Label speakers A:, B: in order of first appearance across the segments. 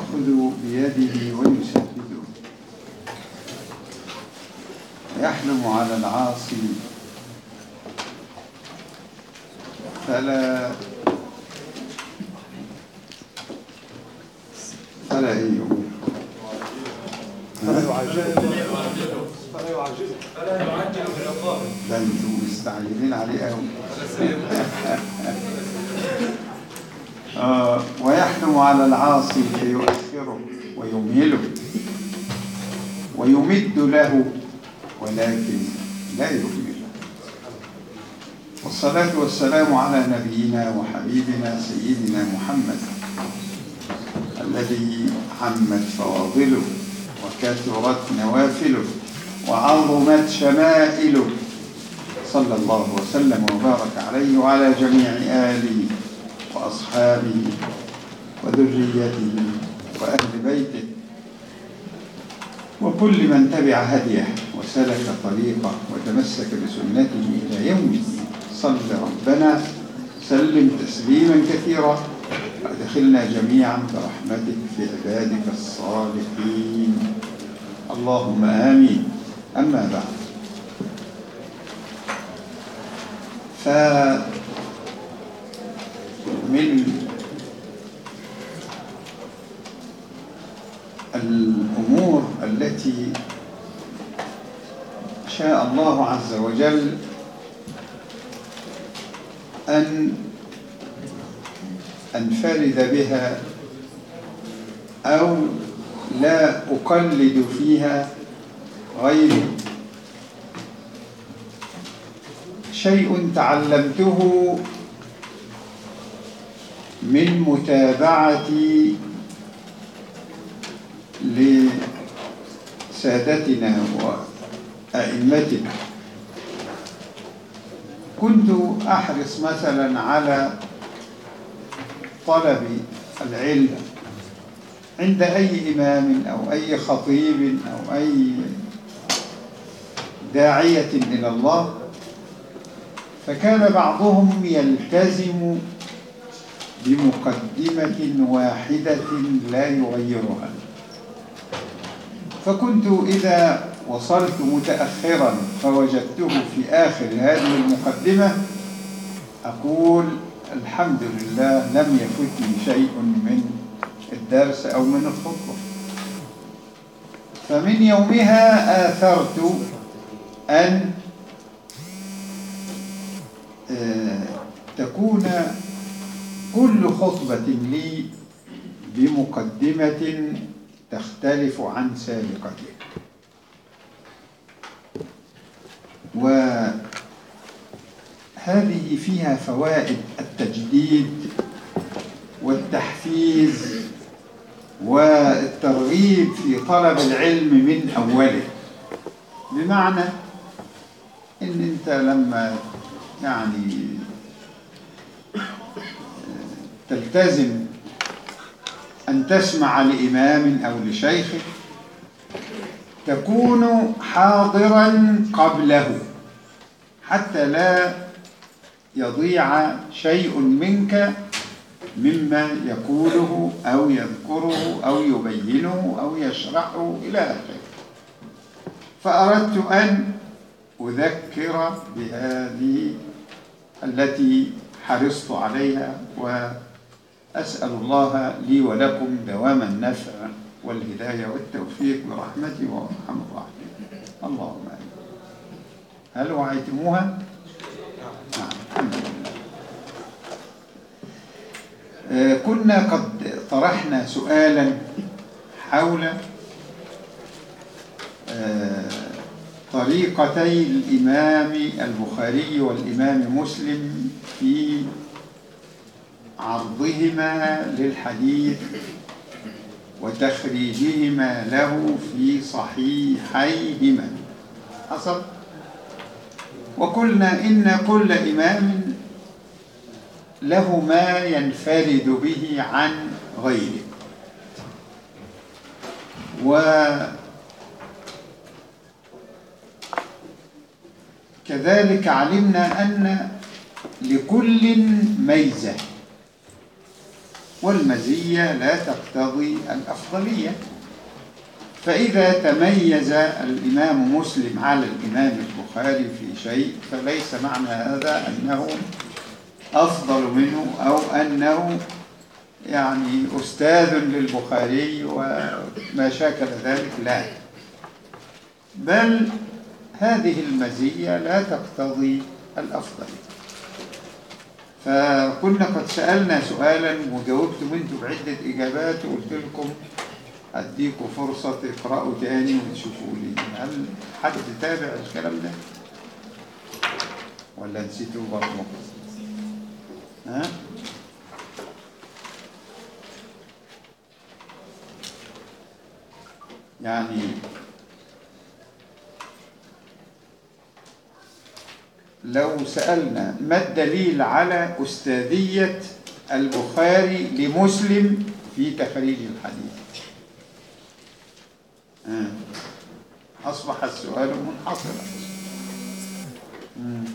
A: يأخذ بيده ويسدده ويحلم على العاصي فلا فلا إيه يقول
B: فلا يعجزه فلا يعجزه
A: ده انتوا مستعجلين عليه قوي آه ويحلم على العاصي فيؤخره ويمهله ويمد له ولكن لا يكمله والصلاة والسلام على نبينا وحبيبنا سيدنا محمد الذي عمت فواضله وكثرت نوافله وعظمت شمائله صلى الله وسلم وبارك عليه وعلى جميع آله وأصحابه وذريته وأهل بيته وكل من تبع هديه وسلك طريقه وتمسك بسنته إلى يوم الدين صل ربنا سلم تسليما كثيرا وادخلنا جميعا برحمتك في عبادك الصالحين اللهم آمين أما بعد فمن الأمور التي شاء الله عز وجل أن أنفرد بها أو لا أقلد فيها غيري شيء تعلمته من متابعتي لسادتنا وأئمتنا كنت أحرص مثلا على طلب العلم عند أي إمام أو أي خطيب أو أي داعية إلى الله فكان بعضهم يلتزم بمقدمة واحدة لا يغيرها فكنت إذا وصلت متأخرا فوجدته في آخر هذه المقدمة أقول الحمد لله لم يفتني شيء من الدرس أو من الخطبة فمن يومها آثرت أن تكون كل خطبة لي بمقدمة تختلف عن سابقتها وهذه فيها فوائد التجديد والتحفيز والترغيب في طلب العلم من أوله بمعنى إن أنت لما يعني تلتزم أن تسمع لإمام أو لشيخ تكون حاضرا قبله حتى لا يضيع شيء منك مما يقوله أو يذكره أو يبينه أو يشرحه إلى آخره فأردت أن أذكر بهذه التي حرصت عليها وأسأل الله لي ولكم دوام النفع والهداية والتوفيق برحمته وارحم الراحمين اللهم آمين هل وعيتموها؟ نعم الحمد لله آه كنا قد طرحنا سؤالا حول آه طريقتي الإمام البخاري والإمام مسلم في عرضهما للحديث وتخريجهما له في صحيحيهما حصل وقلنا إن كل إمام له ما ينفرد به عن غيره و كذلك علمنا أن لكل ميزة والمزية لا تقتضي الأفضلية فإذا تميز الإمام مسلم على الإمام البخاري في شيء فليس معنى هذا أنه أفضل منه أو أنه يعني أستاذ للبخاري وما شاكل ذلك لا بل هذه المزية لا تقتضي الأفضلية فكنا قد سألنا سؤالا وجاوبتم انتم بعدة إجابات وقلت لكم أديكم فرصة تقرأوا تاني وتشوفوا لي هل حد تابع الكلام ده؟ ولا نسيتوه برضه؟ ها؟ يعني لو سألنا ما الدليل على أستاذية البخاري لمسلم في تخريج الحديث آه. أصبح السؤال منحصرا مم.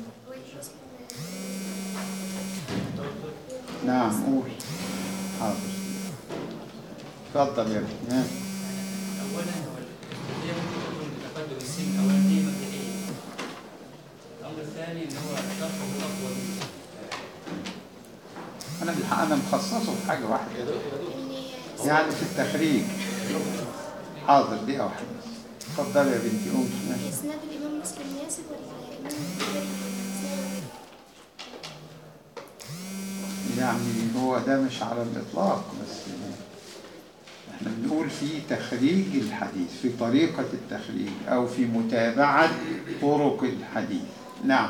A: نعم قول حاضر تفضل يا ابني آه.
C: اولا هو هي ممكن تكون بتقدم السن اولا هي مبدئيه الامر الثاني ان هو شرحه اطول
A: أنا بالحق أنا مخصصه في حاجة واحدة يعني في التخريج حاضر دي واحدة اتفضل يا بنتي قوم ماشي.
D: إسناد الإمام مسلم ياسر ولا الإمام البخاري إسناد
A: يعني هو ده مش على الإطلاق بس احنا بنقول في تخريج الحديث في طريقة التخريج أو في متابعة طرق الحديث نعم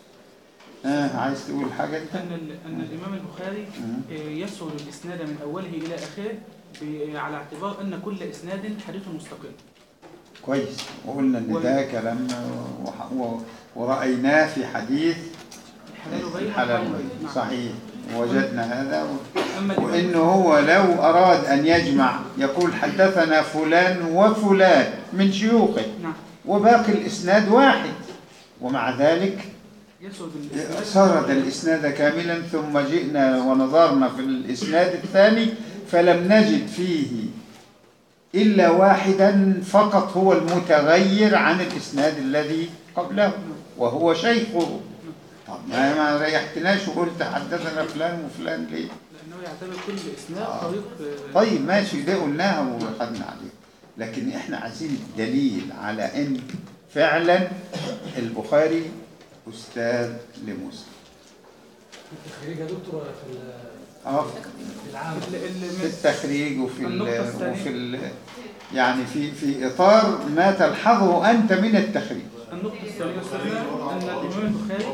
A: آه عايز تقول حاجة أنت؟
E: أن ال- أن الإمام البخاري
A: مم.
E: آه، يسهل الإسناد من أوله إلى آخره ب- على اعتبار أن كل إسناد حديث مستقل
A: كويس وقلنا إن ده كلام وح- و- ورأيناه في حديث
E: الحلال بين
A: الحلال
E: والحرام
A: بين
E: بين. نعم.
A: صحيح وجدنا هذا و...
E: أما الإمام
A: وإنه هو لو أراد أن يجمع يقول حدثنا فلان وفلان من شيوخه
E: نعم
A: وباقي الإسناد واحد ومع ذلك
E: يسهل الإسناد
A: سرد الإسناد كاملا ثم جئنا ونظرنا في الإسناد الثاني فلم نجد فيه إلا واحدا فقط هو المتغير عن الإسناد الذي قبله وهو شيخه طب ما ما ريحتناش وقلت حدثنا فلان وفلان ليه
E: لأنه يعتبر كل إسناد
A: آه.
E: طريق آه،
A: طيب ماشي ده قلناها وخدنا عليه لكن احنا عايزين دليل على ان فعلا البخاري استاذ لمسلم
B: التخريج يا دكتور ولا في ال-
A: اه
B: في العام
E: ال- ال-
A: في التخريج وفي ال
E: النقطة الثانية.
A: وفي ال يعني في في اطار ما تلحظه انت من التخريج
E: النقطة الثانية أستاذنا أن الإمام البخاري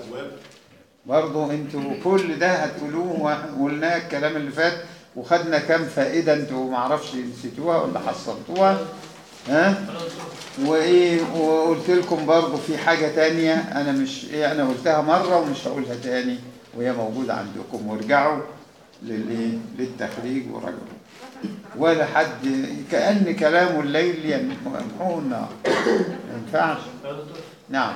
A: برضه انتوا كل ده هتقولوه وقلناه الكلام اللي فات وخدنا كام فائده انتوا ما اعرفش نسيتوها ولا حصلتوها ها وايه وقلت لكم برضه في حاجه تانية انا مش ايه انا قلتها مره ومش هقولها تاني وهي موجوده عندكم وارجعوا للايه للتخريج وراجعوا ولا حد كأن كلام الليل يمحوه النار ما ينفعش
C: يا دكتور
A: نعم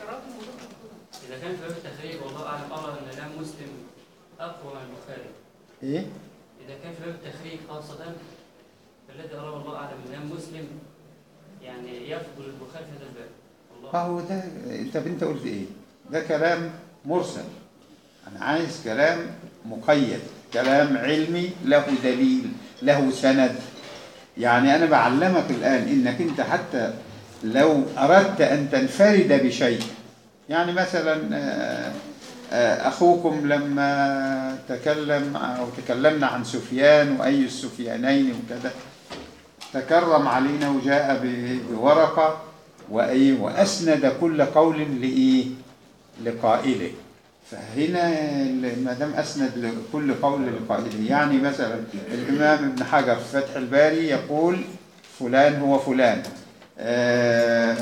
C: اذا كان في باب التخريج والله اعلم ارى ان الامام مسلم اقوى من البخاري
A: ايه
C: اذا كان في باب التخريج خاصه فالذي ارى والله اعلم ان الامام مسلم يعني يفضل البخاري في هذا الباب
A: ما
C: والله
A: هو ده انت انت قلت ايه ده كلام مرسل انا عايز كلام مقيد كلام علمي له دليل له سند يعني انا بعلمك الان انك انت حتى لو اردت ان تنفرد بشيء يعني مثلا آه، آه، اخوكم لما تكلم او تكلمنا عن سفيان واي السفيانين وكذا تكرم علينا وجاء ب- بورقه وايه واسند كل قول لايه لقائله فهنا ال- ما دام اسند لكل قول لقائله يعني مثلا الامام ابن حجر في فتح الباري يقول فلان هو فلان آه،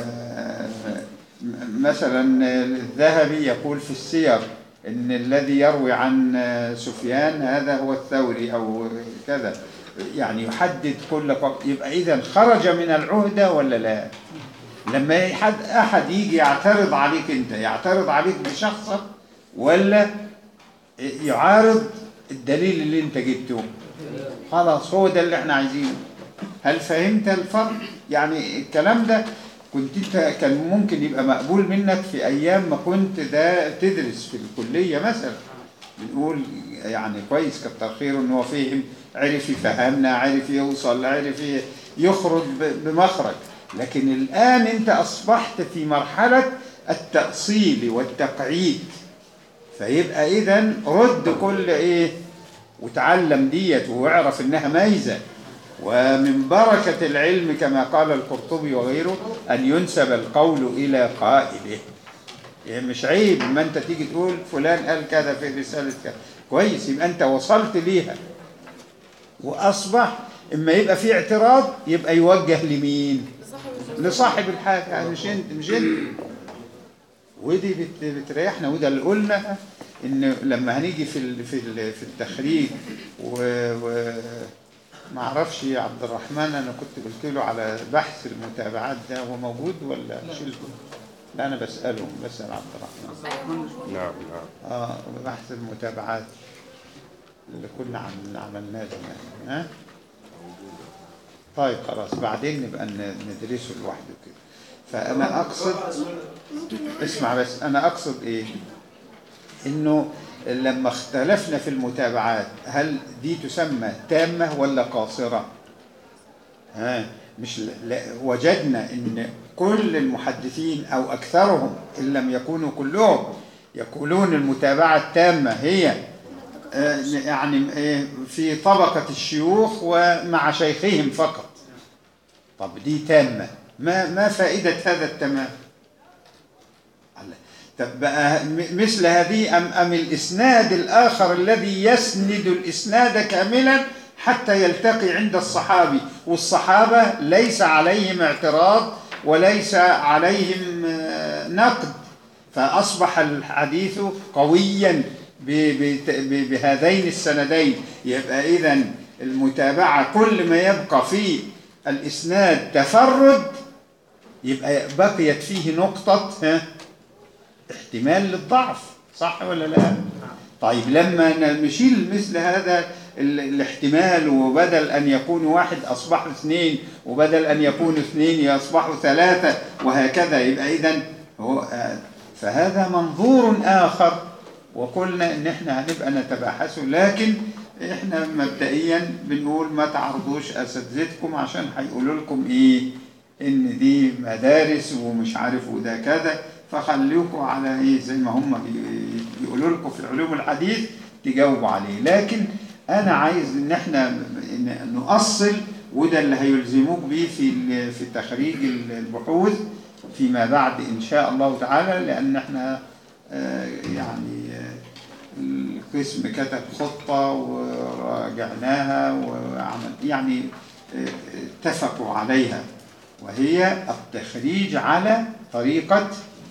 A: م- مثلا الذهبي يقول في السير ان الذي يروي عن آه، سفيان هذا هو الثوري او كذا يعني يحدد كل قول يبقى اذا خرج من العهده ولا لا؟ لما حد احد يجي يعترض عليك انت يعترض عليك بشخصك ولا يعارض الدليل اللي انت جبته خلاص هو ده اللي احنا عايزينه هل فهمت الفرق يعني الكلام ده كنت انت كان ممكن يبقى مقبول منك في ايام ما كنت ده تدرس في الكليه مثلا بنقول يعني كويس كتر خيره ان هو فهم عرف يفهمنا عرف يوصل عرف ي- يخرج ب- بمخرج لكن الان انت اصبحت في مرحله التاصيل والتقعيد فيبقى اذا رد كل ايه وتعلم ديت واعرف انها ميزه ومن بركة العلم كما قال القرطبي وغيره أن ينسب القول إلى قائله يعني مش عيب ما أنت تيجي تقول فلان قال كذا في رسالة كذا كويس يبقى أنت وصلت ليها وأصبح إما يبقى في اعتراض يبقى يوجه لمين لصاحب الحاجة يعني مش أنت مش أنت ودي بت- بتريحنا وده اللي قلنا ان لما هنيجي في ال- في ال- في التخريج و, و ما اعرفش يا عبد الرحمن انا كنت قلت له على بحث المتابعات ده هو موجود ولا شلته؟ لا انا بساله بسال عبد الرحمن
F: نعم نعم
A: اه بحث المتابعات اللي كنا عم- عملناه زمان ها طيب خلاص بعدين نبقى ن- ندرسه لوحده كده فانا اقصد اسمع بس انا اقصد ايه انه لما اختلفنا في المتابعات هل دي تسمى تامة ولا قاصرة ها مش ل... ل... وجدنا ان كل المحدثين او اكثرهم ان لم يكونوا كلهم يقولون المتابعة التامة هي آه، يعني آه، في طبقة الشيوخ ومع شيخهم فقط طب دي تامة ما ما فائدة هذا التمام الله. طب بقى م- مثل هذه أم, أم الإسناد الآخر الذي يسند الإسناد كاملا حتى يلتقي عند الصحابي والصحابة ليس عليهم اعتراض وليس عليهم آه، نقد فأصبح الحديث قويا ب- بت- ب- بهذين السندين يبقى إذا المتابعة كل ما يبقى في الإسناد تفرد يبقى بقيت فيه نقطة ها احتمال للضعف صح ولا لا طيب لما نشيل مثل هذا ال- الاحتمال وبدل أن يكون واحد أصبحوا اثنين وبدل أن يكونوا اثنين يصبحوا ثلاثة وهكذا يبقى إذا هو آه، فهذا منظور آخر وقلنا إن إحنا هنبقى نتباحثه لكن إحنا مبدئيا بنقول ما تعرضوش أساتذتكم عشان هيقولوا لكم إيه إن دي مدارس ومش عارف وده كذا فخليكم على إيه زي ما هم بي- بيقولوا لكم في علوم الحديث تجاوبوا عليه لكن أنا عايز إن إحنا ن- نؤصل وده اللي هيلزموك بيه في ال- في تخريج البحوث فيما بعد إن شاء الله تعالى لأن إحنا آه، يعني آه، القسم كتب خطة وراجعناها وعمل يعني آه، اتفقوا عليها وهي التخريج على طريقة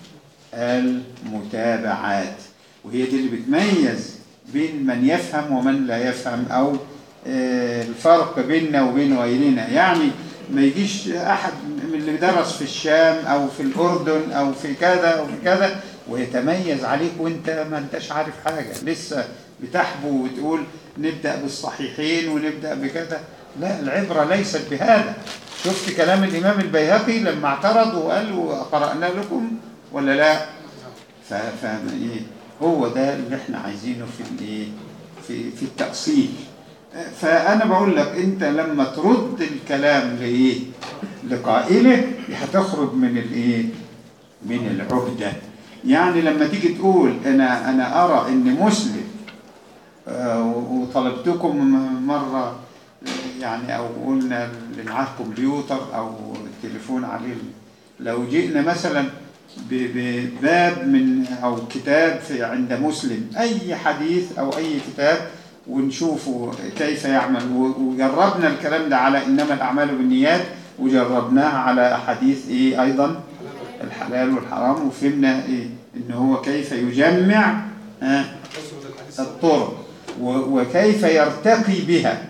A: المتابعات وهي دي اللي بتميز بين من يفهم ومن لا يفهم أو آه، الفرق بيننا وبين غيرنا يعني ما يجيش أحد من اللي درس في الشام أو في الأردن أو في كذا أو في كذا ويتميز عليك وانت ما انتش عارف حاجة لسه بتحبو وتقول نبدأ بالصحيحين ونبدأ بكذا لا العبرة ليست بهذا شفت كلام الإمام البيهقي لما اعترض وقال وقرأنا لكم ولا لا ف- فاهم ايه هو ده اللي احنا عايزينه في الايه في في التأصيل فأنا بقول لك أنت لما ترد الكلام لإيه؟ لقائله هتخرج من الإيه؟ من العهدة يعني لما تيجي تقول أنا أنا أرى إن مسلم آه، وطلبتكم مرة آه، يعني أو قلنا اللي معاه كمبيوتر أو تليفون عليه لو جئنا مثلا ب- بباب من أو كتاب في عند مسلم أي حديث أو أي كتاب ونشوفه كيف يعمل و- وجربنا الكلام ده على إنما الأعمال بالنيات وجربناه على أحاديث إيه أيضا الحلال والحرام وفهمنا إيه إن هو كيف يجمع آه الطرق و- وكيف يرتقي بها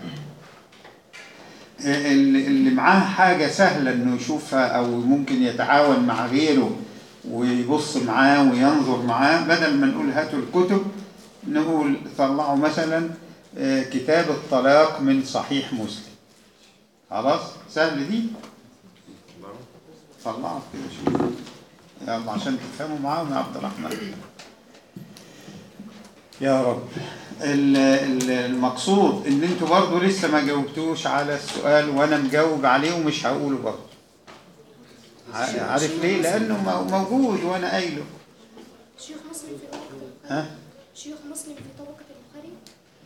A: اللي اللي معاه حاجة سهلة انه يشوفها او ممكن يتعاون مع غيره ويبص معاه وينظر معاه بدل ما نقول هاتوا الكتب نقول طلعوا مثلا آه، كتاب الطلاق من صحيح مسلم خلاص سهل دي طلعوا كده شوف يلا عشان تفهموا معاهم يا عبد الرحمن يا رب ال- ال- المقصود ان انتوا برضو لسه ما جاوبتوش على السؤال وانا مجاوب عليه ومش هقوله برضو ع- عارف ليه لانه مو- موجود وانا قايله
D: شيوخ مسلم في طبقة
A: ها
D: شيوخ مسلم في طبقة البخاري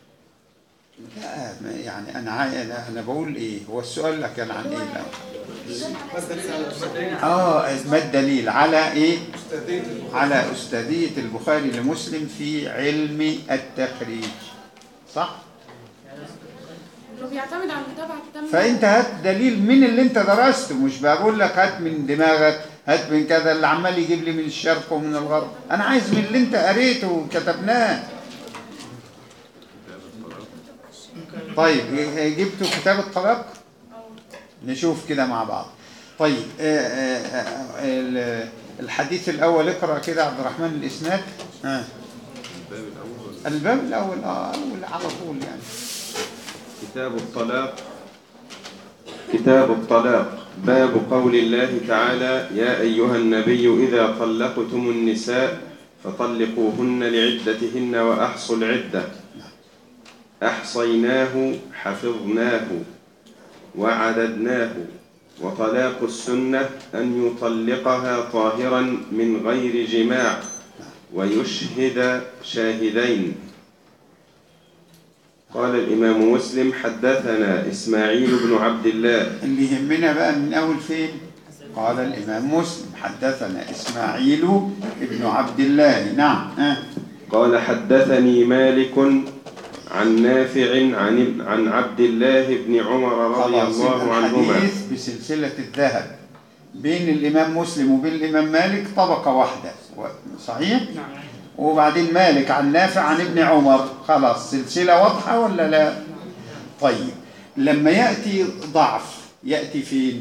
A: لا ما- يعني انا عاي... انا أنا بقول ايه هو السؤال لك كان عن ايه لا
D: بيدل على أساس-
A: اه ما الدليل على ايه على استاذيه البخاري لمسلم في علم التخريج صح
D: انه بيعتمد على المتابعة التامة
A: فانت هات دليل من اللي انت درسته مش بقول لك هات من دماغك هات من كذا اللي عمال يجيب لي من الشرق ومن الغرب انا عايز من اللي انت قريته وكتبناه طيب جبتوا كتاب الطلاق نشوف كده مع بعض طيب آه، آه، آه، ال- الحديث الاول اقرا كده عبد الرحمن الاسناد ها الباب الاول اه اول على طول يعني
F: كتاب الطلاق كتاب الطلاق باب قول الله تعالى يا أيها النبي إذا طلقتم النساء فطلقوهن لعدتهن وأحصوا العدة أحصيناه حفظناه وعددناه وطلاق السنة أن يطلقها طاهرا من غير جماع ويشهد شاهدين قال الإمام مسلم حدثنا إسماعيل بن عبد الله
A: اللي يهمنا بقى من أول فين قال الإمام مسلم حدثنا إسماعيل ابن عبد الله نعم آه.
F: قال حدثني مالك عن نافع عن عن عبد الله بن عمر رضي
A: خلاص
F: الله
A: يبقى
F: عنهما
A: الحديث بسلسلة الذهب بين الإمام مسلم وبين الإمام مالك طبقة واحدة و- صحيح؟
E: نعم
A: وبعدين مالك عن نافع عن ابن عمر خلاص سلسلة واضحة ولا لا طيب لما يأتي ضعف يأتي فين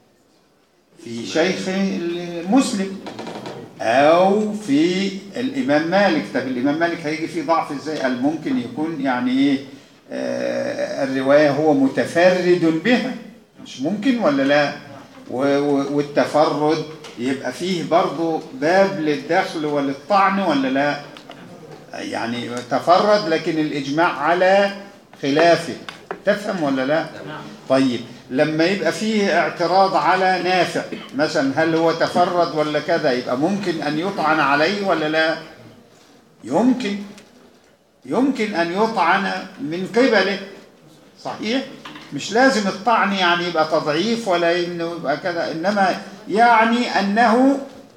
A: في شيخ المسلم أو في الإمام مالك طب الإمام مالك هيجي فيه ضعف إزاي قال ممكن يكون يعني إيه آه الرواية هو متفرد بها مش ممكن ولا لا و- و- والتفرد يبقى فيه برضه باب للدخل وللطعن ولا لا يعني تفرد لكن الإجماع على خلافه تفهم ولا لا طيب لما يبقى فيه اعتراض على نافع مثلا هل هو تفرد ولا كذا يبقى ممكن أن يطعن عليه ولا لا يمكن يمكن أن يطعن من قبله صحيح مش لازم الطعن يعني يبقى تضعيف ولا انه يبقى كذا انما يعني انه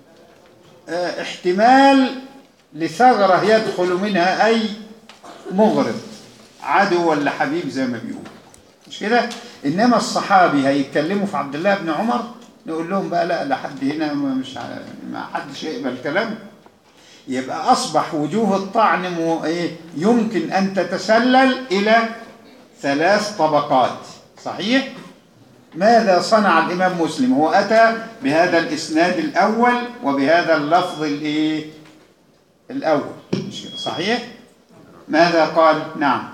A: آه، احتمال لثغرة يدخل منها اي مغرض عدو ولا حبيب زي ما بيقول مش كده انما الصحابي هيتكلموا في عبد الله بن عمر نقول لهم بقى لا لحد هنا ما- مش ع- ما حدش يقبل كلامه يبقى أصبح وجوه الطعن مو- إيه؟ يمكن أن تتسلل إلى ثلاث طبقات صحيح؟ ماذا صنع الإمام مسلم؟ هو أتى بهذا الإسناد الأول وبهذا اللفظ الإيه؟ الأول مش كده؟ صحيح؟ ماذا قال؟ نعم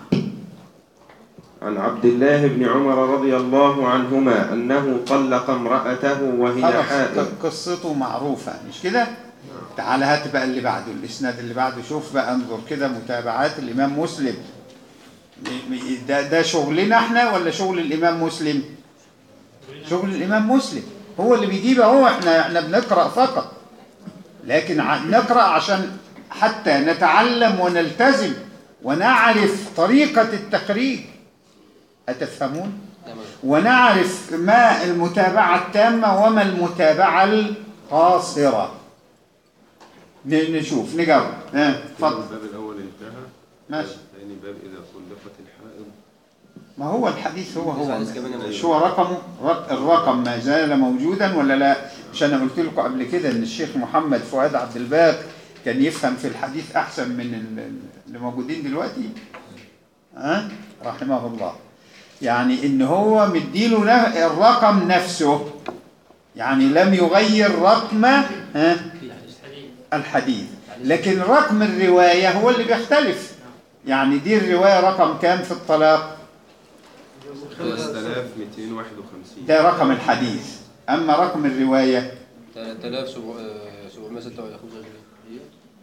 F: عن عبد الله بن عمر رضي الله عنهما أنه طلق امرأته وهي
A: خلاص
F: حائض
A: ق- قصته معروفة مش كده؟ تعال هات بقى اللي بعده الإسناد اللي بعده شوف بقى انظر كده متابعات الإمام مسلم م- م- ده, ده شغلنا احنا ولا شغل الإمام مسلم؟ شغل الإمام مسلم هو اللي بيجيب اهو احنا احنا بنقرأ فقط لكن ع- نقرأ عشان حتى نتعلم ونلتزم ونعرف طريقة التقريب أتفهمون؟ ونعرف ما المتابعة التامة وما المتابعة القاصرة ن- نشوف نجاوب ها اتفضل
F: الباب الأول انتهى
A: ماشي
F: ثاني باب إذا طلقت الحائض
A: ما هو الحديث هو هو
G: الحديث كمان موجود.
A: مش هو رقمه رق- الرقم ما زال موجودا ولا لا مش انا قلت لكم قبل كده ان الشيخ محمد فؤاد عبد الباق كان يفهم في الحديث احسن من ال- اللي موجودين دلوقتي ها رحمه الله يعني ان هو مديله له الرقم نفسه يعني لم يغير رقم ها
C: الحديث
A: الحديث لكن رقم الرواية هو اللي بيختلف يعني دي الرواية رقم كام في الطلاق
F: 5251
A: ده رقم الحديث أما رقم الرواية
G: 3726 هي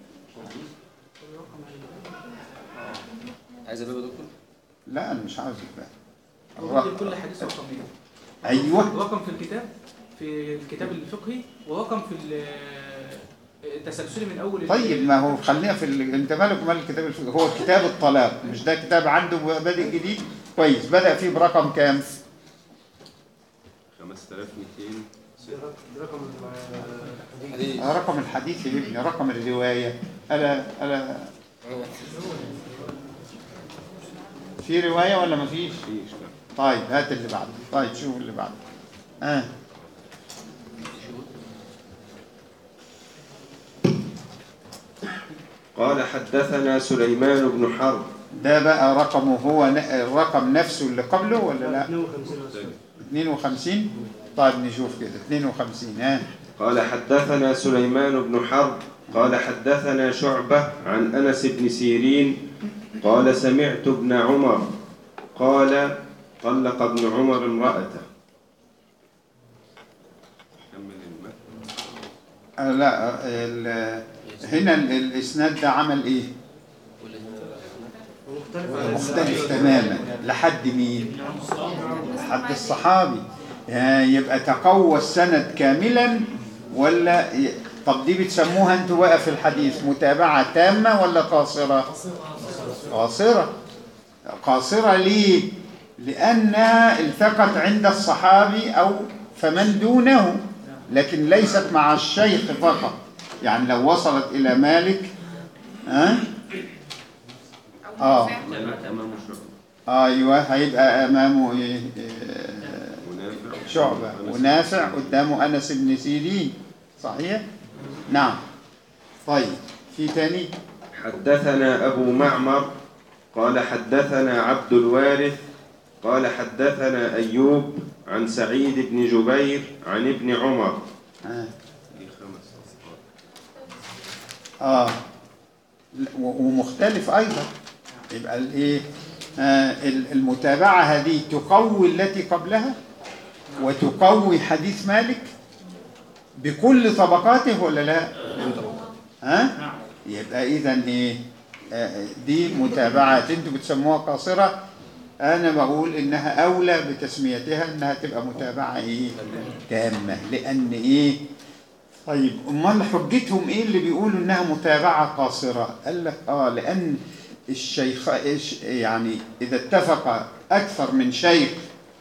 G: عايز الباب يا دكتور
A: لا أنا مش عاوز بقى
E: هو كل حديث رقمين
A: أيوه
E: رقم في الكتاب في الكتاب الفقهي ورقم في ال- التسلسلي من اول
A: طيب ما هو خلينا في ال... انت مالك ومال الكتاب الفقهي هو كتاب الطلاق مش ده كتاب عنده بادئ جديد كويس بدأ فيه برقم كام
F: 5200
G: حديث
A: آه، رقم الحديث يا ابني رقم الرواية ألا ألا في رواية ولا ما فيش
F: فيش لا
A: طيب هات اللي بعده طيب شوف اللي بعده آه.
F: قال حدثنا سليمان بن حرب
A: ده بقى رقمه هو ن- الرقم نفسه اللي قبله ولا لا
H: 52
A: 52 طيب نشوف كده 52 ها
F: قال حدثنا سليمان بن حرب قال حدثنا شعبة عن أنس بن سيرين قال سمعت ابن عمر قال طلق ابن عمر امرأته كمل المتن.
A: آه لا آه، ال- هنا ال- الاسناد ده عمل ايه مختلف تماما لحد مين لحد الصحابي آه، يبقى تقوى السند كاملا ولا ي- طب دي بتسموها انتوا بقى في الحديث متابعة تامة ولا قاصرة قاصرة قاصرة ليه لأنها التقت عند الصحابي أو فمن دونه لكن ليست مع الشيخ فقط يعني لو وصلت إلى مالك ها آه
F: كانت أمام شعبة
A: ايوه هيبقى امامه ايه إيه،
F: ونافع
A: شعبه ونافع قدامه انس بن سيرين صحيح نعم طيب في تاني
F: حدثنا أبو معمر قال حدثنا عبد الوارث قال حدثنا أيوب عن سعيد بن جبير عن ابن عمر
A: اه,
F: دي خمس أصفار
A: آه. لا، و- ومختلف ايضا يبقى الايه آه ال- المتابعه هذه تقوي التي قبلها وتقوي حديث مالك بكل طبقاته ولا لا ها يبقى اذا ايه آه، دي متابعات انتوا بتسموها قاصره انا بقول انها اولى بتسميتها انها تبقى متابعه ايه تامه لان ايه طيب امال حجتهم ايه اللي بيقولوا انها متابعه قاصره قال لك اه لان الشيخ إيش- يعني اذا اتفق اكثر من شيخ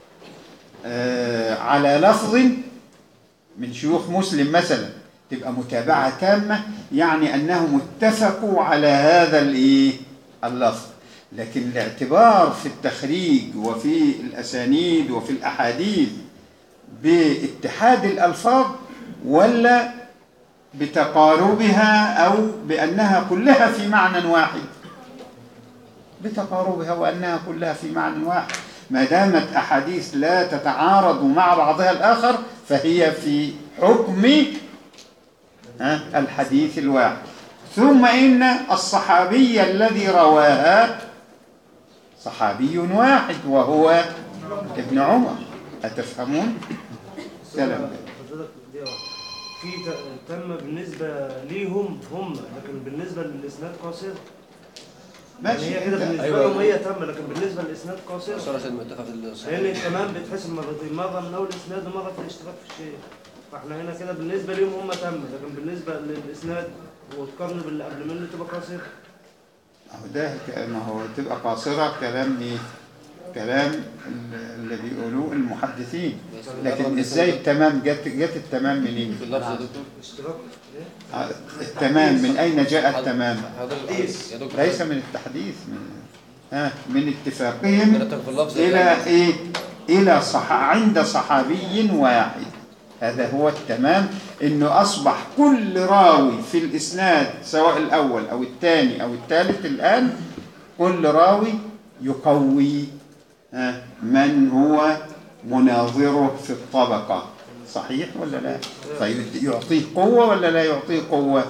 A: آه على لفظ من شيوخ مسلم مثلا تبقى متابعة تامة يعني أنهم اتفقوا على هذا الإيه؟ اللفظ لكن الاعتبار في التخريج وفي الأسانيد وفي الأحاديث باتحاد الألفاظ ولا بتقاربها أو بأنها كلها في معنى واحد بتقاربها وأنها كلها في معنى واحد ما دامت أحاديث لا تتعارض مع بعضها الآخر فهي في حكم ها، الحديث الواحد ثم إن الصحابي الذي رواها صحابي واحد وهو ابن عمر أتفهمون؟ سلام
H: حضرتك دي واحدة. في ت- تم بالنسبة ليهم هم لكن بالنسبة للإسناد قاصر يعني
A: ماشي
H: هي كده
A: أنت-
H: بالنسبة
G: أيوة.
H: لهم هي تم لكن بالنسبة للإسناد قاصر
G: بس عشان متفق
H: لأن
G: الصحيح
H: التمام بيتحسب مرتين مرة من أول الإسناد ومرة في الاشتراك في الشيء فاحنا هنا كده بالنسبة ليهم هم تم لكن بالنسبة للإسناد وتقارنوا باللي قبل منه تبقى قاصر
A: أهو ده ك- ما هو تبقى قاصرة كلام إيه؟ كلام ال- اللي بيقولوه المحدثين لكن إزاي التمام جت جت التمام منين؟
G: في اللفظ يا دكتور
H: اشتراك إيه؟
A: آه، التمام من أين جاء التمام؟
G: حضرتك يا دكتور
A: ليس من التحديث من ها من اتفاقهم
G: حضرتك في اللفظ
A: إلى إيه؟ إلى صح عند صحابي واحد هذا هو التمام إنه أصبح كل راوي في الإسناد سواء الأول أو الثاني أو الثالث الآن كل راوي يقوي ها، من هو مناظره في الطبقة صحيح ولا لا؟ فيعطيه قوة ولا لا يعطيه قوة؟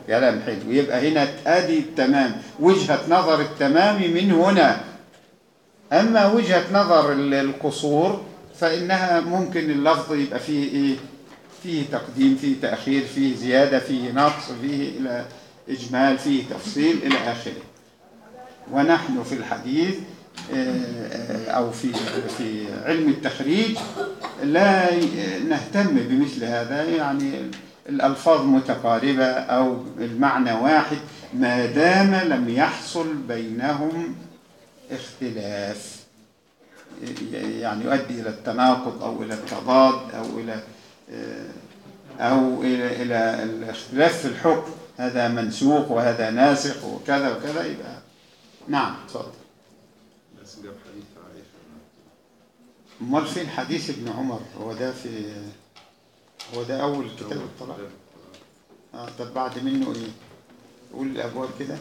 A: كلام حلو يبقى هنا ادي التمام وجهة نظر التمام من هنا اما وجهة نظر ال- القصور فانها ممكن اللفظ يبقى فيه ايه فيه تقديم فيه تأخير فيه زيادة فيه نقص فيه إلى إجمال فيه تفصيل إلى آخره ونحن في الحديث آه، آه، أو في في علم التخريج لا ي- نهتم بمثل هذا يعني الألفاظ متقاربة أو المعنى واحد ما دام لم يحصل بينهم اختلاف ي- يعني يؤدي إلى التناقض أو إلى التضاد أو إلى آه، أو إلى إلى الاختلاف في الحكم هذا منسوخ وهذا ناسخ وكذا وكذا يبقى نعم اتفضل
F: بس جاب حديث عائشة
A: امال فين حديث ابن عمر هو ده في هو ده اول كتاب الطلاق اه طب بعد منه ايه قول الابواب كده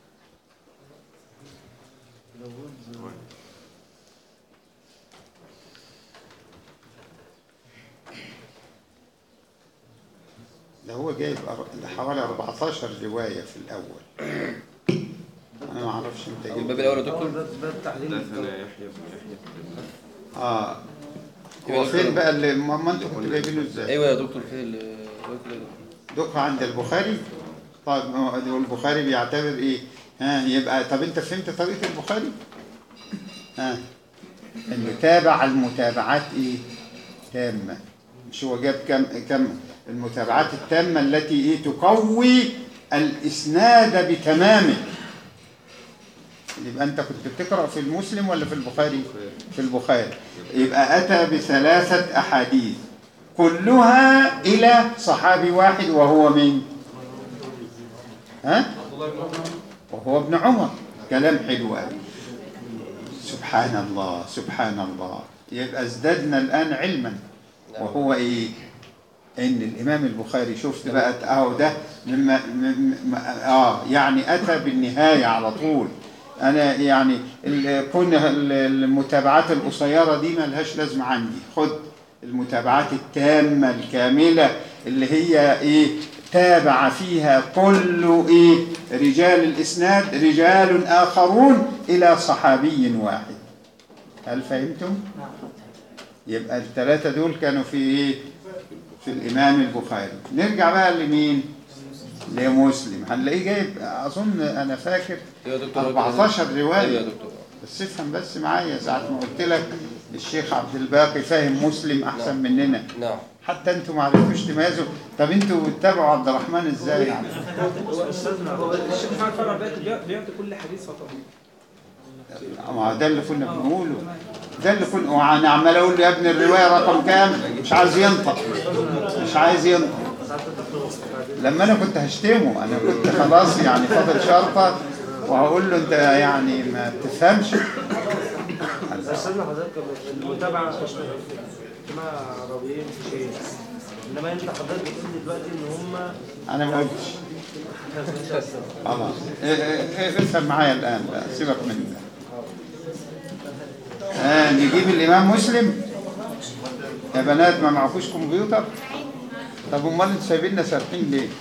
A: ده هو جايب أر- ده حوالي 14 رواية في الأول أنا ما أعرفش أنت جبت
G: الباب الاول يا دكتور
H: باب باب تحريم
F: حدثنا يحيى بن يحيى
A: آه هو فين بقى اللي ما ما أنتوا كنتوا جايبينه إزاي؟
G: ايوه يا دكتور في ال
A: دقة عند البخاري طيب ما هو البخاري بيعتبر ايه ها يبقى طب انت فهمت طريقة البخاري ها انه تابع المتابعات ايه تامة مش هو جاب كم كم المتابعات التامة التي ايه تقوي الاسناد بتمامه يبقى انت كنت بتقرأ في المسلم ولا في البخاري في البخاري يبقى اتى بثلاثة احاديث كلها إلى صحابي واحد وهو من ها وهو ابن عمر كلام حلو قوي سبحان الله سبحان الله يبقى ازددنا الآن علما وهو إيه إن الإمام البخاري شفت بقى أهو ده مما مم- آه يعني أتى بالنهاية على طول أنا يعني ال- كون ال- المتابعات القصيرة دي ملهاش لازمة عندي خد المتابعات التامة الكاملة اللي هي إيه تابع فيها كل إيه رجال الإسناد رجال آخرون إلى صحابي واحد هل فهمتم؟ يبقى الثلاثة دول كانوا في إيه؟ في الإمام البخاري نرجع بقى لمين؟ لمسلم هنلاقيه جايب أظن أنا فاكر
G: ايوه يا دكتور
A: 14
G: ايوه يا
A: رواية
G: دكتور
A: بس افهم بس معايا ساعة ما قلت لك الشيخ عبد الباقي فاهم مسلم أحسن مننا
G: نعم
A: حتى انتوا ما عرفتوش تميزوا طب انتوا بتتابعوا عبد الرحمن ازاي يعني؟
E: هو استاذنا هو الشيخ محمد فرع باقي بيع- بيعطي كل حديث فتره
A: ما هو ده اللي كنا بنقوله ده اللي كنا وانا عمال اقول له يا ابني الروايه رقم كام مش عايز ينطق مش عايز ينطق لما انا كنت هشتمه انا كنت خلاص يعني فاضل شرطه وهقول له انت يعني ما بتفهمش
H: استاذنا حضرتك المتابعه اجتماع عربيين في شيء انما انت حضرتك بتقول دلوقتي ان هم
A: انا ما قلتش خلاص إيه إيه إيه افهم معايا الان بقى سيبك من ده آه نجيب الامام مسلم يا بنات ما معكوش كمبيوتر طب امال انتوا سايبيننا سارحين ليه؟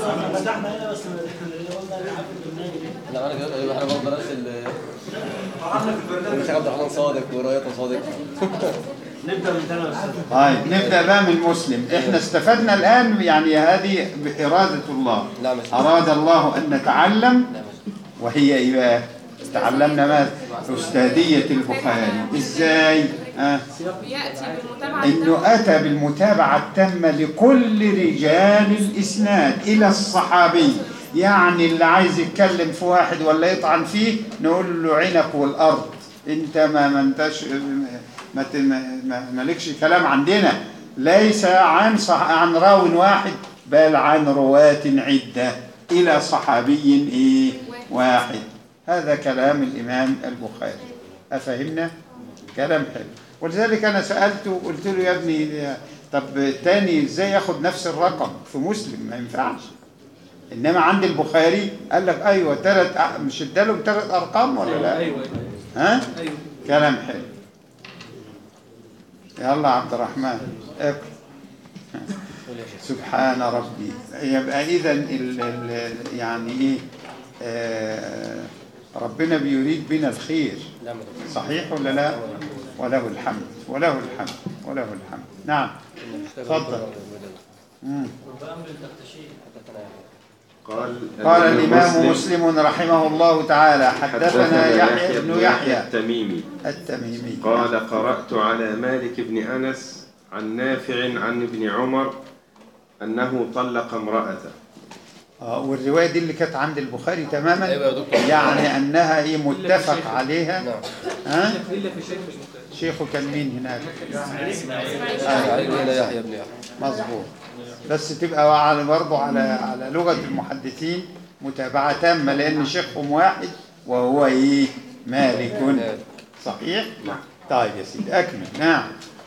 G: لا انا كده احنا برضه نفس ال الشيخ عبد الرحمن صادق ورؤيته صادق
H: نبدا من تاني يا استاذ
A: طيب نبدا بقى من مسلم احنا استفدنا الان يعني هذه باراده الله
G: نعم يا شيخ.
A: اراد الله ان نتعلم وهي ايه بقى؟ تعلمنا ماذا؟ استاذيه البخاري ازاي؟ آه.
I: بيأتي بالمتابعة
A: انه اتى بالمتابعه التامه لكل رجال الاسناد الى الصحابي يعني اللي عايز يتكلم في واحد ولا يطعن فيه نقول له عينك والارض انت ما ما انتش ما ت- ما- ما- مالكش كلام عندنا ليس عن صح عن راو واحد بل عن رواة عدة إلى صحابي إيه واحد هذا كلام الإمام البخاري أفهمنا؟ كلام حلو ولذلك أنا سألته قلت له يا ابني طب تاني إزاي ياخد نفس الرقم في مسلم ما ينفعش إنما عند البخاري قال لك أيوة ثلاث مش ادالهم ثلاث أرقام ولا لا؟
E: ايوه ايوه
A: ها؟
E: ايوه
A: كلام حلو يلا عبد الرحمن اقرا سبحان ربي يبقى إذا ال- ال- يعني إيه آه، ربنا بيريد بنا الخير
G: نعم يا دكتور
A: صحيح ولا لا وله الحمد وله الحمد وله الحمد نعم اتفضل. مم.
C: وبأمر التفتشين
F: قال
A: قال الإمام مسلم رحمه الله تعالى حدثنا يحيى بن يحيى
F: التميمي
A: التميمي
F: قال قرأت على مالك بن أنس عن نافع عن ابن عمر أنه طلق امرأته
A: آه، والرواية دي اللي كانت عند البخاري تماما
G: ايوه يا دكتور
A: يعني أنها إيه متفق عليها
G: نعم
A: ها
E: الا في شيء مش مختلف
A: شيخه كان مين هناك
G: علي بن يحيى بن يحيى
A: مظبوط بس تبقى على برضه على على لغة المحدثين متابعة تامة لأن شيخهم واحد وهو إيه مالك صحيح؟ طيب يا سيدي أكمل نعم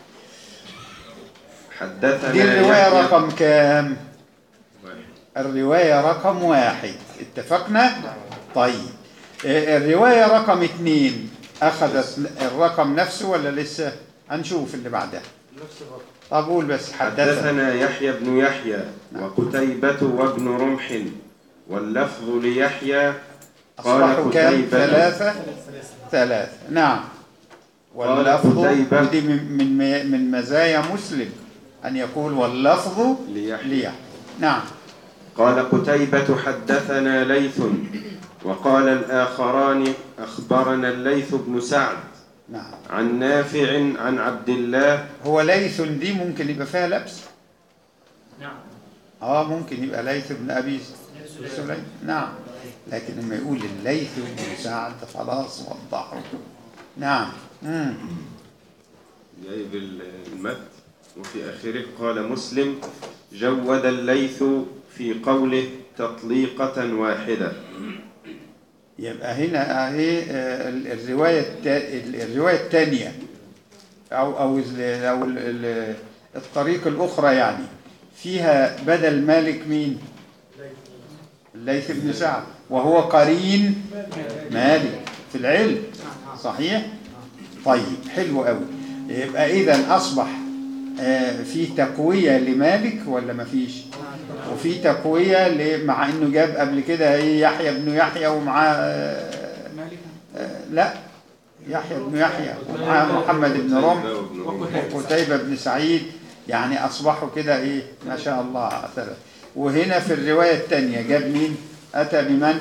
F: حدثنا
A: دي الرواية
F: يحيى-
A: رقم كام؟ الرواية رقم واحد اتفقنا؟ طيب آه، الرواية رقم اتنين أخذت الرقم نفسه ولا لسه؟ هنشوف اللي بعدها
H: نفس الرقم
A: طب قول بس حدثنا
F: حدثنا يحيى بن يحيى وقتيبة وابن رمح واللفظ ليحيى قال
A: أصبحوا كام؟
F: قتيبة
A: ثلاثة ثلاثة نعم
F: قال
A: واللفظ
F: قتيبة.
A: ودي من من من مزايا مسلم أن يقول واللفظ
F: ليحيى
A: ليحيى نعم
F: قال قتيبة حدثنا ليث وقال الآخران أخبرنا الليث بن سعد
A: نعم
F: عن نافع عن عبد الله
A: هو ليث دي ممكن يبقى فيها لبس
C: نعم
A: اه ممكن يبقى ليث بن ابي سليم نعم لكن لما يقول الليث بن سعد خلاص وضحه نعم مم.
F: جايب المد وفي آخره قال مسلم جود الليث في قوله تطليقة واحدة
A: يبقى هنا اهي آه، ال- الروايه التا- ال- الروايه الثانيه او او ال- او ال- ال- الطريق الاخرى يعني فيها بدل مالك مين الليث بن سعد وهو قرين مالك في العلم صحيح طيب حلو قوي يبقى اذا اصبح آه، في تقويه لمالك ولا ما فيش وفي تقويه ل- مع انه جاب قبل كده ايه يحيى بن يحيى ومعاه آه،
E: مالك
A: آه، لا يحيى بن يحيى ومعاه محمد بن رمح
F: وابن رمح.
A: وقتيبة بن سعيد يعني أصبحوا كده إيه ما شاء الله ثلاث وهنا في الرواية الثانية جاب مين أتى بمن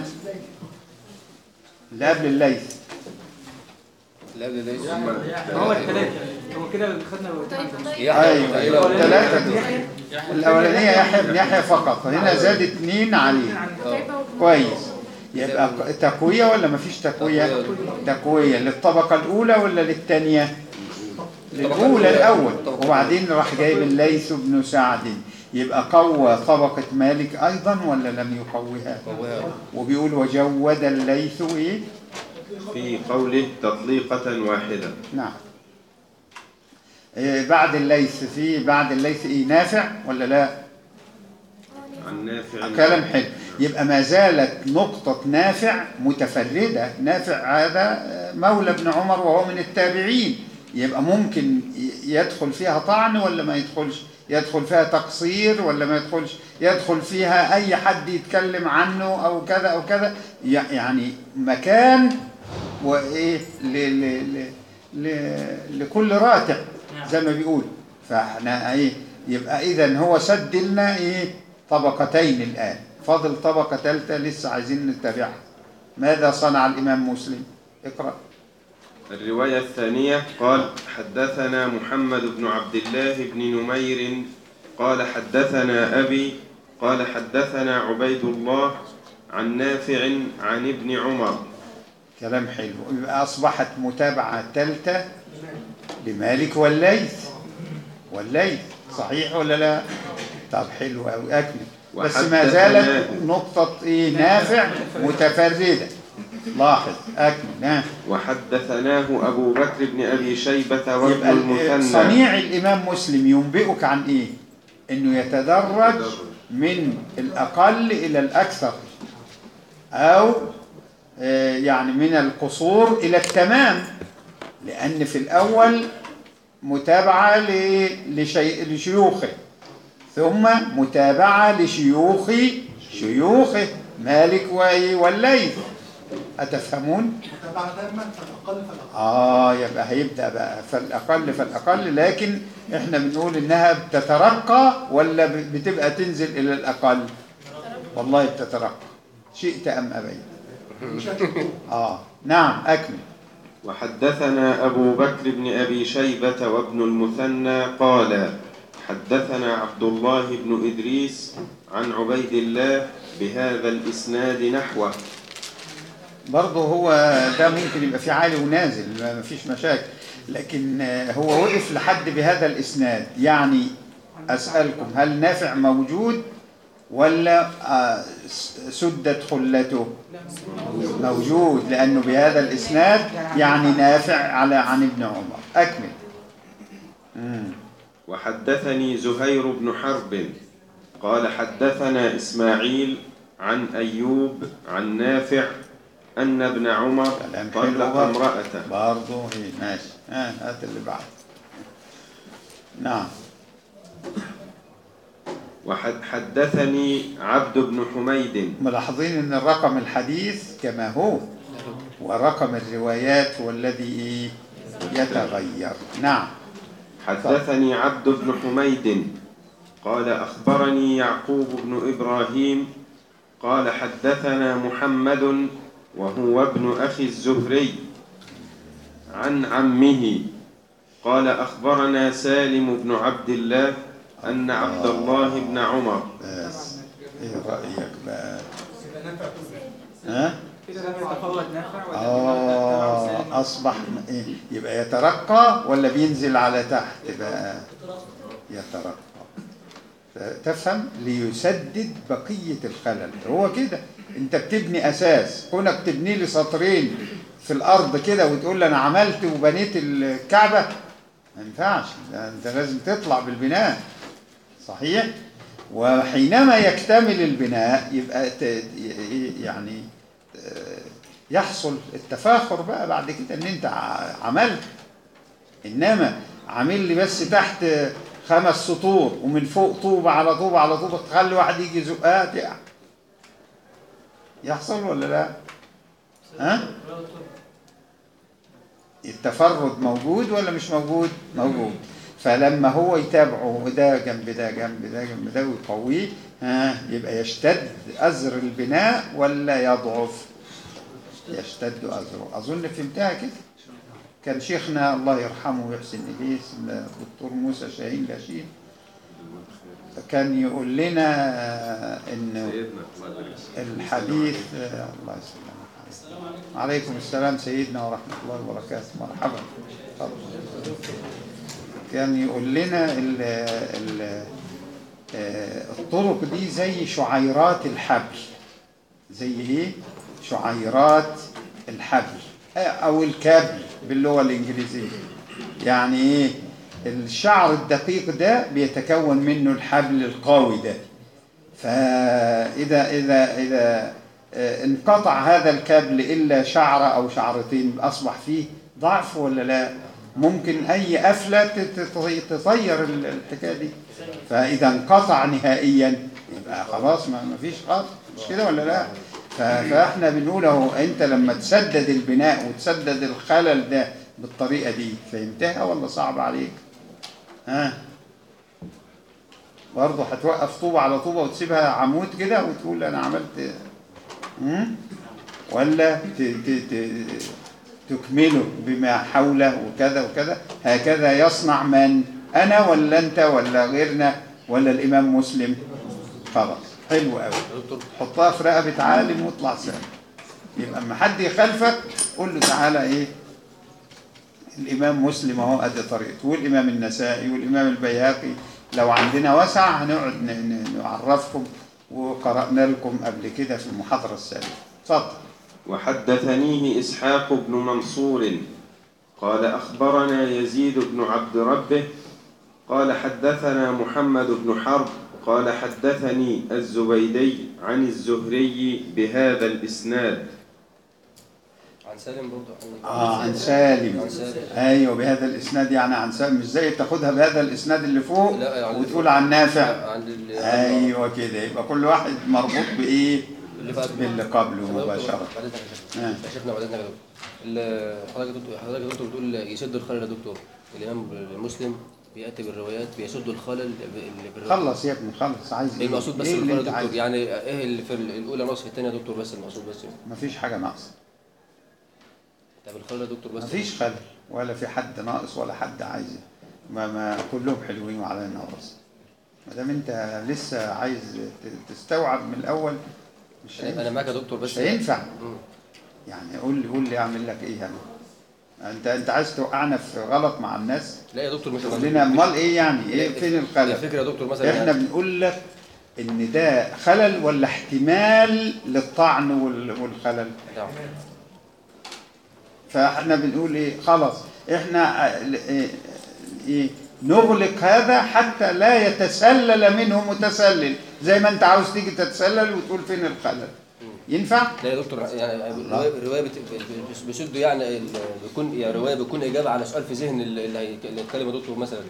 A: لا قبل الليث
G: لا لا ليس
E: هو الثلاثه هو كده خدنا
G: يحيى
A: أيوة
G: بن
A: الثلاثة دول الأولانية يحيى بن يحيى فقط هنا زاد اثنين عليه كويس يبقى تقوية ولا مفيش تقوية تقوية للطبقة الأولى ولا للثانية للأولى الأول وبعدين راح جايب الليث بن سعد يبقى قوى طبقة مالك أيضا ولا لم يقوها وبيقول وجود الليث إيه
F: في قوله تطليقة واحدة
A: نعم إيه بعد الليث في بعد الليث إيه نافع ولا لا
F: عن نافع
A: كلام حلو يبقى ما زالت نقطة نافع متفردة نافع هذا مولى ابن عمر وهو من التابعين يبقى ممكن يدخل فيها طعن ولا ما يدخلش يدخل فيها تقصير ولا ما يدخلش يدخل فيها أي حد يتكلم عنه أو كذا أو كذا يعني مكان وإيه ل ل ل ل لكل راتع زي ما بيقول فاحنا ايه يبقى اذا هو سد لنا ايه طبقتين الان فاضل طبقه ثالثه لسه عايزين نتابعها ماذا صنع الامام مسلم اقرا
F: الرواية الثانية قال حدثنا محمد بن عبد الله بن نمير قال حدثنا أبي قال حدثنا عبيد الله عن نافع عن ابن عمر
A: كلام حلو يبقى اصبحت متابعه ثالثه لمالك والليث والليث صحيح ولا لا طب حلو قوي اكمل بس ما زالت نقطه ايه نافع متفرده لاحظ اكمل نعم
F: وحدثناه أبو بكر بن أبي شيبة وابن
A: يبقى
F: المثنى
A: صنيع الإمام مسلم ينبئك عن إيه؟ إنه يتدرج من الأقل إلى الأكثر أو آه، يعني من القصور إلى التمام لأن في الأول متابعة ل- لشي... لشيوخه ثم متابعة لشيوخ شيوخه مالك وإيه والليث أتفهمون؟
B: متابعة دايما فالأقل فالأقل
A: آه يبقى هيبدأ بقى فالأقل فالأقل لكن إحنا بنقول إنها بتترقى ولا ب- بتبقى تنزل إلى الأقل والله بتترقى شئت أم أبيت آه نعم أكمل
F: وحدثنا أبو بكر بن أبي شيبة وابن المثنى قال حدثنا عبد الله بن إدريس عن عبيد الله بهذا الإسناد نحوه
A: برضه هو ده ممكن يبقى في عالي ونازل ما فيش مشاكل لكن آه، هو وقف لحد بهذا الإسناد يعني أسألكم هل نافع موجود ولا آه، س- سدت خلته موجود لأنه بهذا الإسناد يعني نافع على عن ابن عمر أكمل مم.
F: وحدثني زهير بن حرب قال حدثنا إسماعيل عن أيوب عن نافع أن ابن عمر
A: كلام حلو
F: طلق
A: برضه.
F: امرأته
A: برضه هي ماشي ها هات اللي بعد نعم
F: وحدثني عبد بن حميد
A: ملاحظين ان الرقم الحديث كما هو ورقم الروايات هو الذي إيه؟ يتغير نعم
F: حدثني عبد بن حميد قال أخبرني يعقوب بن إبراهيم قال حدثنا محمد وهو ابن أخي الزهري عن عمه قال أخبرنا سالم بن عبد الله أن عبد الله بن عمر
A: بس ايه رأيك بقى
B: يبقى نافع
A: ها
E: كده لم يتفاوت نافع ولا
A: اه اصبح ايه يبقى يترقى ولا بينزل على تحت بقى يترقى تفهم ليسدد بقية الخلل هو كده انت بتبني اساس كونك تبني لي سطرين في الارض كده وتقول لي انا عملت وبنيت الكعبة ما ينفعش ده انت لازم تطلع بالبناء صحيح وحينما يكتمل البناء يبقى ت- يعني يحصل التفاخر بقى بعد كده ان انت ع- عملت انما عامل لي بس تحت خمس سطور ومن فوق طوبة على طوبة على طوبة تخلي واحد يجي يزقها تقع يحصل ولا لا؟ ها؟ التفرد موجود ولا مش موجود؟ موجود فلما هو يتابعه وده جنب ده جنب ده جنب ده ويقويه ها يبقى يشتد أزر البناء ولا يضعف؟ يشتد أزره أظن فهمتها كده كان شيخنا الله يرحمه ويحسن إليه اسمه الدكتور موسى شاهين لاشين كان يقول لنا آه، إنه الحديث آه، الله يسلمك عليكم السلام سيدنا ورحمة الله وبركاته مرحبا تفضل. كان يقول لنا ال ال آه، الطرق دي زي شعيرات الحبل زي ايه شعيرات الحبل آه، او الكابل باللغه الانجليزيه يعني ايه الشعر الدقيق ده بيتكون منه الحبل القوي ده فاذا اذا اذا آه، انقطع هذا الكابل الا شعره او شعرتين اصبح فيه ضعف ولا لا ممكن اي قفله تت- تت- تطير ال- الحكايه دي فاذا انقطع نهائيا يبقى خلاص ما ما فيش خالص مش كده ولا لا ف- فاحنا بنقول اهو انت لما تسدد البناء وتسدد الخلل ده بالطريقه دي فهمتها ولا صعب عليك ها برضه هتوقف طوبه على طوبه وتسيبها عمود كده وتقول انا عملت مم؟ ولا ت- ت- ت- تكمله بما حوله وكذا وكذا هكذا يصنع من أنا ولا أنت ولا غيرنا ولا الإمام مسلم خلاص حلو قوي حطها في رقبة عالم واطلع سالم يبقى اما حد يخالفك قول له تعالى ايه الإمام مسلم اهو أدي طريقته والإمام النسائي والإمام البيهقي لو عندنا وسع هنقعد ن- ن- نعرفكم وقرأنا لكم قبل كده في المحاضرة السابقة اتفضل
F: وحدثنيه إسحاق بن منصور قال أخبرنا يزيد بن عبد ربه قال حدثنا محمد بن حرب قال حدثني الزبيدي عن الزهري بهذا الإسناد
G: عن سالم برضه عن
A: اه عن سالم
G: عن سالم
A: ايوه بهذا الاسناد يعني عن سالم مش زي تاخدها بهذا الاسناد اللي فوق
G: لا يعني
A: وتقول عن نافع
G: عند ال
A: ايوه كده يبقى كل واحد مربوط بايه
G: اللي فات
A: باللي قبله مباشره
G: بعد اذنك يا شيخ.
A: آه.
G: يا شيخنا بعد اذنك يا دكتور ال- حضرتك يا دكتور حضرتك يا دكتور بتقول يسد الخلل يا دكتور الامام المسلم بياتي بالروايات بيسد الخلل اللي بالروايات
A: خلص يا ابني خلص عايز
G: ايه المقصود بس
A: ايه اللي
G: الخلل
A: انت
G: يا دكتور
A: عايزه
G: يعني ايه اللي في الاولى ناقص في الثانيه يا دكتور بس المقصود بس
A: مفيش حاجه ناقصه
G: طب الخلل يا دكتور بس
A: مفيش خلل ولا في حد ناقص ولا حد عايز ما, ما كلهم حلوين وعلينا ورث ما دام انت لسه عايز ت- تستوعب من الاول مش
G: انا أنا
A: هينفع
G: معاك يا دكتور بس
A: مش هينفع
G: مم.
A: يعني قول لي قول لي اعمل لك ايه انا انت انت عايز توقعنا في غلط مع الناس
G: لا يا دكتور مش
A: تقول لنا امال ايه يعني ايه فين الخلل
G: الفكره يا دكتور مثلا
A: احنا
G: يعني
A: بنقول لك ان ده خلل ولا احتمال للطعن وال- والخلل
G: نعم.
A: فاحنا بنقول ايه خلاص احنا آه، ايه إيه نغلق هذا حتى لا يتسلل منه متسلل زي ما انت عاوز تيجي تتسلل وتقول فين الخلل ينفع
G: لا يا دكتور يعني الروايه الروايه بت- بت- بيسدوا يعني ال- بيكون يعني روايه بيكون اجابه على سؤال في ذهن اللي اللي هي- اللي هيتكلم يا دكتور مثلا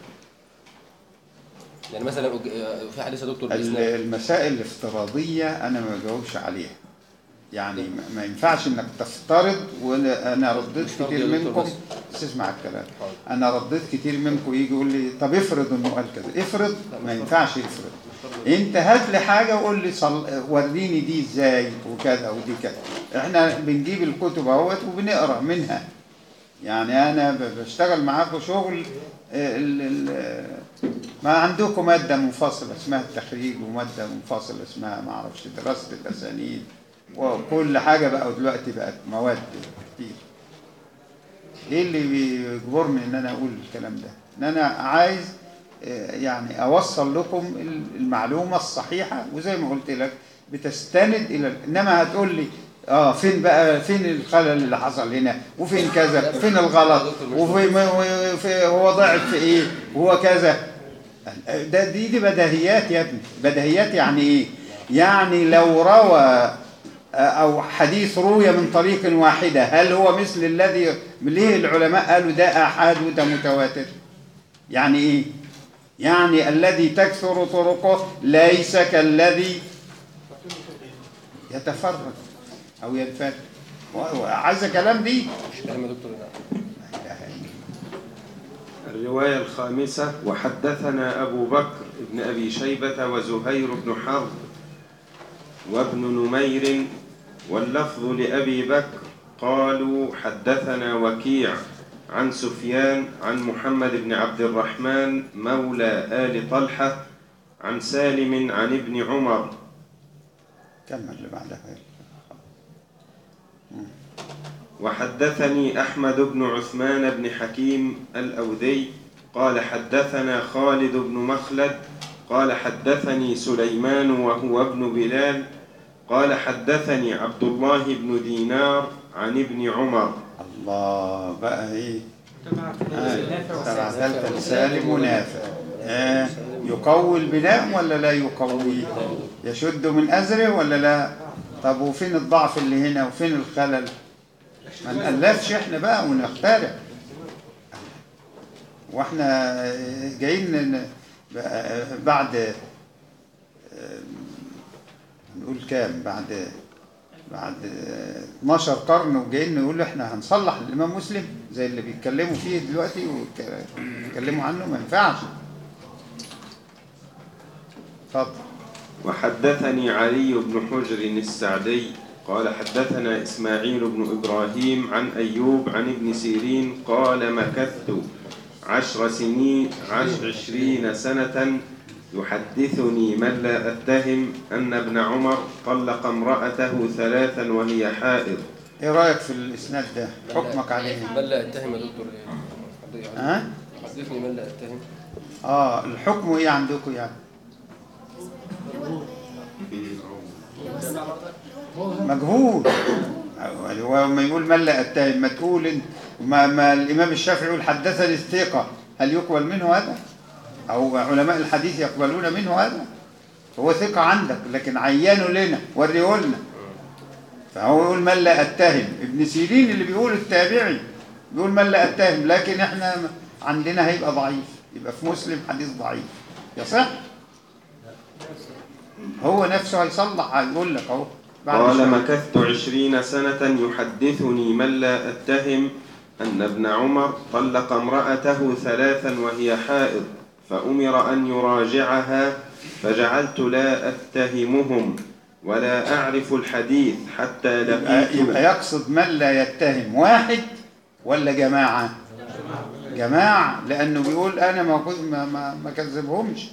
G: يعني مثلا أج- في حديث يا دكتور
A: ال-
G: بإسناد.
A: المسائل الافتراضية أنا ما بجاوبش عليها يعني ما- ما ينفعش انك تفترض وانا أنا رديت
G: مش فرض
A: كتير
G: يا دكتور
A: منكم
G: بس.
A: بس اسمع الكلام
G: حاضر.
A: انا رديت كتير منكم يجي يقول لي طب افرض انه قال كذا افرض ما ينفعش يفرض انت هات لي حاجه وقول لي صل... وريني دي ازاي وكذا ودي كذا احنا بنجيب الكتب اهوت وبنقرا منها يعني انا ب- بشتغل معاكم شغل آه، ال... ال... ما عندكم ماده منفصله اسمها التخريج وماده منفصله اسمها ما اعرفش دراسه الاسانيد وكل حاجه بقى دلوقتي بقت مواد كتير ايه اللي بيجبرني ان انا اقول الكلام ده ان انا عايز آه، يعني اوصل لكم المعلومه الصحيحه وزي ما قلت لك بتستند الى انما هتقول لي اه فين بقى فين الخلل اللي حصل هنا وفين كذا فين الغلط وفين وفي هو ضعف في ايه وهو كذا ده دي دي بديهيات يا ابني بديهيات يعني ايه يعني لو روى أو حديث روي من طريق واحدة هل هو مثل الذي ليه العلماء قالوا ده آحاد وده متواتر يعني إيه يعني الذي تكثر طرقه ليس كالذي يتفرد أو ينفرد عايز كلام دي
G: كلام يا دكتور نعم.
A: لا إله إلا الله.
F: الرواية الخامسة وحدثنا أبو بكر بن أبي شيبة وزهير بن حرب وابن نمير واللفظ لأبي بكر قالوا حدثنا وكيع عن سفيان عن محمد بن عبد الرحمن مولى آل طلحة عن سالم عن ابن عمر
A: كمل اللي بعدها
F: وحدثني أحمد بن عثمان بن حكيم الأوذي قال حدثنا خالد بن مخلد قال حدثني سليمان وهو ابن بلال قال حدثني عبد الله بن دينار عن ابن عمر
A: الله بقى ايه
E: تبع نافع
A: تبع
E: وسالم.
A: ثالثة سالم ونافع آه يقوي البناء ولا لا يقوي يشد من أزره ولا لا طب وفين الضعف اللي هنا وفين الخلل ما نألفش احنا بقى ونخترع واحنا جايين ن- بعد آه، نقول كام بعد بعد 12 قرن وجايين نقول احنا هنصلح الامام مسلم زي اللي بيتكلموا فيه دلوقتي ويتكلموا عنه ما ينفعش اتفضل
F: وحدثني علي بن حجر السعدي قال حدثنا إسماعيل بن إبراهيم عن أيوب عن ابن سيرين قال مكثت عشر سنين عشر عشرين سنة يحدثني من لا أتهم أن ابن عمر طلق امرأته ثلاثا وهي حائض
A: ايه رايك في الاسناد ده حكمك عليه
G: من لا اتهم يا دكتور حد-
A: ها
G: حدثني من لا اتهم
A: اه الحكم ايه عندكم يعني مجهول هو ما يقول من لا اتهم ما تقول انت ما, ما الامام الشافعي يقول حدثني الثقه هل يقبل منه هذا او علماء الحديث يقبلون منه هذا هو ثقه عندك لكن عينه لنا وريه لنا فهو يقول من لا اتهم ابن سيرين اللي بيقول التابعي بيقول من لا اتهم لكن احنا عندنا هيبقى ضعيف يبقى في مسلم حديث ضعيف يصح هو نفسه هيصلح هيقول لك اهو بعد
F: قال
A: شوية.
F: مكثت عشرين سنة يحدثني من لا أتهم أن ابن عمر طلق امرأته ثلاثا وهي حائض فأمر أن يراجعها فجعلت لا أتهمهم ولا أعرف الحديث حتى
A: يبقى,
F: لقيت
A: يبقى يقصد من لا يتهم واحد ولا جماعة جماعة لأنه بيقول أنا ما كنت- ما ما, ما كذبهمش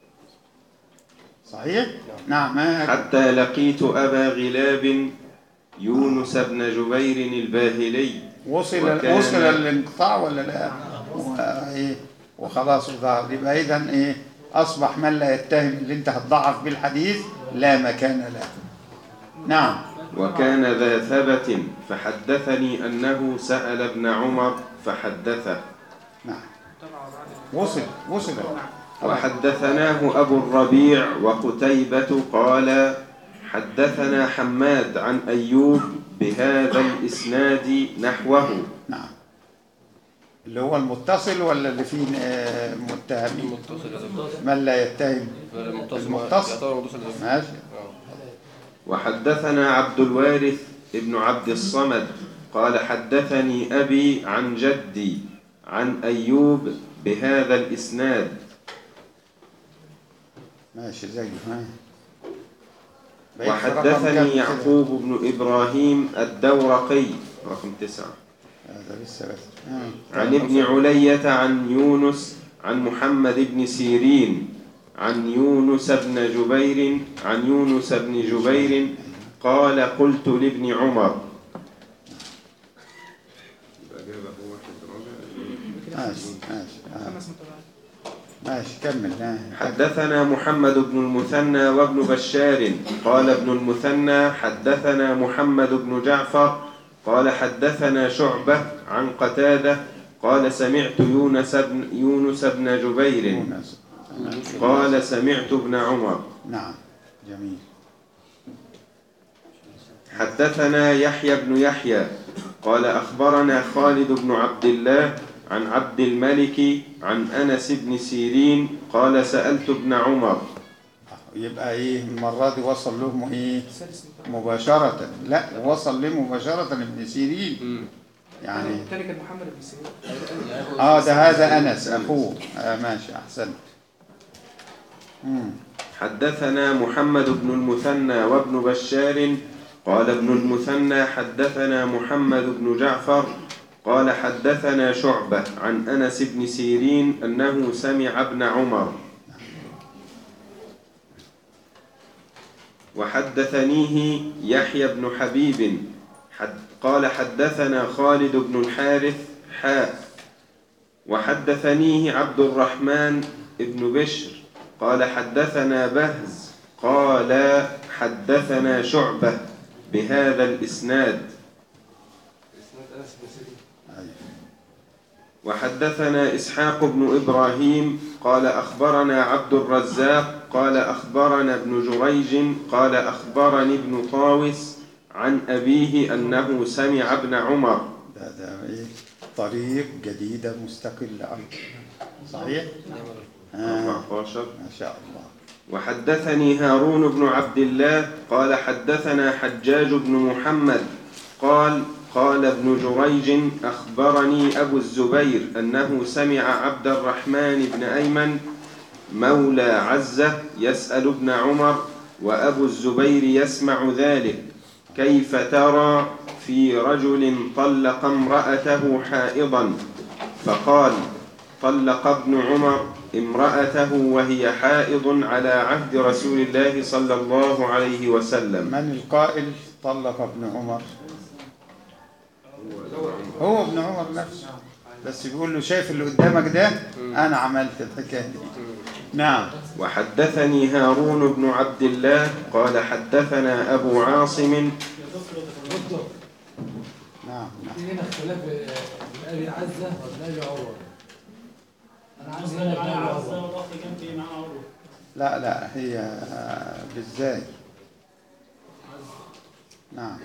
A: صحيح؟ نعم ما
F: حتى لقيت أبا غلاب يونس بن جبير الباهلي
A: وصل
F: وكان-
A: وصل الانقطاع ولا لا؟ وإيه وخلاص ظهر يبقى إذا إيه أصبح من لا يتهم اللي أنت هتضعف بالحديث لا مكان له نعم
F: وكان ذا ثبت فحدثني أنه سأل ابن عمر فحدثه
A: نعم وصل وصل
F: وحدثناه أبو الربيع وقتيبة قال حدثنا حماد عن أيوب بهذا الإسناد نحوه
A: نعم اللي هو المتصل ولا اللي فيه آه، متهمين
G: متصل يا دكتور.
A: من لا يتهم
G: المتصل
A: المتصل.
G: يعتبر متصل يا دكتور.
A: ماشي
G: آه.
F: وحدثنا عبد الوارث ابن عبد الصمد قال حدثني أبي عن جدي عن أيوب بهذا الإسناد
A: ماشي زي ها بقيت في رقم كام
F: وحدثني
A: كده؟
F: يعقوب بن إبراهيم الدورقي رقم تسعة
A: هذا لسه بس آه.
F: عن ابن علية عن يونس عن محمد بن سيرين عن يونس بن جبير عن يونس بن جبير قال قلت لابن عمر
A: ماشي ماشي آه.
E: خمس متابعات
A: ماشي كمل آه.
F: حدثنا محمد بن المثنى وابن بشار قال ابن المثنى حدثنا محمد بن جعفر قال حدثنا شعبة عن قتادة قال سمعت يونس بن يونس بن جبير
A: يونس.
F: قال سمعت ابن عمر
A: نعم جميل
F: حدثنا يحيى بن يحيى قال أخبرنا خالد بن عبد الله عن عبد الملك عن أنس بن سيرين قال سألت ابن عمر
A: يبقى ايه المرة دي وصل لهم ايه
E: السادس متابعة
A: مباشرة لا وصل ليه مباشرة ابن سيرين يعني
E: الثاني كان محمد بن سيرين
A: اه ده هذا انس اخوه آه ماشي احسنت مم.
F: حدثنا محمد بن المثنى وابن بشار قال ابن المثنى حدثنا محمد بن جعفر قال حدثنا شعبة عن أنس بن سيرين أنه سمع ابن عمر وحدثنيه يحيى بن حبيب حد قال حدثنا خالد بن الحارث حاء وحدثنيه عبد الرحمن بن بشر قال حدثنا بهز قال حدثنا شعبة بهذا الإسناد
A: أيوة.
F: وحدثنا إسحاق بن إبراهيم قال أخبرنا عبد الرزاق قال أخبرنا ابن جريج قال أخبرني ابن طاوس عن أبيه أنه سمع ابن عمر
A: ده ده ايه طريق جديدة مستقلة أيضا صحيح؟ آه.
F: 14
A: ما شاء الله
F: وحدثني هارون بن عبد الله قال حدثنا حجاج بن محمد قال قال ابن جريج أخبرني أبو الزبير أنه سمع عبد الرحمن بن أيمن مولى عزة يسأل ابن عمر وأبو الزبير يسمع ذلك كيف ترى في رجل طلق امرأته حائضا فقال طلق ابن عمر امرأته وهي حائض على عهد رسول الله صلى الله عليه وسلم
A: من القائل طلق ابن عمر هو ابن عمر نفسه بس بيقول له شايف اللي قدامك ده انا عملت الحكايه دي نعم
F: وحدثني هارون بن عبد الله قال حدثنا أبو عاصم
B: دكتور
A: نعم نعم
B: في هنا اختلاف بين ابي عزه وابن ابي عروه انا عندي هنا ابن ابي عروه
A: لا لا هي آه، بالذات نعم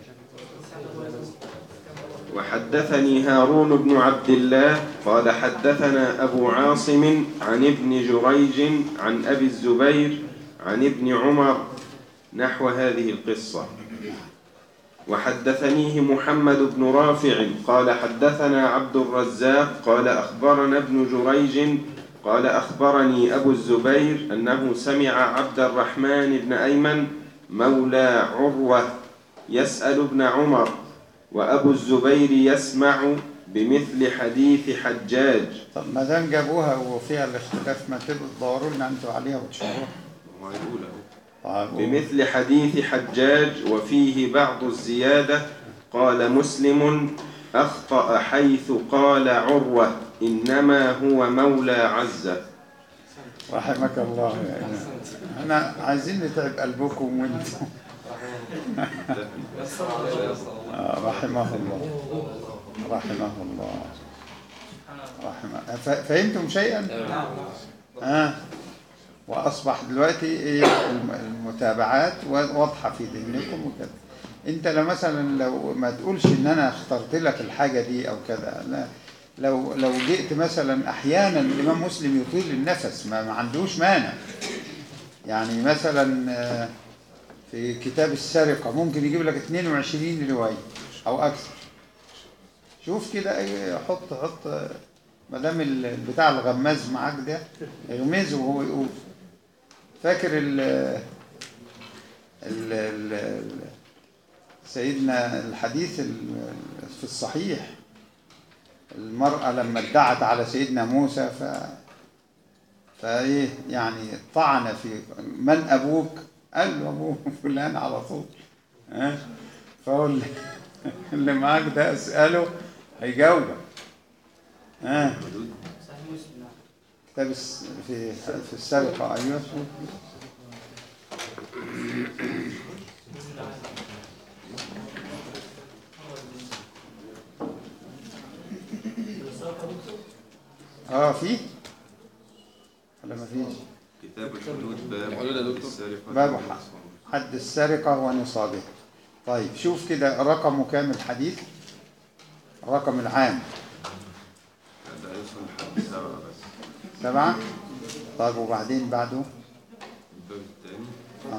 F: وحدثني هارون بن عبد الله قال حدثنا أبو عاصم عن ابن جريج عن أبي الزبير عن ابن عمر نحو هذه القصة وحدثنيه محمد بن رافع قال حدثنا عبد الرزاق قال أخبرنا ابن جريج قال أخبرني أبو الزبير أنه سمع عبد الرحمن بن أيمن مولى عروة يسأل ابن عمر وأبو الزبير يسمع بمثل حديث حجاج
A: طب ما دام جابوها وفيها الاختلاف ما تبقوا تدوروا لنا انتوا عليها وتشرحوها طيب
F: بمثل حديث حجاج وفيه بعض الزيادة قال مسلم أخطأ حيث قال عروة إنما هو مولى عزة
A: رحمك الله يا إمام احنا عايزين نتعب قلبكم وانتم آه، رحمه الله رحمه الله رحمه ف- فهمتم شيئا؟ آه. وأصبح دلوقتي إيه الم- المتابعات واضحة في ذهنكم وكذا أنت لو مثلا لو ما تقولش إن أنا اخترت لك الحاجة دي أو كذا لا لو لو جئت مثلا أحيانا الإمام مسلم يطيل النفس ما, ما عندوش مانع يعني مثلا آه، في كتاب السرقة ممكن يجيب لك 22 رواية أو أكثر شوف كده أي حط حط ما دام ال- بتاع الغماز معاك ده يغمزه وهو يقول فاكر ال ال ال سيدنا الحديث ال- في الصحيح المرأة لما ادعت على سيدنا موسى ف فايه يعني طعن في من ابوك؟ قال له ابوه فلان على طول ها فهو اللي, اللي معاك ده اساله هيجاوبك ها
C: صحيح مسلم نعم
A: كتاب الس- في في السرقة أيوه اه في ولا ما فيش
F: كتاب الحدود باب
G: الحدود يا دكتور.
F: السرقة
A: باب
F: والنصب.
A: حد السرقة ونصابها طيب شوف كده رقمه كام الحديث الرقم العام
F: ده يوصل لحد سبعة بس
A: سبعة طيب وبعدين بعده
F: الباب الثاني
A: اه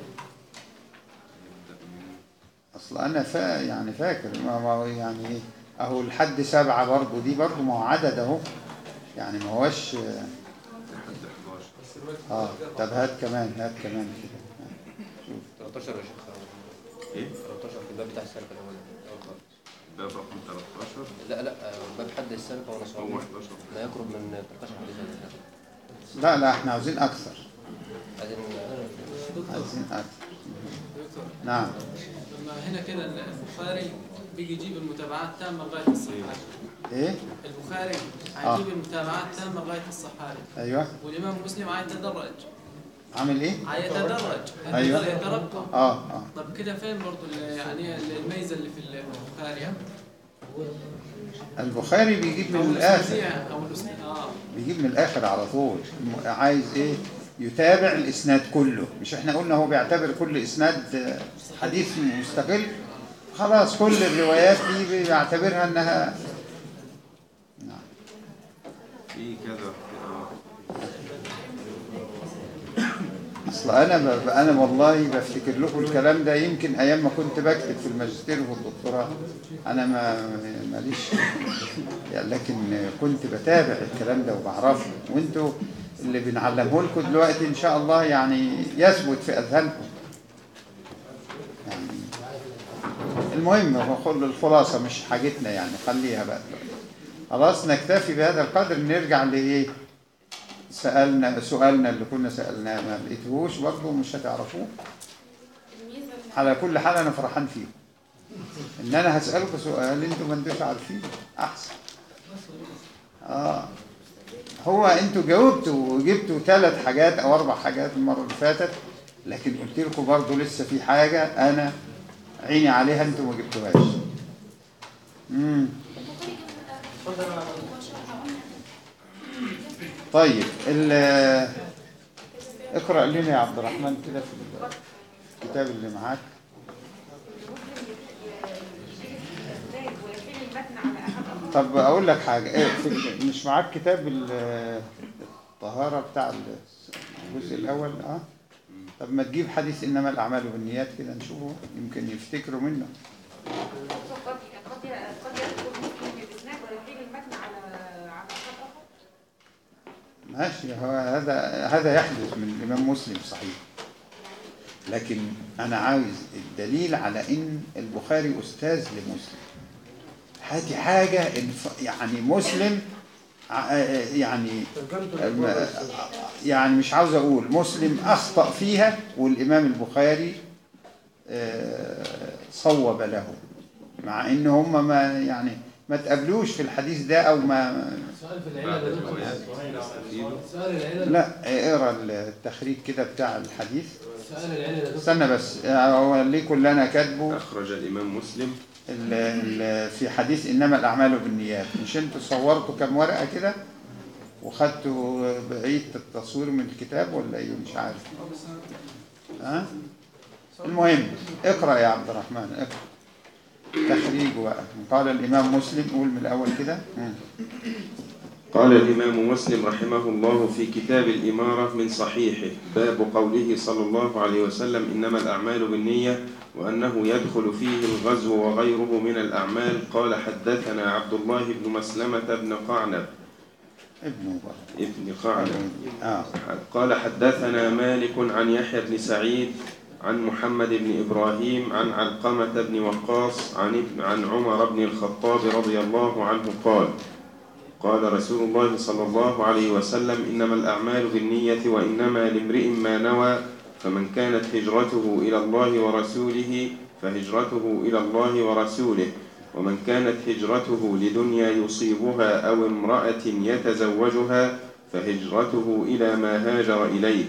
F: يبدأ من
A: اصل انا فا يعني فاكر ما ما هو يعني ايه اهو الحد سبعة برضه دي برضه ما هو عدد اهو يعني ما هوش
F: لحد 11
A: اه طب هات كمان هات كمان كده
G: 13 يا شيخ
F: ايه
G: 13 في الباب بتاع السرقه الاول الأول خالص.
F: باب رقم 13
G: لا لا آه، باب حد السرقه
F: هو
G: ونصابه
F: 11
G: ما يقرب من 13 حديث يا شيخ.
A: لا لا احنا عاوزين اكثر
G: عايزين
A: عايزين اكثر
B: دكتور
A: نعم
B: لما هنا كده البخاري بيجي يجيب المتابعات تامة لغاية الصحابي
A: ايه
B: البخاري
A: آه.
B: هيجيب المتابعات تامة لغاية الصحابي
A: ايوه
B: والإمام مسلم هيتدرج
A: عامل ايه
B: هيتدرج
A: أيوة.
B: هيفضل يترقى
A: اه اه
B: طب كده فين برضو ال- يعني الميزة اللي في البخاري
A: البخاري بيجيب
B: أو
A: من الاخر
B: الأساسية أو الأساسية آه
A: بيجيب من الاخر على طول م- عايز ايه يتابع الاسناد كله مش احنا قلنا هو بيعتبر كل اسناد آه، حديث مستقل خلاص كل الروايات دي بيعتبرها انها نعم
F: في كذا آه.
A: اصل انا ب... انا والله بفتكر لكم الكلام ده يمكن ايام ما كنت بكتب في الماجستير وفي الدكتوراه انا ما ماليش يعني لكن كنت بتابع الكلام ده وبعرفه وانتوا اللي بنعلمه لكم دلوقتي ان شاء الله يعني يثبت في اذهانكم يعني المهم هو كل الخلاصه مش حاجتنا يعني خليها بقى دلوقتي خلاص نكتفي بهذا القدر نرجع لايه سألنا سؤالنا اللي كنا سألناه ما لقيتهوش برضه مش هتعرفوه
I: الميزه اللي
A: على كل حال أنا فرحان فيه إن أنا هسألكم سؤال أنتوا ما انتوش عارفين أحسن آه هو أنتوا جاوبتوا وجبتوا ثلاث حاجات أو أربع حاجات المرة اللي فاتت لكن قلت لكم برضه لسه في حاجة أنا عيني عليها أنتوا ما جبتوهاش امم طيب ال- اقرأ لنا يا عبد الرحمن كده في الكتاب اللي معاك طب اقول لك حاجه ايه في مش معاك كتاب ال- الطهاره بتاع الجزء الاول اه طب ما تجيب حديث انما الاعمال بالنيات كده نشوفه يمكن يفتكروا منه
I: قد قد قد يذكر مسلم بالاسناد ويحيل المتن على على خط اخر
A: ماشي هو هذا هذا يحدث من الامام مسلم صحيح لكن انا عاوز الدليل على ان البخاري استاذ لمسلم هاتي حاجه الف- يعني مسلم ع- يعني
H: ترجمته
A: الم-
H: للغة
A: يعني مش عاوز اقول مسلم اخطا فيها والامام البخاري آه، صوب له مع ان هم ما يعني ما تقابلوش في الحديث ده او ما
B: سؤال في
F: بعد
B: العلل يا دكتور.
F: الروايات يستفيدوا
B: سؤال العلل
A: لا اقرا التخريج كده بتاع الحديث
B: سؤال العلل يا دكتور
A: استنى بس هو ليه اللي انا كاتبه
F: أخرج الإمام مسلم
A: ال- ال- في حديث انما الاعمال بالنيات مش انتوا صورتوا كام ورقه كده وخدتوا بعيد التصوير من الكتاب ولا ايه مش عارف ها المهم اقرا يا عبد الرحمن اقرا تخريج بقى قال الامام مسلم قول من الاول كده مم.
F: قال الإمام مسلم رحمه الله في كتاب الإمارة من صحيحه باب قوله صلى الله عليه وسلم إنما الأعمال بالنية وأنه يدخل فيه الغزو وغيره من الأعمال قال حدثنا عبد الله بن مسلمة بن قعنب
A: ابنه بقى
F: ابن قعنب
A: اه
F: قال حدثنا مالك عن يحيى بن سعيد عن محمد بن إبراهيم عن علقمة بن وقاص عن ابن عن عمر بن الخطاب رضي الله عنه قال قال رسول الله صلى الله عليه وسلم إنما الأعمال بالنية وإنما لامرئ ما نوى فمن كانت هجرته إلى الله ورسوله فهجرته إلى الله ورسوله ومن كانت هجرته لدنيا يصيبها أو امرأة يتزوجها فهجرته إلى ما هاجر إليه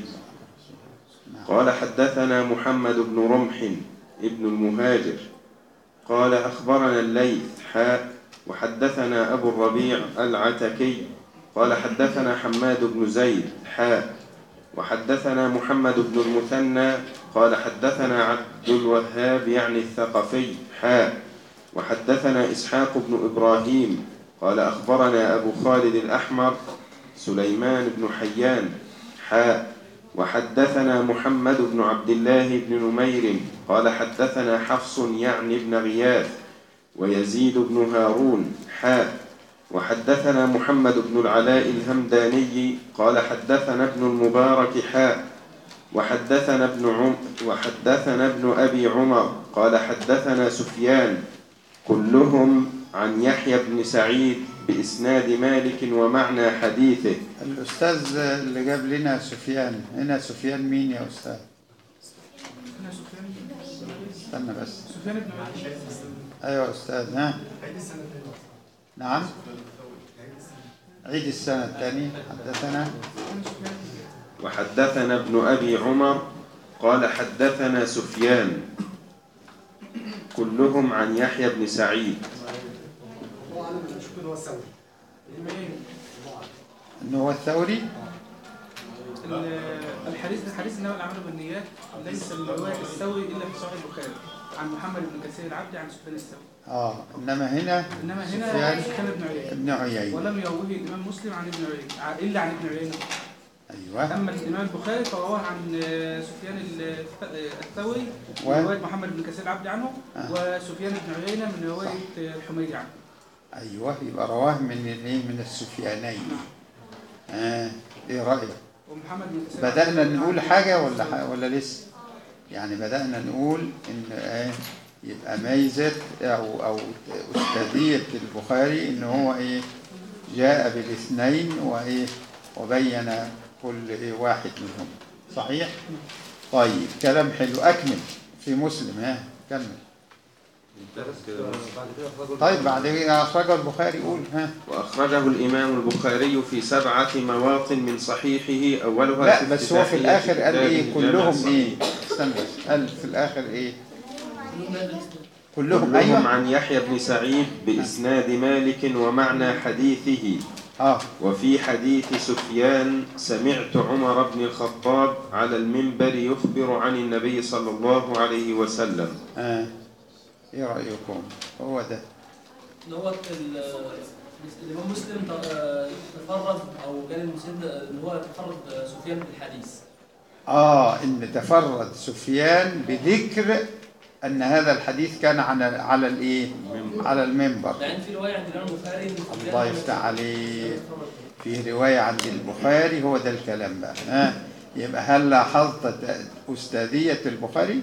F: قال حدثنا محمد بن رمح ابن المهاجر قال أخبرنا الليث حاء وحدثنا أبو الربيع العتكي قال حدثنا حماد بن زيد حاء وحدثنا محمد بن المثنى قال حدثنا عبد الوهاب يعني الثقفي حاء وحدثنا إسحاق بن إبراهيم قال أخبرنا أبو خالد الأحمر سليمان بن حيان حاء وحدثنا محمد بن عبد الله بن نمير قال حدثنا حفص يعني بن غياث ويزيد بن هارون حاء وحدثنا محمد بن العلاء الهمداني قال حدثنا ابن المبارك حاء وحدثنا ابن عم وحدثنا ابن أبي عمر قال حدثنا سفيان كلهم عن يحيى بن سعيد بإسناد مالك ومعنى حديثه
A: الاستاذ اللي جاب لنا سفيان هنا سفيان مين يا استاذ
E: أنا سفيان
A: استنى بس
E: سفيان بن مالك
A: ايوه استاذ ها نعم عيد السنه الثاني حدثنا
E: أنا سفيان
F: وحدثنا ابن أبي عمر قال حدثنا سفيان كلهم عن يحيى بن سعيد
A: انه هو الثوري
E: ال- الحديث الحديث انما الاعمال بالنيات ليس الروايه السوي الا في صحيح البخاري عن محمد بن كثير العبدي عن سفيان الثوري
A: اه انما هنا
E: انما هنا
A: سفيان
E: سفيان بن عيينه
A: ابن عيينه
E: ولم يروه الامام مسلم عن ابن عيينه ع- الا عن ابن عيينه
A: ايوه
E: اما الامام البخاري فرواه عن آه، سفيان ال- الثوري
A: و-
E: من روايه محمد بن كثير العبدي عنه
A: آه.
E: وسفيان بن عيينه من روايه آه، الحميدي عنه
A: ايوه يبقى رواه من الايه من السفيانين اه ايه رايك
E: ومحمد بن كثير
A: بدانا
E: العبدي
A: نقول
E: عن-
A: حاجه ولا حاجة ولا لسه يعني بدانا نقول ان ايه يبقى ميزه او او استاذيه البخاري ان هو ايه جاء بالاثنين وايه وبين كل ايه واحد منهم صحيح طيب كلام حلو اكمل في مسلم ها كمل طيب بعد كده اخرجه البخاري قول ها
F: وأخرجه الإمام البخاري في سبعة مواطن من صحيحه أولها
A: لا بس هو في
F: افتتاحية
A: الاخر قال
F: كتابه
A: ايه
F: الجامع
A: كلهم
F: الصحيح.
A: ايه استنى بس قال في الاخر ايه كلهم
F: كلهم
A: ايوه
F: عن يحيى بن سعيد بإسناد مالك ومعنى حديثه
A: اه
F: وفي حديث سفيان سمعت عمر بن الخطاب على المنبر يخبر عن النبي صلى الله عليه وسلم
A: اه ايه رايكم هو ده
B: اللي هو ال- الإمام مسلم ت- آه، تفرد أو كان المسلم اللي هو تفرد آه، سفيان بالحديث
A: آه إن تفرد سفيان بذكر أن هذا الحديث كان على على الإيه؟ على المنبر
B: لأن في رواية عند الإمام البخاري إن سفيان
A: الله يفتح عليك في رواية عند البخاري هو ده الكلام بقى ها يبقى هل لاحظت ت- أستاذية البخاري؟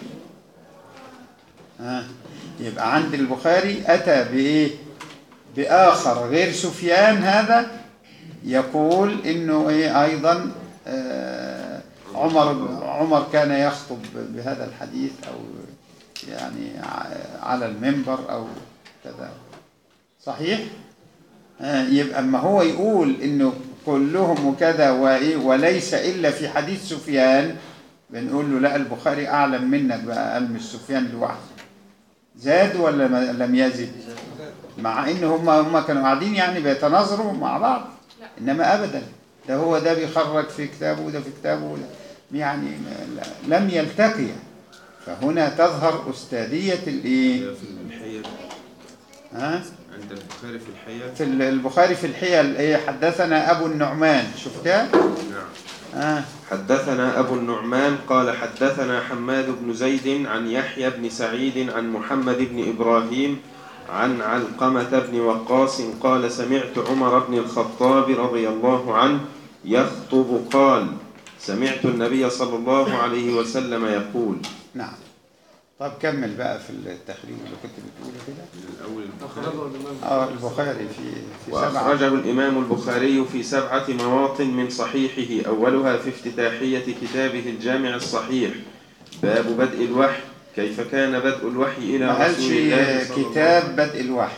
A: ها يبقى عند البخاري أتى بإيه؟ بآخر غير سفيان هذا يقول إنه إيه أيضا آه عمر عمر كان يخطب بهذا الحديث أو يعني ع- على المنبر أو كذا صحيح؟ آه، يبقى اما هو يقول انه كلهم وكذا وايه وليس الا في حديث سفيان بنقول له لا البخاري اعلم منك بقى قال مش سفيان لوحده زاد ولا ما لم يزد مع ان هم هم كانوا قاعدين يعني بيتناظروا مع بعض انما ابدا ده هو ده بيخرج في كتابه وده في كتابه وده يعني ما- لا- لم يلتقيا فهنا تظهر استاذيه الايه
F: في الحيل
A: ها
F: عند البخاري في الحيل
A: في البخاري في الحيل ايه حدثنا ابو النعمان شفتها
F: نعم
A: اه
F: حدثنا أبو النعمان قال حدثنا حماد بن زيد عن يحيى بن سعيد عن محمد بن إبراهيم عن علقمة بن وقاص قال سمعت عمر بن الخطاب رضي الله عنه يخطب قال سمعت النبي صلى الله عليه وسلم يقول
A: نعم طب كمل بقى في التخريج اللي كنت بتقوله كده
F: من الأول
H: أخرجه الإمام
A: اه البخاري في في سبعة
F: وأخرجه الإمام البخاري في سبعة مواطن من صحيحه أولها في افتتاحية كتابه الجامع الصحيح باب بدء الوحي كيف كان بدء الوحي إلى
A: ما قالش
F: رسول الله صلى الله
A: كتاب بدء الوحي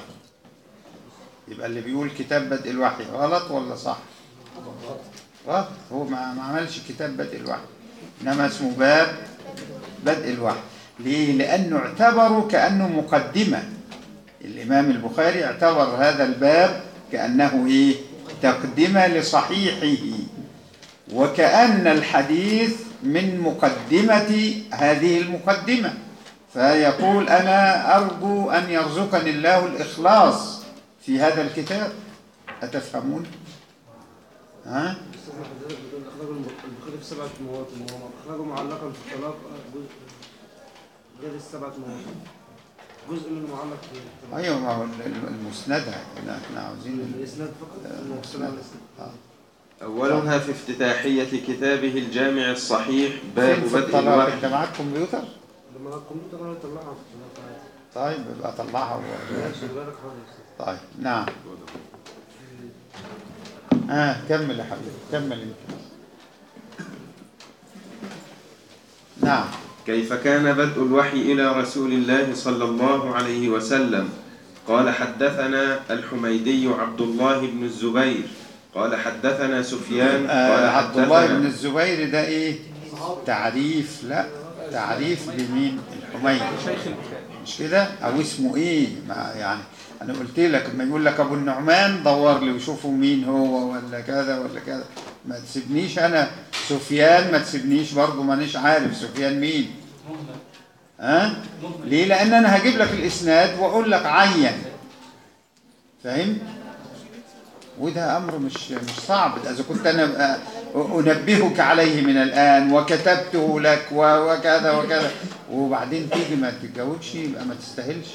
A: يبقى اللي بيقول كتاب بدء الوحي غلط ولا صح غلط هو ما ما عملش كتاب بدء الوحي انما اسمه باب بدء الوحي ليه لانه اعتبره كانه مقدمه الامام البخاري اعتبر هذا الباب كانه ايه تقدمه لصحيحه وكأن الحديث من مقدمة هذه المقدمة فيقول أنا أرجو أن يرزقني الله الإخلاص في هذا الكتاب أتفهمون؟ ها؟
H: أستاذ حضرتك بتقول أخرجه البخاري في سبعة مواطن وهو أخرجه معلقا في الطلاق آه، جزء غير السبعة مواطن جزء منه معلق في الطلاق
A: أيوة ما هو المسندة احنا احنا عاوزين
H: الإسناد فقط
A: المسندة آه.
F: أولها في افتتاحية كتابه الجامع الصحيح باب
A: فين في
F: بدء
A: الطلاق
F: الوحي
A: أنت معاك كمبيوتر؟
H: لما الكمبيوتر أنا يطلعها في الطلاق عادي.
A: طيب يبقى طلعها و...
H: ماشي بالك حاضر
A: طيب نعم آه كمل يا حبيبي كمل انت نعم
F: كيف كان بدء الوحي إلى رسول الله صلى الله عليه وسلم قال حدثنا الحميدي عبد الله بن الزبير قال حدثنا سفيان
A: آه
F: قال
A: عبد الله بن
F: حدثنا
A: الزبير ده ايه تعريف لا تعريف لمين الحميدي
E: شيخ البخاري
A: مش كده او اسمه ايه ما يعني انا قلت لك لما يقول لك ابو النعمان دور لي وشوفوا مين هو ولا كذا ولا كذا ما تسيبنيش انا سفيان ما تسيبنيش برضه مانيش عارف سفيان مين
B: مهمل
A: ها
B: مهمل
A: ليه لان انا هجيب لك الاسناد واقول لك عين فاهم وده امر مش مش صعب اذا كنت انا أ- انبهك عليه من الان وكتبته لك و- وكذا وكذا وبعدين تيجي ما تتجاوبش يبقى ما تستاهلش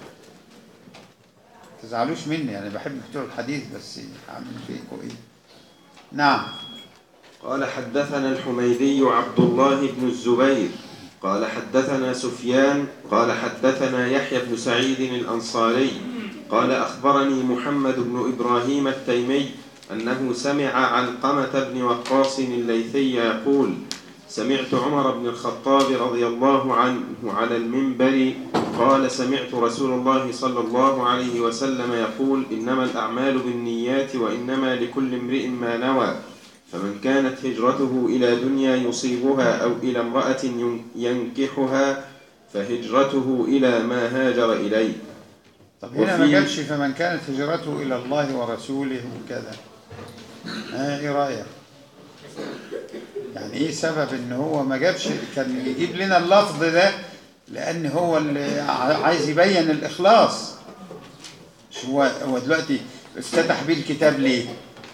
A: تزعلوش مني انا بحب بتوع الحديث بس هعمل فيكم ايه نعم
F: قال حدثنا الحميدي عبد الله بن الزبير قال حدثنا سفيان قال حدثنا يحيى بن سعيد الأنصاري قال أخبرني محمد بن إبراهيم التيمي أنه سمع علقمة بن وقاص الليثي يقول سمعت عمر بن الخطاب رضي الله عنه على المنبر قال سمعت رسول الله صلى الله عليه وسلم يقول إنما الأعمال بالنيات وإنما لكل امرئ ما نوى فمن كانت هجرته إلى دنيا يصيبها أو إلى امرأة ين- ينكحها فهجرته إلى ما هاجر إليه
A: طب هنا ما
F: وفي-
A: جابش فمن كانت هجرته الى الله ورسوله وكذا ها ايه رايك يعني ايه سبب ان هو ما جابش كان يجيب لنا اللفظ ده لان هو اللي ع- عايز يبين الاخلاص مش هو هو دلوقتي افتتح بيه الكتاب ليه؟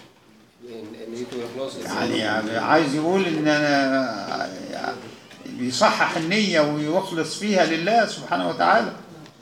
G: نيته واخلاص
A: يعني, يعني عايز يقول ان انا يعني بيصحح النية ويخلص فيها لله سبحانه وتعالى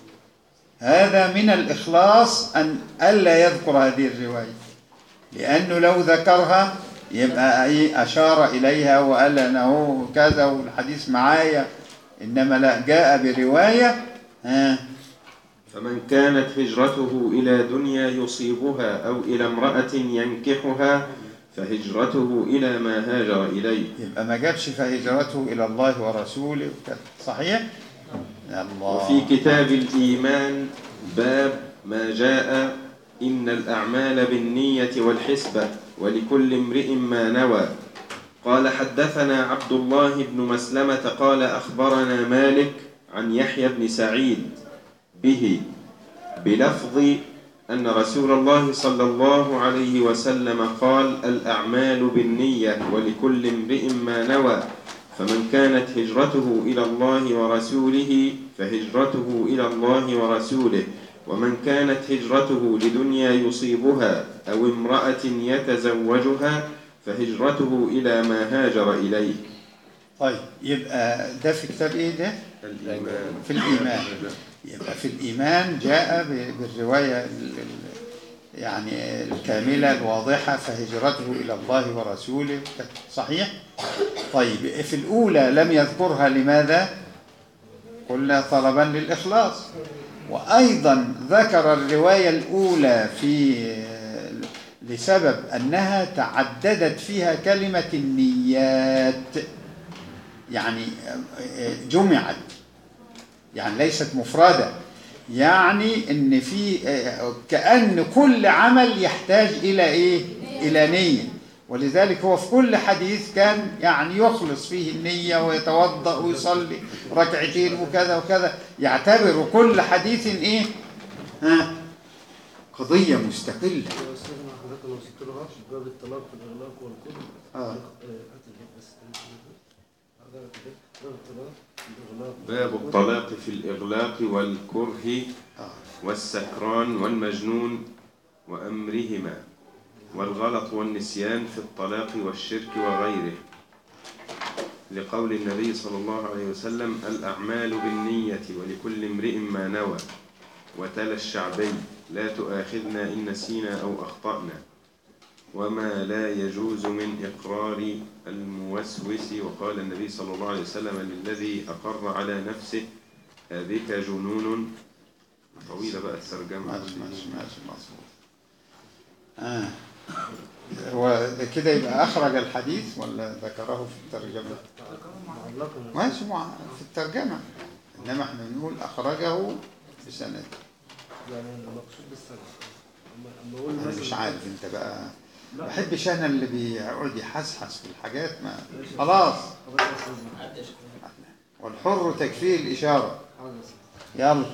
A: هذا من الإخلاص أن ألا يذكر هذه الرواية لأنه لو ذكرها يبقى إيه أشار إليها وقال أنه كذا والحديث معايا إنما لا جاء برواية ها
F: فمن كانت هجرته إلى دنيا يصيبها أو إلى امرأة ينكحها فهجرته إلى ما هاجر إليه
A: يبقى ما جابش فهجرته إلى الله ورسوله وكذا صحيح؟ يا الله
F: وفي كتاب الإيمان باب ما جاء إن الأعمال بالنية والحسبة ولكل امرئ ما نوى قال حدثنا عبد الله بن مسلمة قال أخبرنا مالك عن يحيى بن سعيد به بلفظ أن رسول الله صلى الله عليه وسلم قال الأعمال بالنية ولكل امرئ ما نوى فمن كانت هجرته إلى الله ورسوله فهجرته إلى الله ورسوله ومن كانت هجرته لدنيا يصيبها أو امرأة يتزوجها فهجرته إلى ما هاجر إليه
A: طيب يبقى ده في كتاب إيه ده؟
F: الإيمان
A: في الإيمان يبقى في الإيمان جاء ب- بالرواية ال- ال- يعني الكاملة الواضحة فهجرته إلى الله ورسوله صحيح؟ طيب في الأولى لم يذكرها لماذا؟ قلنا طلبا للإخلاص وأيضا ذكر الرواية الأولى في لسبب أنها تعددت فيها كلمة النيات يعني جمعت يعني ليست مفردة يعني ان في كأن كل عمل يحتاج الى ايه الى نية ولذلك هو في كل حديث كان يعني يخلص فيه النية ويتوضأ ويصلي ركعتين وكذا وكذا يعتبر كل حديث ايه ها قضية مستقلة
H: يا استاذنا حضرتك لو وصلت له عرش باب الطلاق والاغلاق والكتب
A: آه.
H: هات الهيك بس حضرتك الهيك باب الطلاق والاغلاق
F: باب الطلاق في الإغلاق والكره
A: آه.
F: والسكران والمجنون وأمرهما والغلط والنسيان في الطلاق والشرك وغيره لقول النبي صلى الله عليه وسلم الأعمال بالنية ولكل امرئ ما نوى وتلا الشعبي لا تؤاخذنا إن نسينا أو أخطأنا وما لا يجوز من إقرار الموسوس وقال النبي صلى الله عليه وسلم للذي أقر على نفسه هذيك جنون طويلة بقى الترجمة
A: ماشي ماشي ماشي مظبوط آه. هو ده كده يبقى أخرج الحديث ولا ذكره في الترجمة؟
H: معلقا
A: ماشي مع في الترجمة إنما احنا بنقول أخرجه بسند
H: يعني المقصود بالسنة أما- أما أقول
A: أنا
H: مثلا
A: مش عارف أنت بقى ما
H: لا.
A: بحبش أنا اللي بيقعد يحسحس في الحاجات ما خلاص
H: حضرتك يا أستاذنا.
A: والحر تكفيه الإشارة
H: حاضر يا أستاذنا.
A: يلا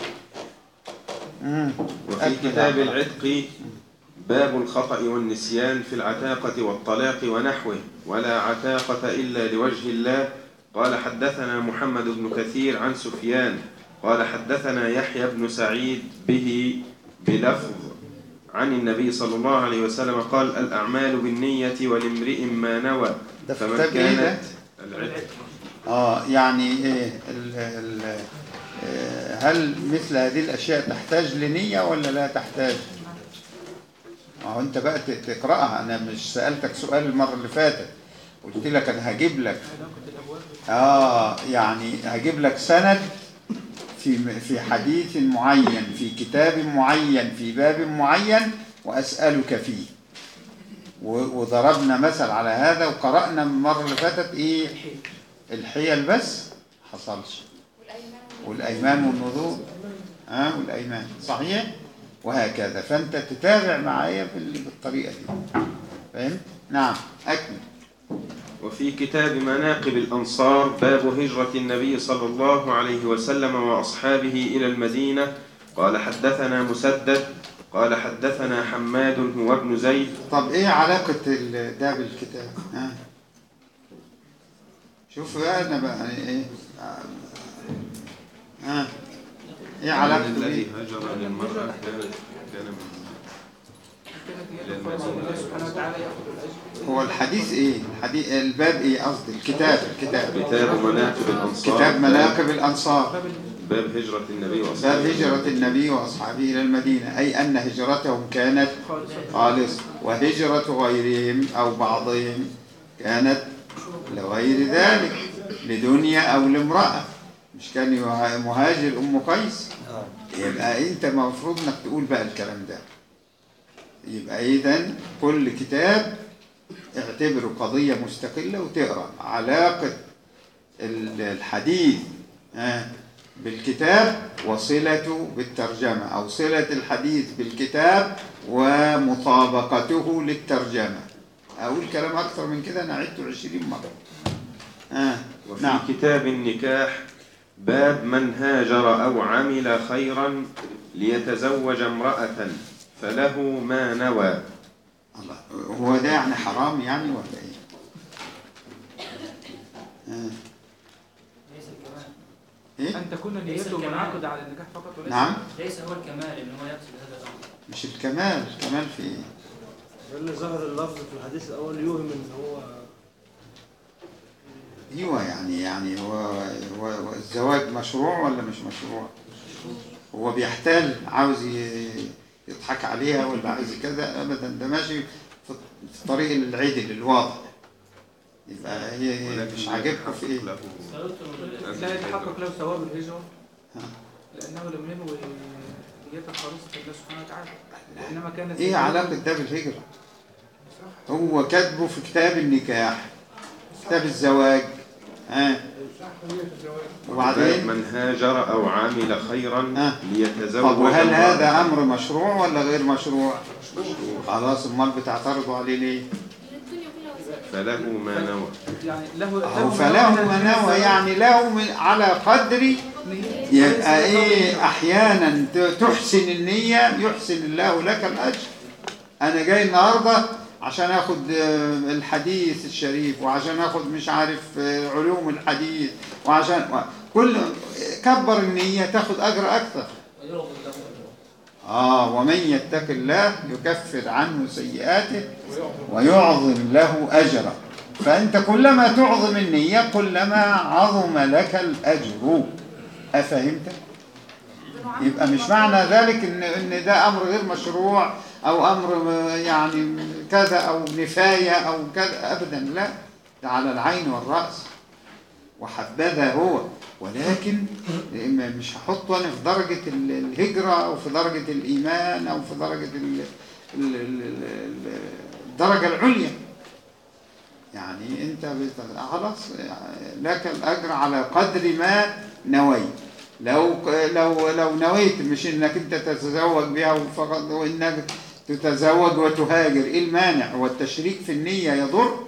A: مم.
F: وفي
A: أكمل
F: كتاب
A: يا
F: العتق باب الخطأ والنسيان في العتاقة والطلاق ونحوه ولا عتاقة إلا لوجه الله قال حدثنا محمد بن كثير عن سفيان قال حدثنا يحيى بن سعيد به بلفظ عن النبي صلى الله عليه وسلم قال الأعمال بالنية ولامرئ ما نوى
A: ده في
F: فمن
A: كتاب إيه ده؟
F: كانت العتق
A: آه يعني إيه ال ال آه، هل مثل هذه الأشياء تحتاج لنية ولا لا تحتاج؟ ما هو أنت بقى ت- تقرأها أنا مش سألتك سؤال المرة اللي فاتت قلت لك أنا هجيب لك آه يعني هجيب لك سند في في حديث معين في كتاب معين في باب معين وأسألك فيه و- وضربنا مثل على هذا وقرأنا المرة اللي فاتت إيه الحيل بس حصلش والأيمان والنذور ها والأيمان صحيح وهكذا فأنت تتابع معايا بال- بالطريقة دي فهمت؟ نعم أكمل
F: وفي كتاب مناقب الأنصار باب هجرة النبي صلى الله عليه وسلم وأصحابه إلى المدينة قال حدثنا مسدد قال حدثنا حماد هو ابن زيد
A: طب إيه علاقة ال- ده بالكتاب؟ ها؟ شوف بقى أنا بقى يعني إيه ها إيه علاقته
F: الذي
A: بيه؟
F: هجر للمرأة كانت كان من
E: كانت هي خلاص الله سبحانه وتعالى ياخذ الاجر
A: هو الحديث ايه الحديث الباب ايه قصدي الكتاب الكتاب
F: كتاب مناقب الأنصار
A: كتاب مناقب الانصار
E: باب
F: باب هجرة النبي
A: باب
F: وأصحابه
A: هجرة النبي واصحابه الى المدينة اي ان هجرتهم كانت
E: خالص
A: خالص وهجرة غيرهم او بعضهم كانت لغير ذلك لدنيا او لامرأة مش كان يها- مهاجر ام قيس يبقى انت المفروض انك تقول بقى الكلام ده يبقى اذا كل كتاب اعتبره قضية مستقلة وتقرأ علاقة ال- الحديث آه، بالكتاب وصلته بالترجمة أو صلة الحديث بالكتاب ومطابقته للترجمة أقول كلام أكثر من كده أنا عدته عشرين مرة آه.
F: وفي
A: نعم
F: كتاب النكاح باب من هاجر أو عمل خيرا ليتزوج امرأة فله ما نوى
A: الله هو ده يعني حرام يعني ولا إيه؟ آه.
C: ليس الكمال
A: إيه؟
E: ان تكون
C: ليس
E: نيته
C: الكمال.
E: منعقده على النكاح فقط وليس
A: نعم
C: ليس هو الكمال ان هو يقصد هذا الامر
A: مش الكمال الكمال في إيه؟
H: لأن ظهر اللفظ في الحديث الأول يوهم إن هو
A: ايوه يعني يعني هو هو هو الزواج مشروع ولا مش مشروع؟ هو بيحتال عاوز ي- يضحك عليها ولا عاوز كذا ابدا ده ماشي في في طريق العدل الواضح يبقى هي هي مش عاجبكم في ايه؟
F: له
E: لا يتحقق له ثواب الهجره
A: ها.
E: لانه لم ينوي نيه خالصه لله سبحانه وتعالى انما كانت
A: ايه علاقه ده بالهجره؟ هو كاتبه في كتاب النكاح كتاب الزواج ها
F: باب
A: وبعدين
F: من هاجر أو عمل خيرا
A: آه.
F: ليتزوج
A: طب وهل هذا
F: امرأة
A: امر مشروع ولا غير مشروع؟ خلاص امال بتعترضوا عليه ليه؟
D: للدنيا كلها وسائل
F: فله ما نوى
E: يعني له
A: أو فله ما نوى يعني له من على قدر يبقى ايه احيانا ت- تحسن النية يحسن الله لك الاجر انا جاي النهاردة عشان اخد آه، الحديث الشريف وعشان اخد مش عارف آه، علوم الحديث وعشان كل كبر النية تاخد اجر اكثر
B: ويرغب له أجره.
A: آه ومن يتق الله يكفر عنه سيئاته ويعظم له أجرا فأنت كلما تعظم النية كلما عظم لك الأجر أفهمت؟ يبقى مش معنى ذلك إن إن ده أمر غير مشروع أو أمر يعني كذا أو نفاية أو كذا أبدا لا ده على العين والرأس وحبذا هو ولكن ما- مش هحطه انا في درجه ال- الهجره او في درجه الايمان او في درجه ال- ال- ال- ال- الدرجه العليا يعني انت بت- خلاص لك الاجر على قدر ما نويت لو لو لو نويت مش انك انت تتزوج بها فقط وانك تتزوج وتهاجر ايه المانع هو التشريك في النيه يضر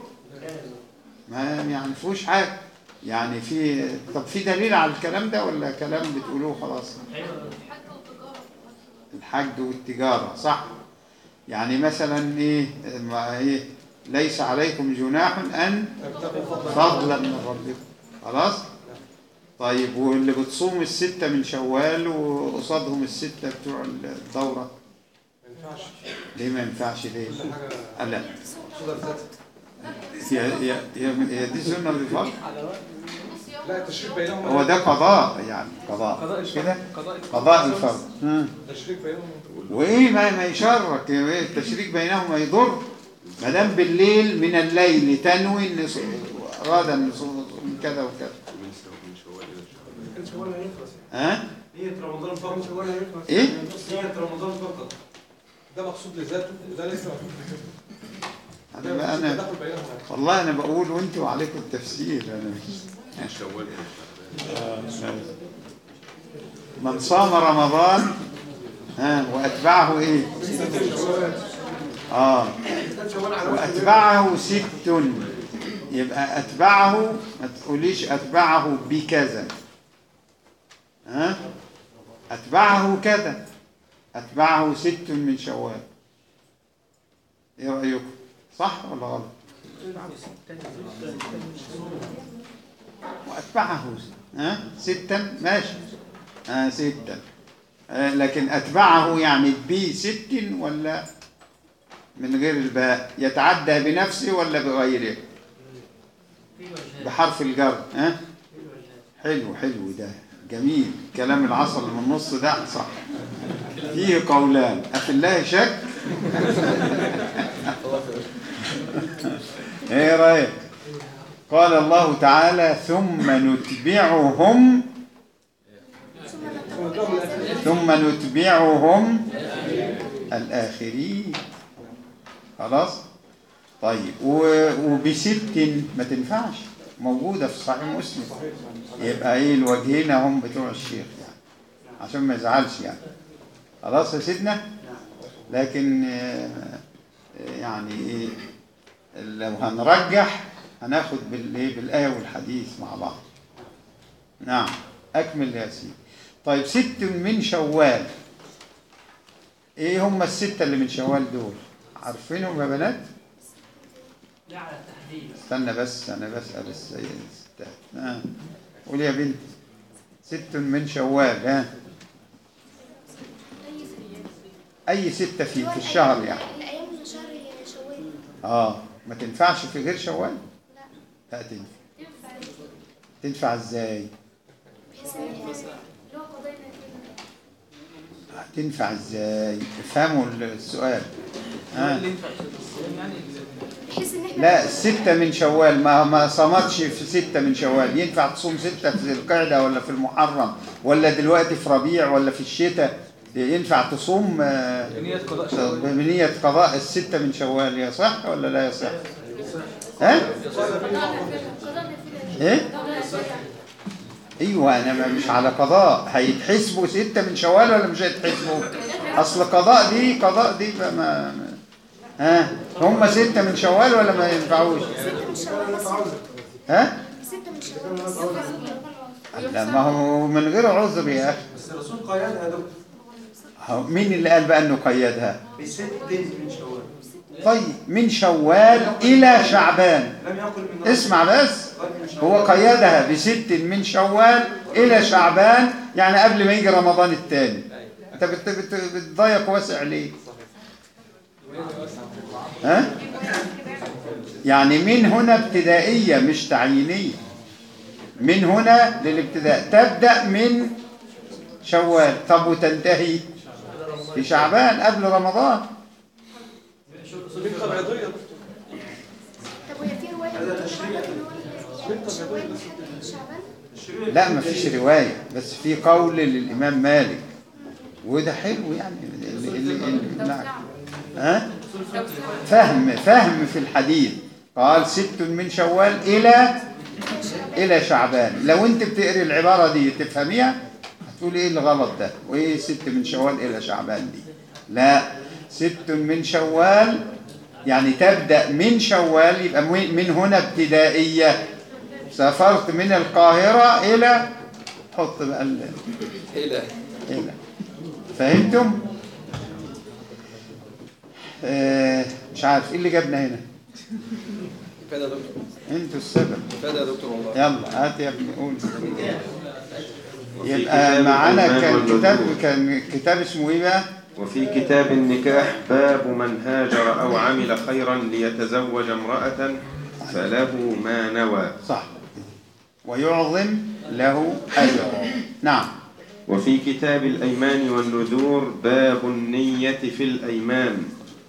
A: ما يعني فيهوش حاجه يعني في طب في دليل على الكلام ده ولا كلام بتقولوه خلاص
B: أيوة.
D: الحج والتجارة
A: الحج والتجارة صح يعني مثلا ايه ما ايه ليس عليكم جناح ان فضلا من ربكم خلاص طيب واللي بتصوم الستة من شوال وقصادهم الستة بتوع الدورة ليه ما ينفعش ليه؟ قال لا هي هي هي هي دي سنة ودي فرض
J: لا التشريك بينهم
A: هو ده قضاء يعني قضاء
E: قضاء
A: مش كده
E: قضاء
A: قضاء الفرض مم.
J: التشريك بينهم
A: وايه ما ما يشرك إيه التشريك بينهما يضر ما دام بالليل من الليل تنوي ان ص- غدا نصوم كذا وكذا
F: من سو- من شوال إلى شوال
J: كان شوال هيخلص
A: ها
J: نية رمضان فقط شوال هيخلص
A: ايه
J: نية رمضان فقط ده مقصود لذاته وده ليس مقصود لذاته
A: انا بقى انا
J: التدخل بينهما
A: والله انا بقول وانتوا عليكم التفسير انا مش
F: من شوال إلى شوال
A: من صام رمضان ها واتبعه ايه اه واتبعه ست يبقى اتبعه ما تقوليش اتبعه بكذا ها اتبعه كذا اتبعه ست من شوال ايه رايكم صح ولا غلط واتبعه ها ستا ماشي ها ستا آه، لكن أتبعه يعني بي ست ولا من غير الباء يتعدى بنفسه ولا بغيره
C: في وجهات
A: بحرف الجر ها
C: في وجهات
A: حلو حلو ده جميل كلام العصر اللي من النص ده صح فيه قولان أفي الله شك ايه رايك قال الله تعالى ثم نتبعهم
D: ثم نتبعهم العذاب
A: ثم نتبعهم الآخرين خلاص طيب و- وبست ما تنفعش موجودة في صحيح مسلم يبقى ايه الوجهين هم بتوع الشيخ يعني عشان ما يزعلش يعني خلاص يا سيدنا لكن آه، آه، يعني ايه لو هنرجح هناخد بالايه بالايه والحديث مع بعض نعم اكمل يا سيدي طيب ست من شوال ايه هم الستة اللي من شوال دول عارفينهم يا بنات
C: لا على التحديد
A: استنى بس انا بسأل الس- الستات آه. قول يا بنت ست من شوال ها اي ستة في في الشهر يعني
D: الأيام من شهر شوال
A: اه ما تنفعش في غير شوال
D: لا
A: لا تنفع
D: تنفع
A: تنفع ازاي
D: بحيث إن إحنا لو قضينا كده
A: تنفع ازاي افهموا السؤال
E: آه.
A: آه.
E: اللي ينفع الصيام يعني ال-
D: بحيث إن إحنا
A: لا ستة من شوال ما ما صامتش في ستة من شوال ينفع تصوم ستة في ذي القعدة ولا في المحرم ولا دلوقتي في ربيع ولا في الشتاء ينفع تصوم آه،
E: بنية قضاء شوال
A: بنية قضاء الستة من شوال يا صح ولا لا يصح؟ ها؟
D: قضانا فيها
A: ايه؟ ايوه انا ما- مش على قضاء هيتحسبوا ستة من شوال ولا مش هيتحسبوا؟ اصل قضاء دي قضاء دي بقى ما ما- ها هم ستة من شوال ولا ما ينفعوش؟
D: ستة من شوال بس
A: ها؟
D: ستة من شوال بس
A: لا ما هو من غير عذر يا اخي
J: بس الرسول قيدها يا دكتور
A: هو مين اللي قال بقى انه قيدها؟
J: بست من شوال
A: طيب من شوال الى شعبان
J: لم يقل من
A: اسمع بس
J: قال من شوال.
A: هو قيدها بست من شوال الى شعبان يعني قبل ما يجي رمضان الثاني انت بت- بت- بتضيق واسع ليه ها يعني من هنا ابتدائيه مش تعيينيه من هنا للابتداء تبدا من شوال طب وتنتهي في شعبان قبل رمضان
J: بنت بيضية يا دكتور.
D: طب وهي في رواية بتقول برضك إن هو يعني شوال لحد شعبان
A: لا ما فيش رواية بس في قول للإمام مالك وده حلو يعني ال- ال- ال- ال- ها فهم فهم في الحديث قال ست من شوال إلى إلى شعبان لو أنت بتقري العبارة دي تفهميها هتقول إيه الغلط ده وإيه ست من شوال إلى شعبان دي لا ست من شوال يعني تبدأ من شوال يبقى من من هنا ابتدائية سافرت من القاهرة إلى حط بقى ال-
G: إلى
A: إلى فهمتم؟ آه مش عارف إيه اللي جابنا هنا
G: فدا يا دكتور
A: انتوا السبب
G: فدا يا دكتور والله
A: يلا هات يا ابني قول
F: وفي
A: يبقى
F: كتاب
A: معانا
F: الأيمان
A: كان
F: والنذور.
A: كتاب كان كتاب اسمه ايه بقى؟
F: وفي كتاب النكاح باب من هاجر أو عمل خيرا ليتزوج امرأة فله ما نوى
A: صح ويعظم له أجرا نعم
F: وفي كتاب الأيمان والنذور باب النية في الأيمان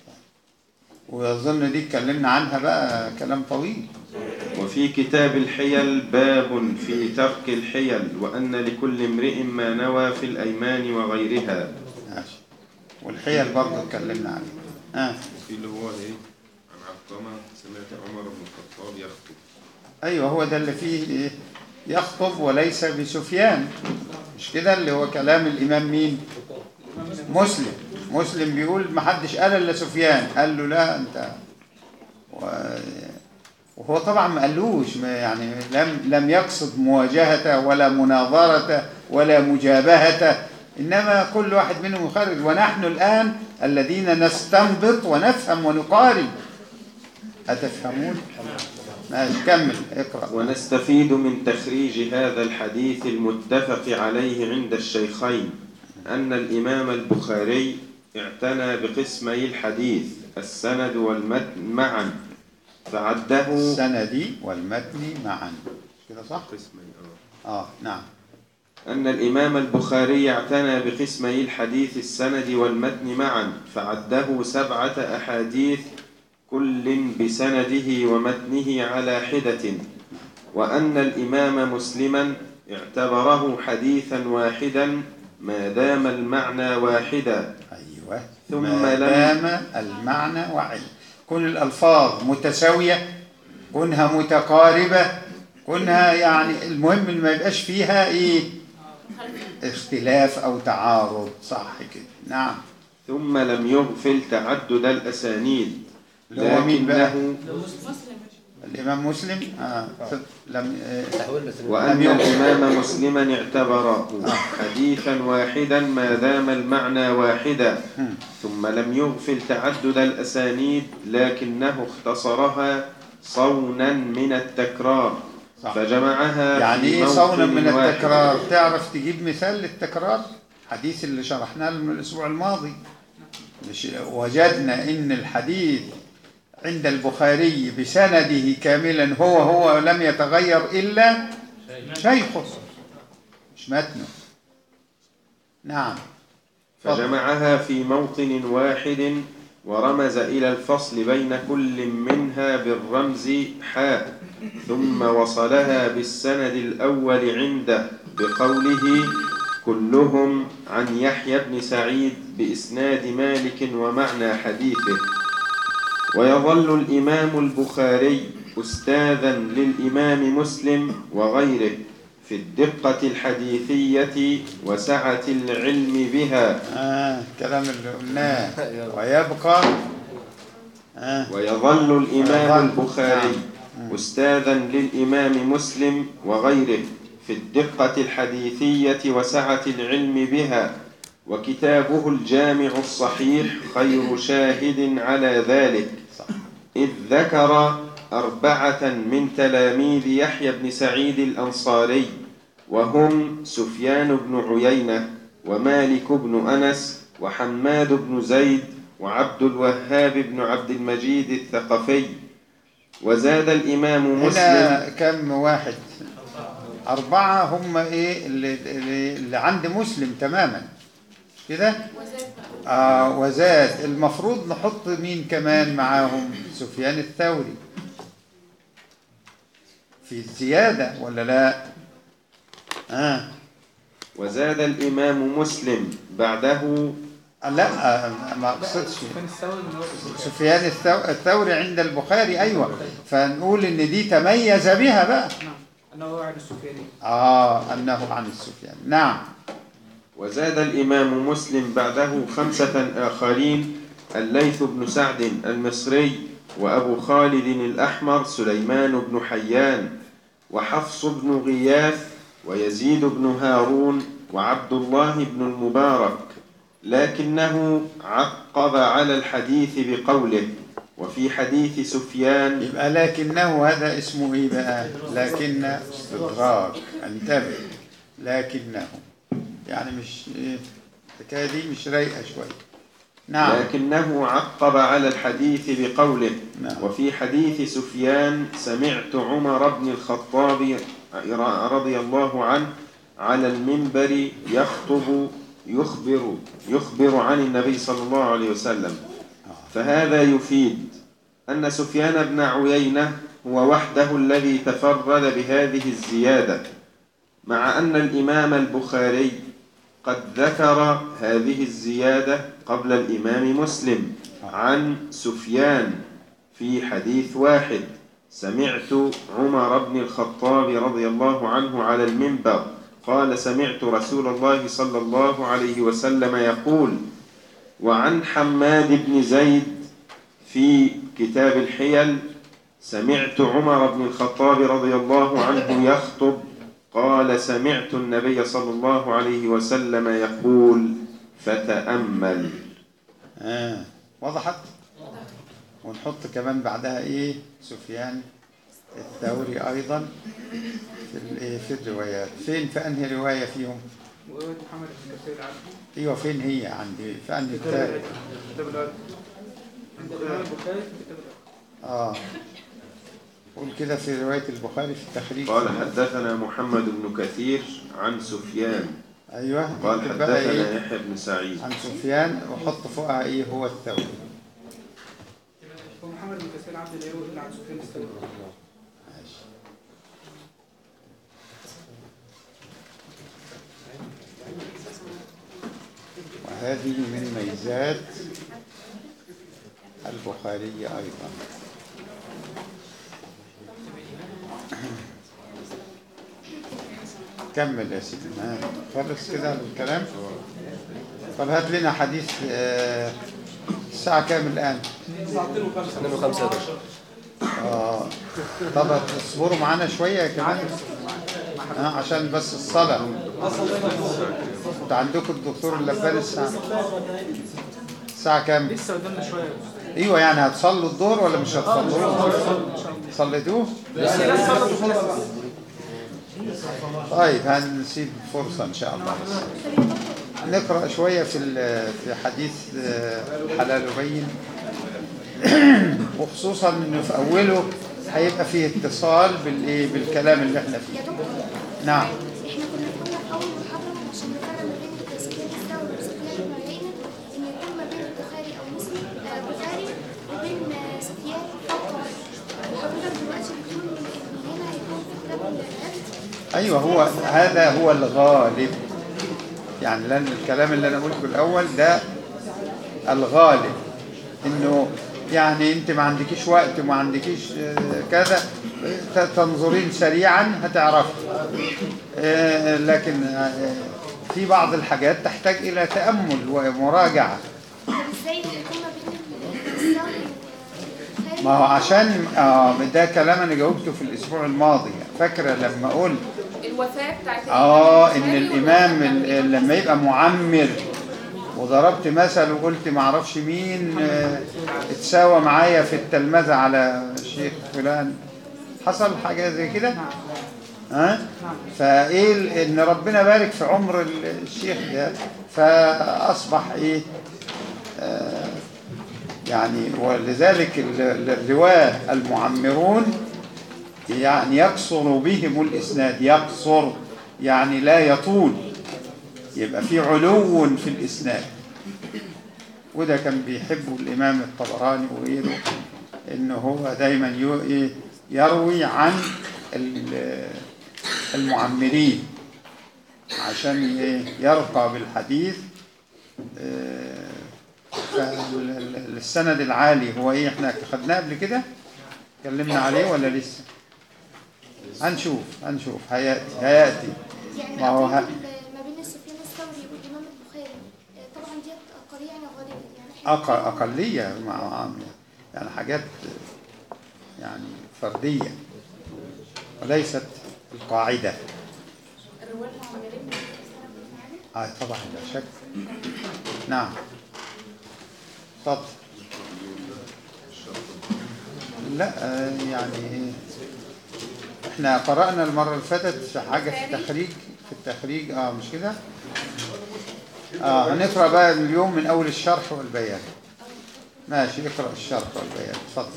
A: وأظن دي اتكلمنا عنها بقى كلام طويل
F: وفي كتاب الحيل باب في ترك الحيل وأن لكل امرئ ما نوى في الأيمان وغيرها
A: ماشي والحيل برضه اتكلمنا عليها آه.
F: في اللي هو إيه عن علقمة سمعت عمر بن الخطاب يخطب
A: ايوه هو ده اللي فيه إيه؟ يخطب وليس بسفيان مش كده اللي هو كلام الامام مين مسلم مسلم بيقول ما حدش قال الا سفيان قال له لا انت و... وهو طبعا ما قالوش ما يعني لم لم يقصد مواجهته ولا مناظرته ولا مجابهته انما كل واحد منهم يخرج ونحن الان الذين نستنبط ونفهم ونقارن أتفهمون؟ ماشي كمل اقرأ
F: ونستفيد من تخريج هذا الحديث المتفق عليه عند الشيخين أن الإمام البخاري اعتنى بقسمي الحديث السند والمتن معا فعده
A: السند والمتن معا كده صح؟
F: قسمي آه.
A: اه نعم
F: أن الإمام البخاري اعتنى بقسمي الحديث السند والمتن معا فعده سبعة أحاديث كل بسنده ومتنه على حدة وأن الإمام مسلما اعتبره حديثا واحدا ما دام المعنى واحدا
A: ايوه
F: ثم
A: ما
F: لم-
A: دام المعنى واحد كن الالفاظ متساويه كونها متقاربه كونها يعني المهم إن ما يبقاش فيها ايه اختلاف او تعارض صح كده نعم
F: ثم لم يغفل تعدد الأسانيد
A: اللي هو مين بقى؟
F: لكنه
A: الامام مسلم آه. لم آه.
G: تحويل بس
F: وأن
A: لم يغفل.
F: الإمام مسلما اعتبره حديثا واحدا ما دام المعنى واحدا
A: مم.
F: ثم لم يغفل تعدد الأسانيد لكنه اختصرها صونا من التكرار
A: صح.
F: فجمعها
A: يعني
F: في
A: ايه صونا
F: موطن
A: من
F: واحد.
A: التكرار تعرف تجيب مثال للتكرار حديث اللي شرحناه من الاسبوع الماضي مش وجدنا ان الحديث عند البخاري بسنده كاملا هو هو لم يتغير الا شيخه مش متنه نعم
F: فجمعها في موطن واحد ورمز إلى الفصل بين كل منها بالرمز حاء ثم وصلها بالسند الأول عنده بقوله كلهم عن يحيى بن سعيد بإسناد مالك ومعنى حديثه ويظل الإمام البخاري أستاذا للإمام مسلم وغيره في الدقة الحديثية وسعة العلم بها
A: آه كلام اللي قلناه ويبقى آه
F: ويظل الإمام
A: ويظل.
F: البخاري
A: نعم.
F: أستاذا للإمام مسلم وغيره في الدقة الحديثية وسعة العلم بها وكتابه الجامع الصحيح خير شاهد على ذلك
A: صح.
F: إذ ذكر أربعة من تلاميذ يحيى بن سعيد الأنصاري وهم سفيان بن عيينة ومالك بن أنس وحماد بن زيد وعبد الوهاب بن عبد المجيد الثقفي وزاد الإمام مسلم
A: هنا كم واحد أربعة هم إيه اللي, اللي اللي عند مسلم تماما مش كده آه وزاد المفروض نحط مين كمان معاهم سفيان الثوري في الزيادة ولا لا آه
F: وزاد الإمام مسلم بعده
A: لا آه ما أقصدش
E: سفيان الثوري من هو
A: سفيان الثو- الثوري عند البخاري أيوة فنقول إن دي تميز بها بقى
E: نعم انه هو عن السفياني
A: آه أنه عن السفيان نعم
F: وزاد الإمام مسلم بعده خمسة آخرين الليث بن سعد المصري وأبو خالد الأحمر سليمان بن حيان وحفص بن غياث ويزيد بن هارون وعبد الله بن المبارك لكنه عقب على الحديث بقوله وفي حديث سفيان
A: يبقى لكنه هذا اسمه ايه بقى لكن استدراك انتبه لكنه يعني مش ايه الحكايه دي مش رايقه شويه نعم
F: لكنه عقب على الحديث بقوله
A: نعم.
F: وفي حديث سفيان سمعت عمر بن الخطاب رضي الله عنه على المنبر يخطب يخبر يخبر عن النبي صلى الله عليه وسلم فهذا يفيد أن سفيان بن عيينة هو وحده الذي تفرد بهذه الزيادة مع أن الإمام البخاري قد ذكر هذه الزيادة قبل الإمام مسلم عن سفيان في حديث واحد سمعت عمر بن الخطاب رضي الله عنه على المنبر قال سمعت رسول الله صلى الله عليه وسلم يقول وعن حماد بن زيد في كتاب الحيل سمعت عمر بن الخطاب رضي الله عنه يخطب قال سمعت النبي صلى الله عليه وسلم يقول فتأمل
A: آه. وضحت ونحط كمان بعدها ايه سفيان الثوري ايضا في الايه في الروايات فين في انهي روايه فيهم
E: ورواية محمد بن كثير العبدي
A: ايوه فين هي عندي في عندي كتاب
E: كتاب الأدب عند الإمام البخاري في كتاب الأدب
A: اه قول كده في رواية البخاري في التخريج
F: قال حدثنا محمد بن كثير عن سفيان
A: ايوه
F: قال
A: اكتب بقى
F: حدثنا
A: ايه
F: يحيى بن سعيد
A: عن سفيان وحط فوقها ايه هو الثوري
E: هو محمد بن كثير العبدي لا يروي إلا عن سفيان الثوري
A: ماشي. وهذه من ميزات البخاري أيضا كمل يا سيدي ها، خلص كده الكلام طب هات لنا حديث آه، الساعة كام الآن؟
J: ساعتين وخمسة
G: 2 و5 يا باشا
A: آه طب تصبروا معانا شوية كمان آه عشان بس الصلاة انت عندكم الدكتور اللبان الساعة الساعة كام؟
E: لسه قدامنا شوية
A: ايوه يعني هتصلوا الظهر ولا مش هتصلوه؟ صليتوه؟ طيب هنسيب فرصة ان شاء الله بس. نقرأ شوية في ال- في حديث آه، حلال بين وخصوصا انه في اوله هيبقى فيه اتصال بالايه بالكلام اللي احنا
D: يا
A: فيه
D: دكتور
A: نعم
D: احنا كنا قلنا في اول محاضره عشان نفرق ما بين سفيان الثوري وسفيان بن عيينه ان يكون ما بين البخاري او مسلم آه، بخاري وبين آه، سفيان خط واحد وحضرتك دلوقتي بتقول ان هنا هيكون في كتاب النفس
A: ايوه هو هذا هو الغالب يعني لان الكلام اللي انا قلته الاول ده الغالب انه يعني انت ما عندكيش وقت وما عندكيش آه، كذا ت- تنظرين سريعا هتعرفي آه، لكن آه، في بعض الحاجات تحتاج الى تامل ومراجعه
D: طب ازاي هيكون ما بين الثوري والبخاري
A: ما هو عشان آه ده كلام انا جاوبته في الاسبوع الماضي فاكره لما قلت
I: الوفاة بتاعت
A: اه
I: الإمام
A: ان
I: البخاري
A: الامام
I: والوفاة
A: ال-
I: بتاعت
A: لما يبقى معمر وضربت مثل وقلت ما اعرفش مين آه، اتساوى معايا في التلمذة على شيخ فلان حصل حاجة زي كده ها فايه ال- ان ربنا بارك في عمر ال- الشيخ ده فاصبح ايه آه، يعني ولذلك ال- ال- الرواه المعمرون يعني يقصر بهم الإسناد يقصر يعني لا يطول يبقى في علو في الإسناد وده كان بيحبه الإمام الطبراني وغيره إنه هو دايما يو- إيه يروي عن ال- المعمرين عشان إيه يرقى بالحديث فالسند العالي هو ايه احنا خدناه قبل كده اتكلمنا عليه ولا لسه هنشوف هنشوف هياتي هياتي
D: يعني
A: ما هو ه-
D: أقول ما بين سفيان الثوري والإمام البخاري آه، طبعا دي قرية غالبا يعني إحنا
A: أق- أقلية مع يعني حاجات يعني فردية وليست القاعدة
D: الرواة المعمرين من السنة
A: آه طبعا لا شك نعم اتفضل لا آه، يعني احنا قرأنا المرة اللي فاتت في حاجة في التخريج في التخريج اه مش كده اه هنقرأ بقى اليوم من أول الشرح والبيان ماشي اقرأ الشرح والبيان اتفضل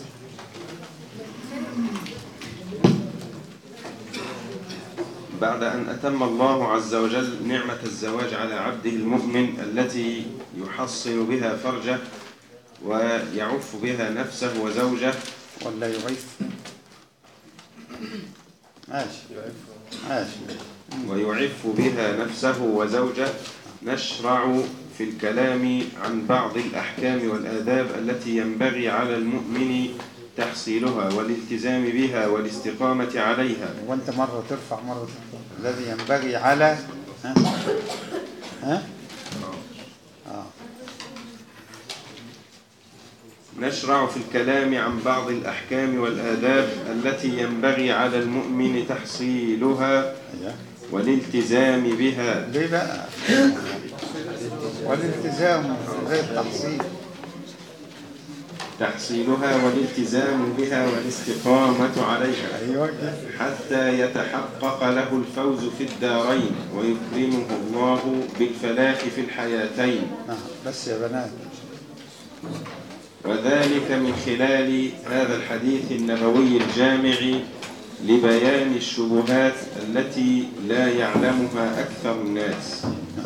F: بعد أن أتم الله عز وجل نعمة الزواج على عبده المؤمن التي يحصن بها فرجه ويعف بها نفسه وزوجه
A: ولا يعيف ماشي ماشي
F: ويعف بها نفسه وزوجه نشرع في الكلام عن بعض الأحكام والآداب التي ينبغي على المؤمن تحصيلها والالتزام بها والاستقامة عليها
A: وانت مرة ترفع مرة ترفع الذي ينبغي على ها ها آه.
F: نشرع في الكلام عن بعض الأحكام والآداب التي ينبغي على المؤمن تحصيلها
A: أيوة.
F: والالتزام بها
A: ليه بقى والالتزام غير تحصيل
F: تحصيلها والالتزام بها والاستقامة عليها
A: أيوة كده.
F: حتى يتحقق له الفوز في الدارين ويكرمه الله بالفلاح في الحياتين
A: نعم بس يا بنات
F: وذلك من خلال هذا الحديث النبوي الجامع لبيان الشبهات التي لا يعلمها أكثر الناس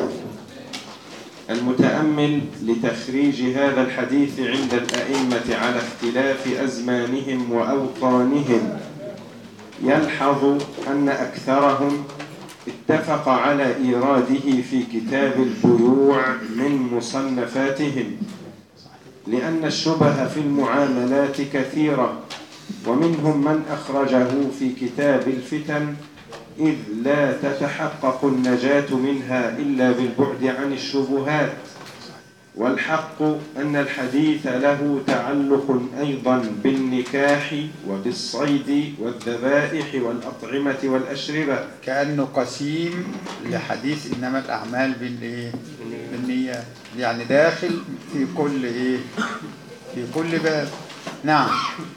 F: المتأمل لتخريج هذا الحديث عند الأئمة على اختلاف أزمانهم وأوطانهم يلحظ أن أكثرهم اتفق على إيراده في كتاب البيوع من مصنفاتهم لأن الشبه في المعاملات كثيرة ومنهم من أخرجه في كتاب الفتن إذ لا تتحقق النجاة منها إلا بالبعد عن الشبهات والحق أن الحديث له تعلق أيضا بالنكاح وبالصيد والذبائح والأطعمة والأشربة
A: كأنه قسيم لحديث إنما الأعمال بالإيه؟ بالنيات يعني داخل في كل إيه؟ في كل باب نعم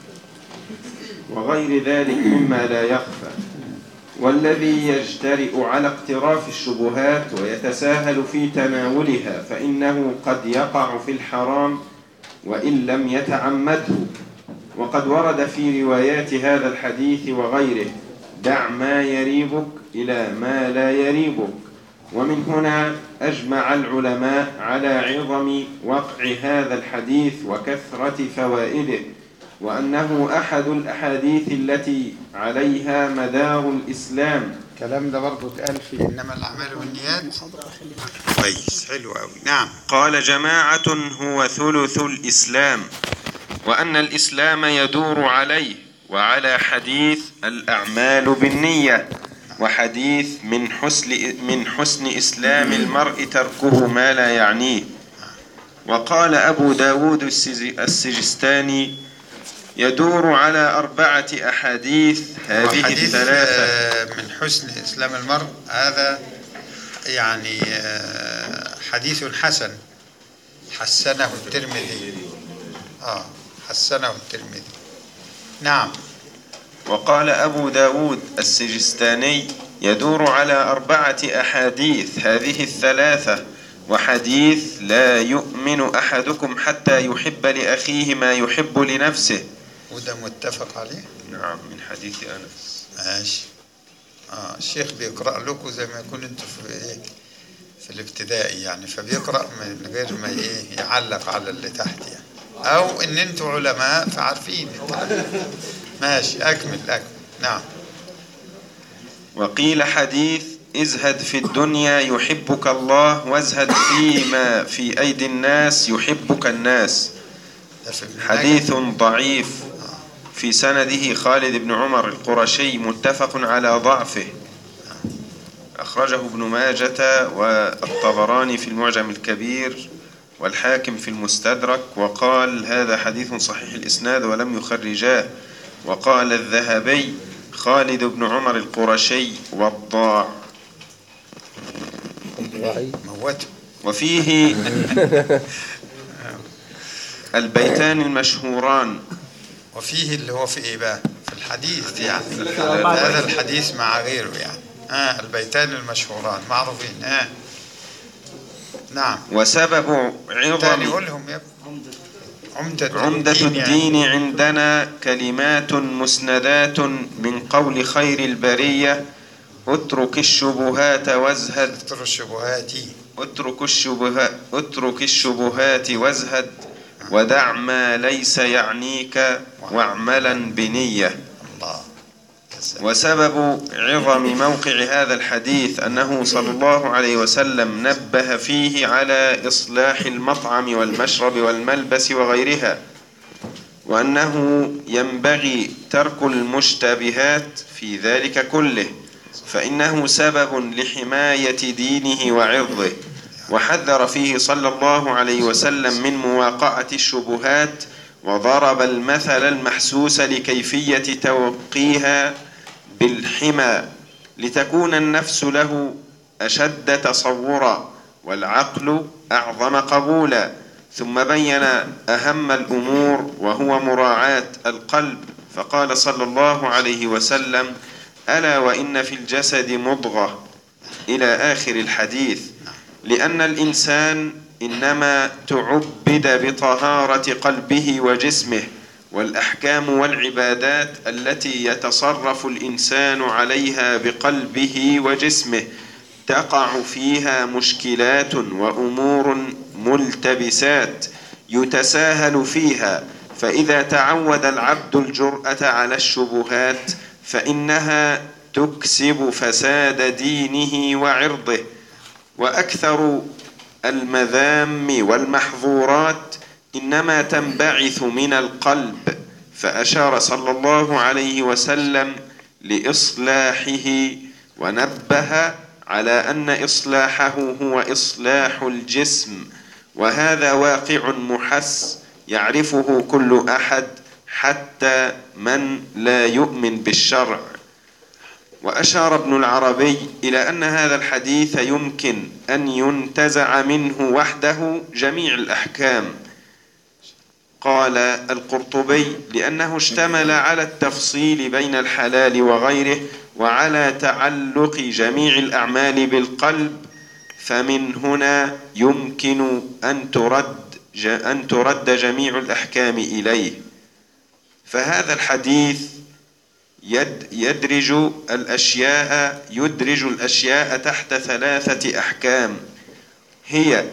F: وغير ذلك مما لا يخفى والذي يجترئ على اقتراف الشبهات ويتساهل في تناولها فإنه قد يقع في الحرام وإن لم يتعمده وقد ورد في روايات هذا الحديث وغيره دع ما يريبك إلى ما لا يريبك ومن هنا أجمع العلماء على عظم وقع هذا الحديث وكثرة فوائده وأنه أحد الأحاديث التي عليها مدار الإسلام
A: الكلام ده برضه اتقال في إنما الأعمال بالنيات كويس حلو أوي نعم
F: قال جماعة هو ثلث الإسلام وأن الإسلام يدور عليه وعلى حديث الأعمال بالنية وحديث من حسن من حسن إسلام المرء تركه ما لا يعنيه وقال أبو داود السج- السجستاني يدور على أربعة أحاديث هذه
A: وحديث
F: الثلاثة
A: آه، من حسن إسلام المرء هذا يعني آه، حديث حسن حسنه الترمذي آه حسنه الترمذي نعم
F: وقال أبو داود السجستاني يدور على أربعة أحاديث هذه الثلاثة وحديث لا يؤمن أحدكم حتى يحب لأخيه ما يحب لنفسه
A: وده متفق عليه
F: نعم من حديث أنس
A: ماشي اه الشيخ بيقرأ لكم زي ما يكون انتوا في ايه في الابتدائي يعني فبيقرأ من غير ما ايه يعلق على اللي تحت يعني او ان انتوا علماء فعارفين الكلام. ماشي اكمل اكمل نعم
F: وقيل حديث ازهد في الدنيا يحبك الله وازهد فيما في أيدي الناس يحبك الناس
A: ده في ابن
F: حديث
A: نجم.
F: ضعيف في سنده خالد بن عمر القرشي متفق على ضعفه أخرجه ابن ماجة والطبراني في المعجم الكبير والحاكم في المستدرك وقال هذا حديث صحيح الإسناد ولم يخرجاه وقال الذهبي خالد بن عمر القرشي وضاع
A: موته
F: وفيه البيتان المشهوران
A: وفيه اللي هو في ايه بقى في الحديث يعني هذا الحديث مع غيره يعني آه البيتان المشهوران معروفين آه نعم
F: وسبب
A: تاني
F: عظم
A: قولهم يا ابني عمدة
F: عمدة
A: الدين يعني.
F: الدين عندنا كلمات مسندات من قول خير البرية اترك الشبهات وازهد
A: دكتور الشبهات
F: اترك الشبهات اترك الشبهات وازهد ودع ما ليس يعنيك واعملا بنية
A: الله يا سلام.
F: وسبب عظم موقع هذا الحديث أنه صلى الله عليه وسلم نبه فيه على إصلاح المطعم والمشرب والملبس وغيرها وأنه ينبغي ترك المشتبهات في ذلك كله فإنه سبب لحماية دينه وعرضه وحذر فيه صلى الله عليه وسلم من مواقعة الشبهات وضرب المثل المحسوس لكيفية توقيها بالحمى لتكون النفس له أشد تصورا والعقل أعظم قبولا ثم بين أهم الأمور وهو مراعاة القلب فقال صلى الله عليه وسلم ألا وإن في الجسد مضغة إلى آخر الحديث لأن الإنسان إنما تعبد بطهارة قلبه وجسمه والأحكام والعبادات التي يتصرف الإنسان عليها بقلبه وجسمه تقع فيها مشكلات وأمور ملتبسات يتساهل فيها فإذا تعود العبد الجرأة على الشبهات فإنها تكسب فساد دينه وعرضه وأكثر المذام والمحظورات إنما تنبعث من القلب فأشار صلى الله عليه وسلم لإصلاحه ونبه على أن إصلاحه هو إصلاح الجسم وهذا واقع محس يعرفه كل أحد حتى من لا يؤمن بالشرع وأشار ابن العربي إلى أن هذا الحديث يمكن أن ينتزع منه وحده جميع الأحكام قال القرطبي لأنه اشتمل على التفصيل بين الحلال وغيره وعلى تعلق جميع الأعمال بالقلب فمن هنا يمكن أن ترد أن ترد جميع الأحكام إليه فهذا الحديث يد يدرج الأشياء يدرج الأشياء تحت ثلاثة أحكام هي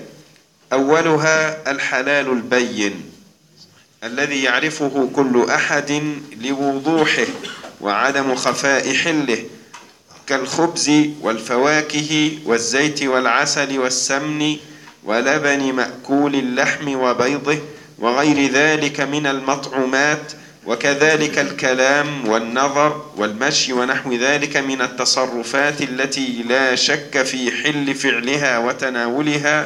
F: أولها الحلال البين الذي يعرفه كل أحد لوضوحه وعدم خفاء حله كالخبز والفواكه والزيت والعسل والسمن ولبن مأكول اللحم وبيضه وغير ذلك من المطعومات وكذلك الكلام والنظر والمشي ونحو ذلك من التصرفات التي لا شك في حل فعلها وتناولها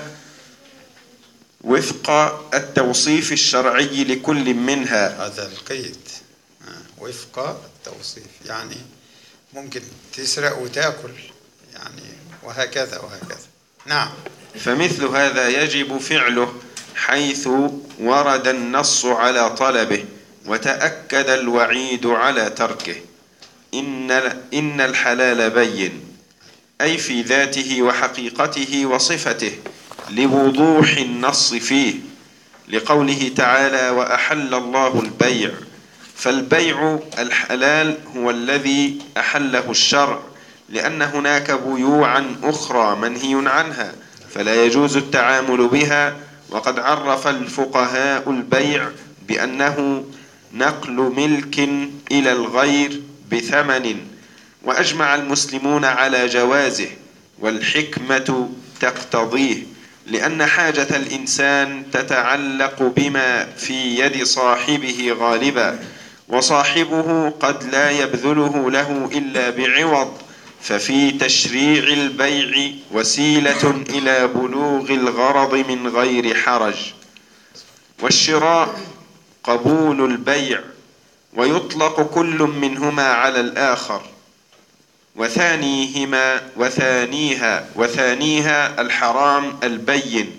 F: وفق التوصيف الشرعي لكل منها
K: هذا القيد آه، وفق التوصيف يعني ممكن تسرق وتاكل يعني وهكذا وهكذا نعم
F: فمثل هذا يجب فعله حيث ورد النص على طلبه وتأكد الوعيد على تركه إن, إن الحلال بين أي في ذاته وحقيقته وصفته لوضوح النص فيه لقوله تعالى وأحل الله البيع فالبيع الحلال هو الذي أحله الشرع لأن هناك بيوعا أخرى منهي عنها فلا يجوز التعامل بها وقد عرف الفقهاء البيع بأنه نقل ملك إلى الغير بثمن وأجمع المسلمون على جوازه والحكمة تقتضيه لأن حاجة الإنسان تتعلق بما في يد صاحبه غالبا وصاحبه قد لا يبذله له إلا بعوض ففي تشريع البيع وسيلة إلى بلوغ الغرض من غير حرج والشراء قبول البيع ويطلق كل منهما على الآخر وثانيهما وثانيها وثانيها الحرام البين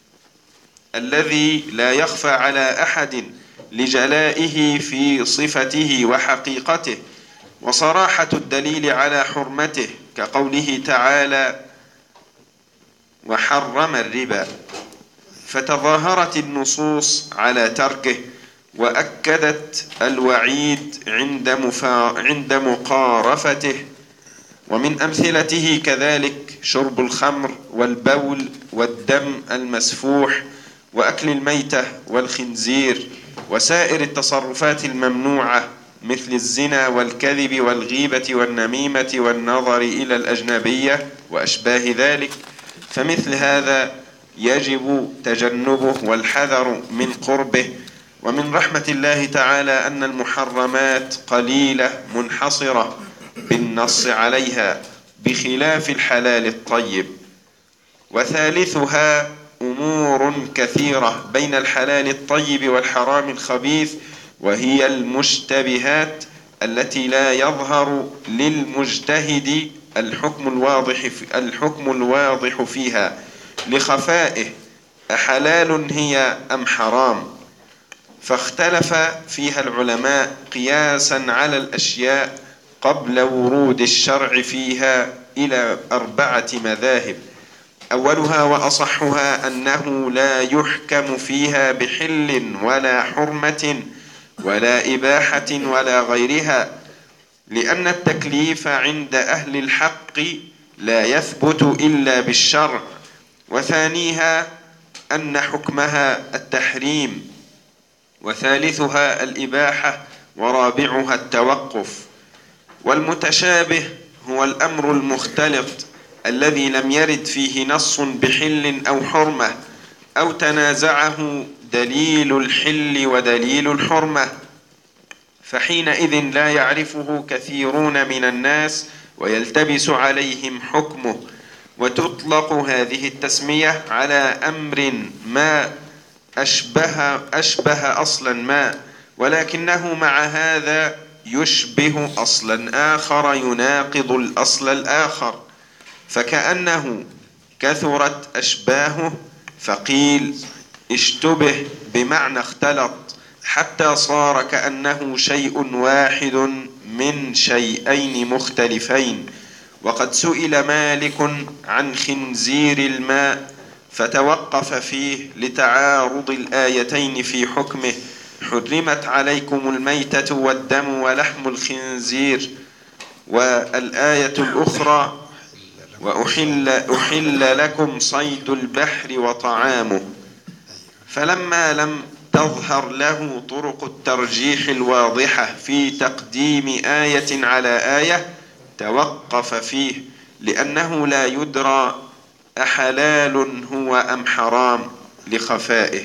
F: الذي لا يخفى على أحد لجلائه في صفته وحقيقته وصراحة الدليل على حرمته كقوله تعالى وحرم الربا فتظاهرت النصوص على تركه وأكدت الوعيد عند, مفا... عند مقارفته ومن أمثلته كذلك شرب الخمر والبول والدم المسفوح وأكل الميتة والخنزير وسائر التصرفات الممنوعة مثل الزنا والكذب والغيبة والنميمة والنظر إلى الأجنبية وأشباه ذلك فمثل هذا يجب تجنبه والحذر من قربه ومن رحمة الله تعالى أن المحرمات قليلة منحصرة بالنص عليها بخلاف الحلال الطيب وثالثها أمور كثيرة بين الحلال الطيب والحرام الخبيث وهي المشتبهات التي لا يظهر للمجتهد الحكم الواضح الحكم الواضح فيها لخفائه أحلال هي أم حرام فاختلف فيها العلماء قياسا على الأشياء قبل ورود الشرع فيها إلى أربعة مذاهب أولها وأصحها أنه لا يحكم فيها بحل ولا حرمة ولا إباحة ولا غيرها لأن التكليف عند أهل الحق لا يثبت إلا بالشرع وثانيها أن حكمها التحريم وثالثها الإباحة ورابعها التوقف والمتشابه هو الأمر المختلط الذي لم يرد فيه نص بحل أو حرمة أو تنازعه دليل الحل ودليل الحرمة فحينئذ لا يعرفه كثيرون من الناس ويلتبس عليهم حكمه وتطلق هذه التسمية على أمر ما أشبه أشبه أصلا ما ولكنه مع هذا يشبه أصلا آخر يناقض الأصل الآخر فكأنه كثرت أشباهه فقيل اشتبه بمعنى اختلط حتى صار كأنه شيء واحد من شيئين مختلفين وقد سئل مالك عن خنزير الماء فتوقف فيه لتعارض الآيتين في حكمه حرمت عليكم الميتة والدم ولحم الخنزير والآية الأخرى وأحل أحل لكم صيد البحر وطعامه فلما لم تظهر له طرق الترجيح الواضحة في تقديم آية على آية توقف فيه لأنه لا يدرى أحلال هو أم حرام لخفائه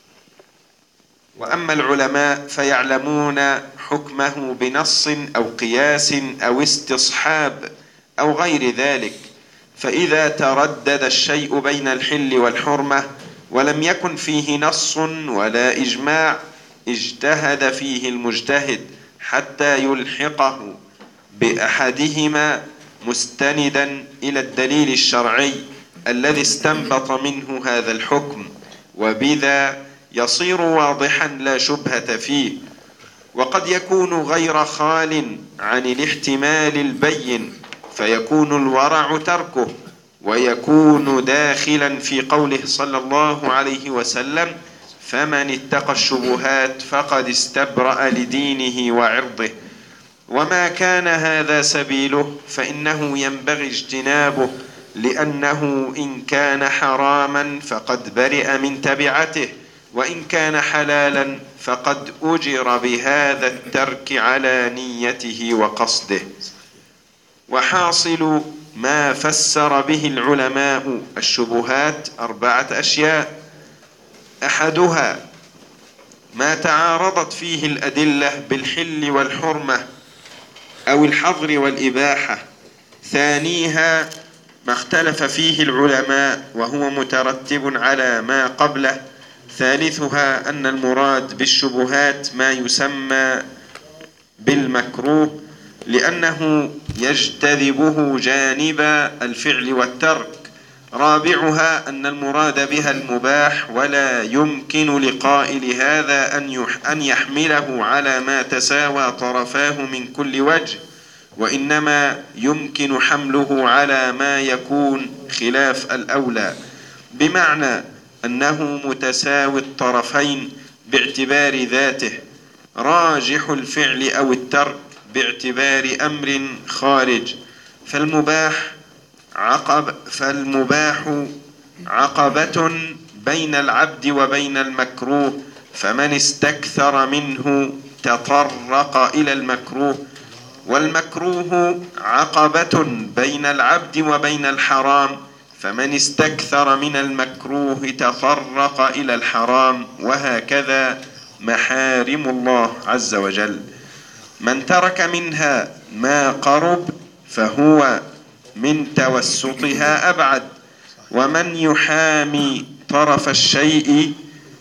F: وأما العلماء فيعلمون حكمه بنص أو قياس أو استصحاب أو غير ذلك فإذا تردد الشيء بين الحل والحرمة ولم يكن فيه نص ولا إجماع اجتهد فيه المجتهد حتى يلحقه بأحدهما مستندا إلى الدليل الشرعي الذي استنبط منه هذا الحكم وبذا يصير واضحا لا شبهة فيه وقد يكون غير خال عن الاحتمال البين فيكون الورع تركه ويكون داخلا في قوله صلى الله عليه وسلم فمن اتقى الشبهات فقد استبرأ لدينه وعرضه وما كان هذا سبيله فإنه ينبغي اجتنابه لأنه إن كان حراما فقد برئ من تبعته وإن كان حلالا فقد أجر بهذا الترك على نيته وقصده وحاصل ما فسر به العلماء الشبهات أربعة أشياء أحدها ما تعارضت فيه الأدلة بالحل والحرمة أو الحظر والإباحة ثانيها ما اختلف فيه العلماء وهو مترتب على ما قبله ثالثها أن المراد بالشبهات ما يسمى بالمكروه لأنه يجتذبه جانب الفعل والترك رابعها أن المراد بها المباح ولا يمكن لقائل هذا أن أن يحمله على ما تساوى طرفاه من كل وجه وإنما يمكن حمله على ما يكون خلاف الأولى بمعنى أنه متساوي الطرفين باعتبار ذاته راجح الفعل أو الترك باعتبار أمر خارج فالمباح عقب فالمباح عقبة بين العبد وبين المكروه فمن استكثر منه تطرق إلى المكروه والمكروه عقبة بين العبد وبين الحرام فمن استكثر من المكروه تطرق إلى الحرام وهكذا محارم الله عز وجل من ترك منها ما قرب فهو من توسطها أبعد ومن يحامي طرف الشيء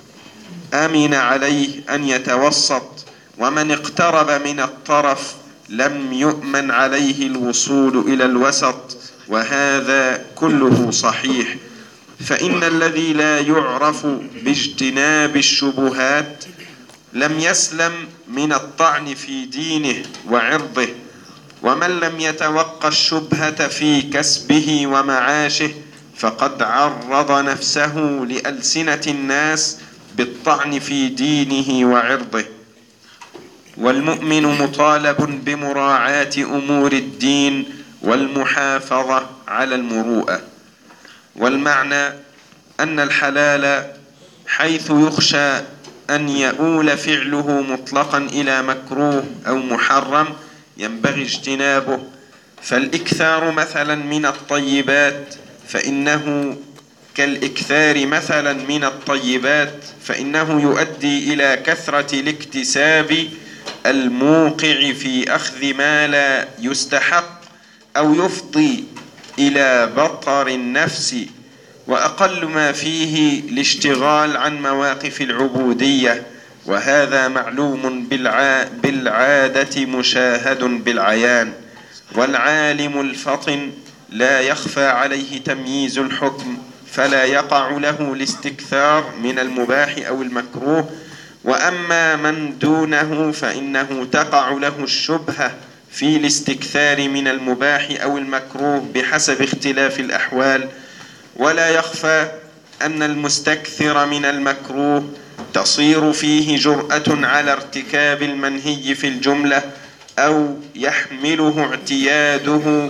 F: أمن عليه أن يتوسط ومن اقترب من الطرف لم يؤمن عليه الوصول إلى الوسط وهذا كله صحيح فإن الذي لا يعرف باجتناب الشبهات لم يسلم من الطعن في دينه وعرضه ومن لم يتوقى الشبهة في كسبه ومعاشه فقد عرض نفسه لألسنة الناس بالطعن في دينه وعرضه والمؤمن مطالب بمراعاة أمور الدين والمحافظة على المروءة والمعنى أن الحلال حيث يخشى أن يؤول فعله مطلقا إلى مكروه أو محرم ينبغي اجتنابه فالإكثار مثلا من الطيبات فإنه كالإكثار مثلا من الطيبات فإنه يؤدي إلى كثرة الاكتساب الموقع في أخذ ما لا يستحق أو يفضي إلى بطر النفس وأقل ما فيه الاشتغال عن مواقف العبودية وهذا معلوم بالع... بالعادة مشاهد بالعيان والعالم الفطن لا يخفى عليه تمييز الحكم فلا يقع له الاستكثار من المباح أو المكروه وأما من دونه فإنه تقع له الشبهة في الاستكثار من المباح أو المكروه بحسب اختلاف الأحوال ولا يخفى أن المستكثر من المكروه تصير فيه جرأة على ارتكاب المنهي في الجملة أو يحمله اعتياده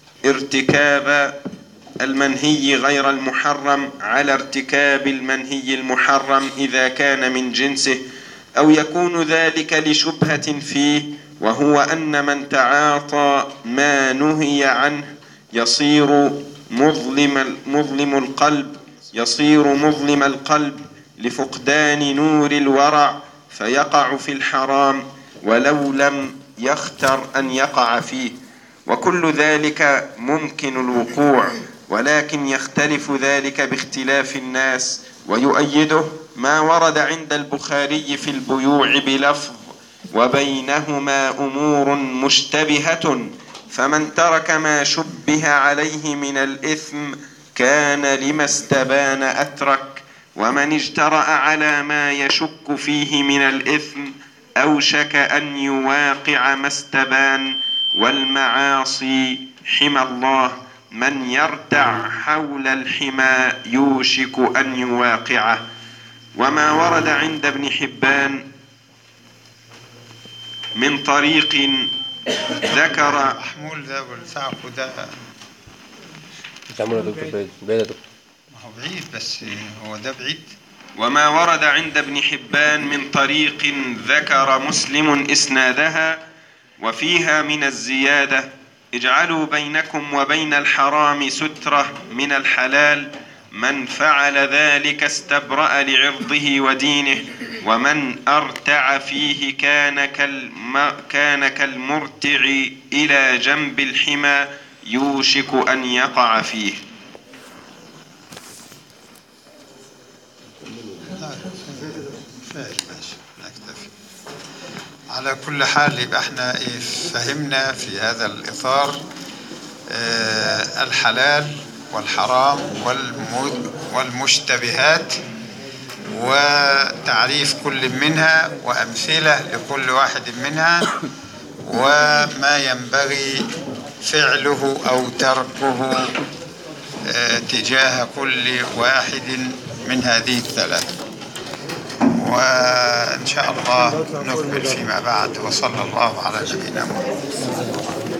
F: ارتكاب المنهي غير المحرم على ارتكاب المنهي المحرم إذا كان من جنسه أو يكون ذلك لشبهة فيه وهو أن من تعاطى ما نهي عنه يصير مظلم مظلم القلب يصير مظلم القلب لفقدان نور الورع فيقع في الحرام ولو لم يختر أن يقع فيه وكل ذلك ممكن الوقوع ولكن يختلف ذلك باختلاف الناس ويؤيده ما ورد عند البخاري في البيوع بلفظ وبينهما امور مشتبهه فمن ترك ما شبه عليه من الاثم كان لما استبان اترك ومن اجترا على ما يشك فيه من الاثم اوشك ان يواقع ما استبان والمعاصي حمى الله من يرتع حول الحمى يوشك ان يواقعه وما ورد عند ابن حبان من طريق ذكر
K: محمول ده والثعق ده
G: تعملوا يا دكتور بعيد بعيد يا دكتور
K: ما هو بعيد بس هو ده بعيد
F: وما ورد عند ابن حبان من طريق ذكر مسلم اسنادها وفيها من الزياده اجعلوا بينكم وبين الحرام ستره من الحلال من فعل ذلك استبرأ لعرضه ودينه ومن أرتع فيه كان كالم كان كالمرتع إلى جنب الحمى يوشك أن يقع فيه
K: كفاية ماشي نكتفي على كل حال يبقى احنا ايه فهمنا في هذا الإطار آه الحلال والحرام والم- والمشتبهات وتعريف كل منها وأمثلة لكل واحد منها وما ينبغي فعله أو تركه آه، تجاه كل واحد من هذه الثلاثة وإن شاء الله نكمل فيما بعد وصلى الله على نبينا محمد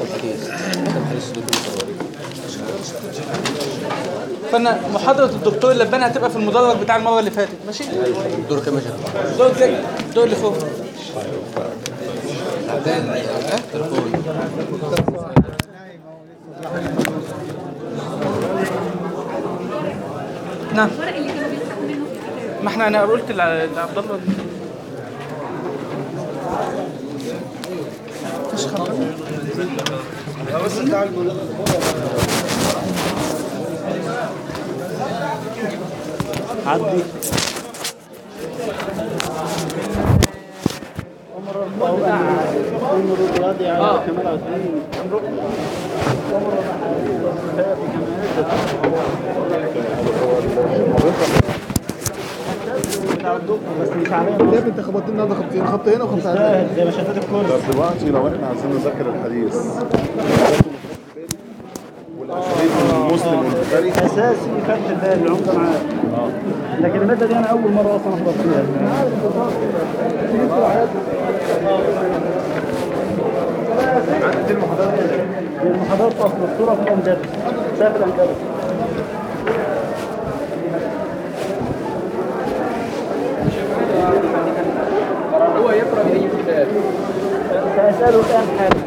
E: فانا محاضره الدكتور اللباني هتبقى في المدرج بتاع المره اللي فاتت ماشي
G: الدور كام يا شيخ؟
E: الدور ده الدور اللي فوق نعم ما احنا انا قلت لع- لعبد الله مش خبر
H: بس بتاع
E: عدي
H: اه
L: بتاع الدكتور بس مش علينا يا انت خبطت النهارده خبطتين خبط هنا وخبط هنا زي ما شدت الكرسي
M: طب دلوقتي لو احنا عايزين نذاكر الحديث والاساليب المسلم والبخاري
L: اساسي خدت بالي العمده معاك لكن الماده دي انا اول مره اصلا احضر فيها
M: عدد المحاضرات
L: دي المحاضرات اصلا الصوره في الاندلس شايف الاندلس
C: هو يقرأ بأي كتاب
L: سأسأله الآن حالا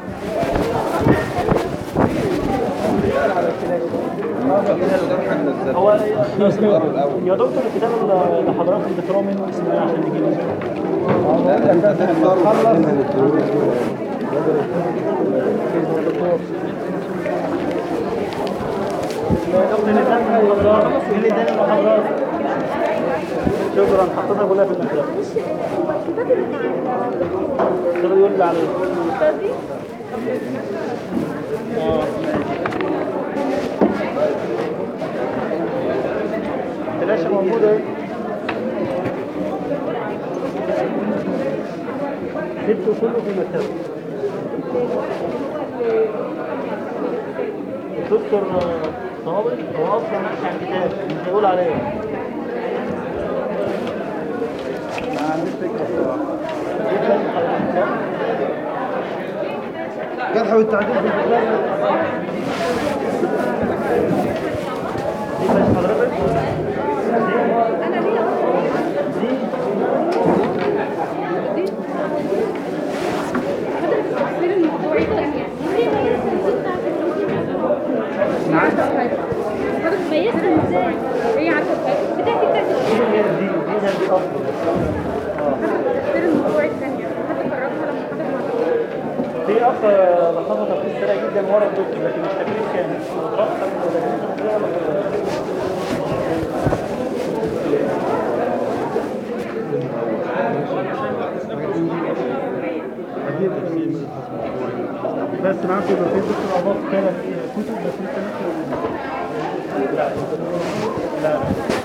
L: هو يا دكتور الكتاب اللي حضرتك بتقراه منه اسمه ايه عشان نجيب شكرا حطيتها كلها في المكتب تقدر يقول لي عليه اه الفلاشة موجودة اهي سبته كله في المكتبة الدكتور صابر هو اصلا ماشي على الكتاب مش هيقول عليه ما عنديش فكرة جرح والتعديل في الكتاب دي بس حضرتك
I: هي عارفه بتاعتي بتاعتي
L: دي دي اصلا
I: تفسير الموضوع الثانية حتى قررتها لما حضرت مع
L: في اخ لخصها تفسير سريع جدا ورا الدكتور لكن مش فاكر كام بس معاك يبقى في دكتور اضاف كده في كتب بس انت لا لا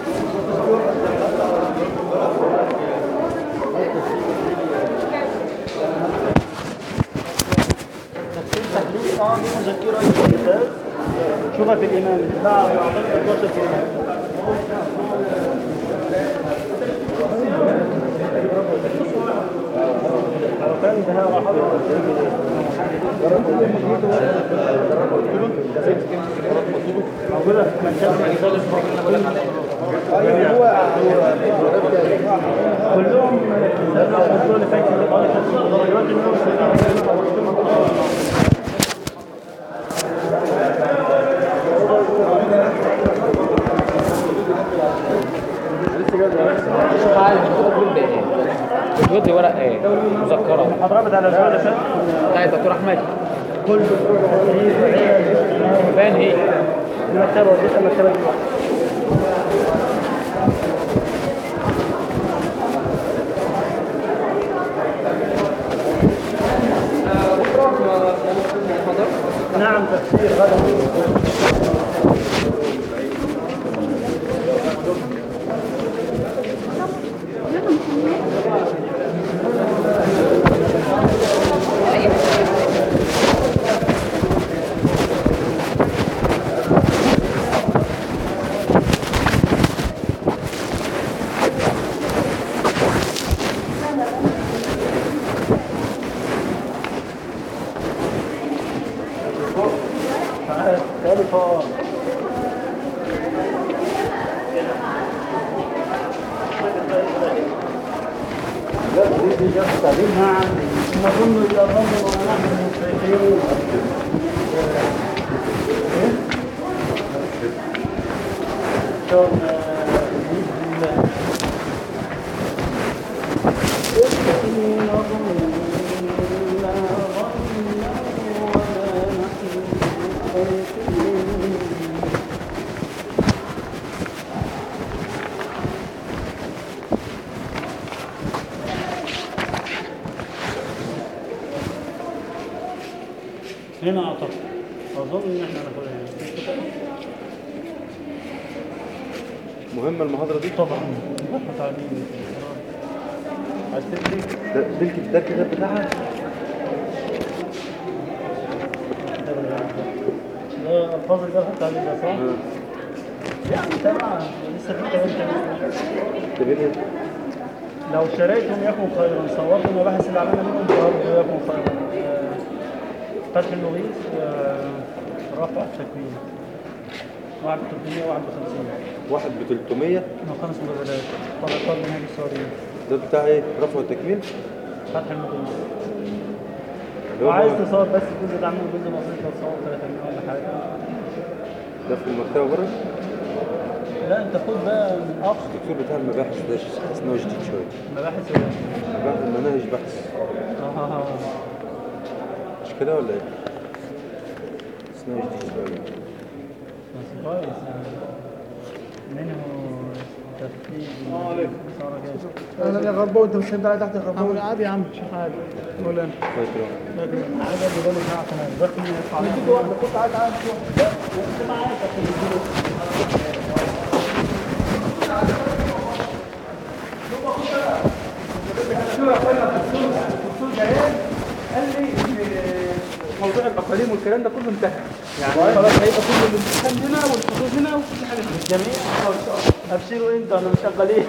L: تفسير تحليل اه دي مذكره ممتاز شوفها في الامام اتباع يعطيك 11 في الامام لو كان بها وحضر موجودة في مكتبة كلهم الدكتور اللي فات درجات النور
C: شوف عايز تقول ده ايه بتقول لي ورق ايه مذكره
L: المحاضرات بتاع الاسبوع اللي فات
C: بتاع الدكتور احمد
L: كله
C: فين هي
L: المكتبة وديتها المكتبة دي نعم تفسير غدا تليفون دي دي جلسة تعليم نعم نظن إلى الظن ونحن مستيقظون شلون هنا اعتقد اظن ان احنا ناخدها هنا
N: مهمة المحاضرة دي؟
L: طبعا تعليم عايز تدري
N: ده ده الك- ده الكتاب بتاعها؟
L: ده الفاظ الجرح التعليم ده صح؟ يعني تبع لسه في كلام تاني. لو شريتهم يكون خيرا صورت المباحث اللي عملنا منهم برضه يكون خيرا آه، فتح المغيث ورفع التكوين واحد ب 300 وواحد ب 50
N: واحد ب 300
L: من خمس مجلدات طبعا منهج السعودية
N: ده بتاع ايه؟ رفع التكميل؟
L: فتح المغيث
N: اللي هو
L: وعايز تصور بس الجزء ده عامل جزء بسيط لو تصور 300 ولا حاجة
N: ده في المكتبة بره؟
L: لا انت خد بقى من اقصى
N: الدكتور بتاع المباحث ده حاسس ان هو جديد شوية
L: مباحث ايه؟
N: مباحث مناهج بحث
L: اه
N: مش كده ولا ايه؟ حاسس ان هو جديد شوية
L: بس كويس يعني منه تفكير
O: انا اللي غربان انت مش هتبدا علي تحت غربان عادي يا عم مش حاجه ولا انا
L: لكن عايز ابو بالي بتاع عشان الرقم يطلع
O: نديك واحده كنت عايز عايز واحده انت معاك عشان نديله
E: الدكتور جلال قال لي ان موضوع الاقاليم والكلام ده كله انتهى يعني خلاص هيبقى كل الامتحان هنا والحضور هنا وكل حاجه هنا
L: الجميع ابشروا انتوا انا مشغلين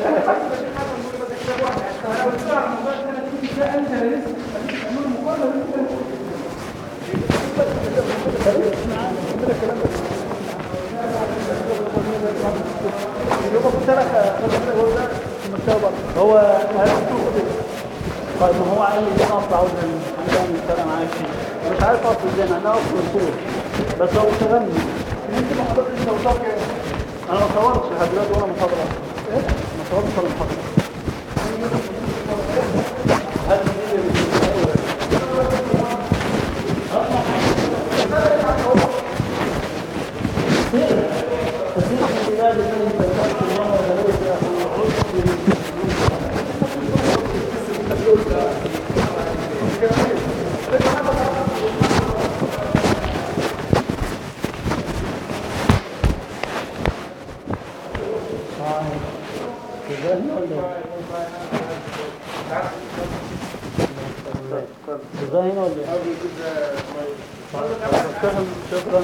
L: هو طيب ما هو قال لي دي اصل عاوز انا نشتغل معاه فيه مش عارف اصل ازاي انا اصل الصور بس هو شغلني انت ما حضرتش الموضوع انا ما صورتش لحد دلوقتي ولا محاضره ايه ما صورتش ولا محاضره هل ازاي هنا ولا ايه؟ شكرا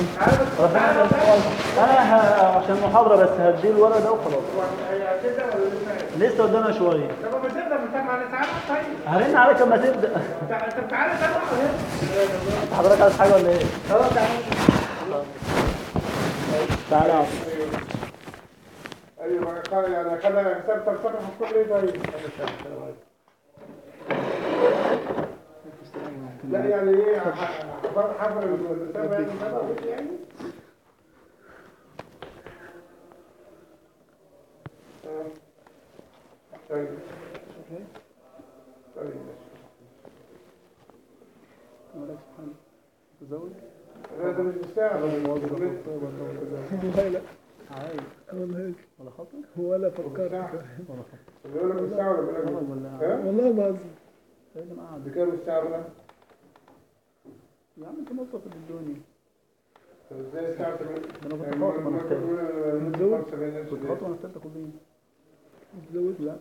L: انا ه- عشان المحاضره بس هدي الورق ده وخلاص لسه قدامنا شويه
E: طب ما تبدا من تبع على تعالى طيب
L: هرن عليك اما تبدا
E: طب تعالى تبع
L: حضرتك عايز حاجه ولا ايه؟
E: خلاص تعالى
L: تعالى اقعد.
E: ايوه قال يعني كذا حساب تلصقه في كل ايه طيب لا يعني ايه حفر المسافه يعني كذا يعني آه. طيب طيب
O: تزوج
E: لا ده مش مستاهل
O: لا لا
L: عايز
O: والله
L: ولا خطر
O: ولا فكرت
L: ولا خطر
E: بيقول لك مستاهل ولا بيقول لك
L: ولا
E: ها؟
O: والله ما أظن
L: سيدنا قاعد
E: بكام مستاهل ده؟
L: يا عم انت موظف في الدنيا
E: طب ازاي الساعة
L: ده انا كنت خاطب انا التالت
E: متزوج؟
L: كنت خاطب انا التالتة كلية
O: متزوج
L: لا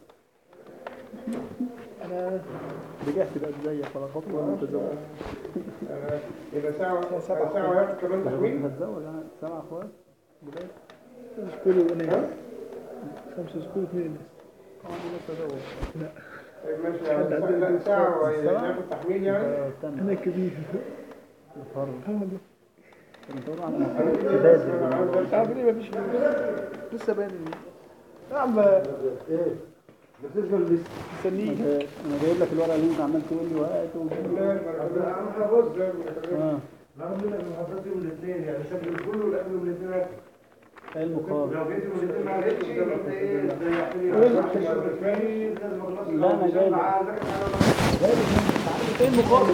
L: انا رجعت بقى زيك ولا خاطب ولا متزوج
E: يبقى ساعة ساعة وهياخد كمان تحويل
L: هتزوج انا سبع اخوات بجد
O: سكول وناس خمسة سكول اثنين
L: طبعا دي لسه زوج
O: لا
E: طيب ماشي يعني ساعة- ساعة وهياخد تحويل يعني
O: أنا كبير
L: الفرق
O: الحمد
L: انت طبعا تبادل
O: لله عامل ايه مفيش لسه بادئ يا عم
E: ايه؟ بالنسبة للسنين
L: مستنيك انا جايب لك الورقه اللي انت عمال تقول لي وقت
E: انا هرد زي ما
L: اه
E: ناخد منك المحاضرات يوم الاثنين يعني سجل كله ولا يوم الاثنين
L: ايه المقابل
E: لو جيت يوم الاثنين ما عرفتش يبقى انت ايه ضيعتني لازم اخلص
L: لا انا جايب جايب ايه المقابل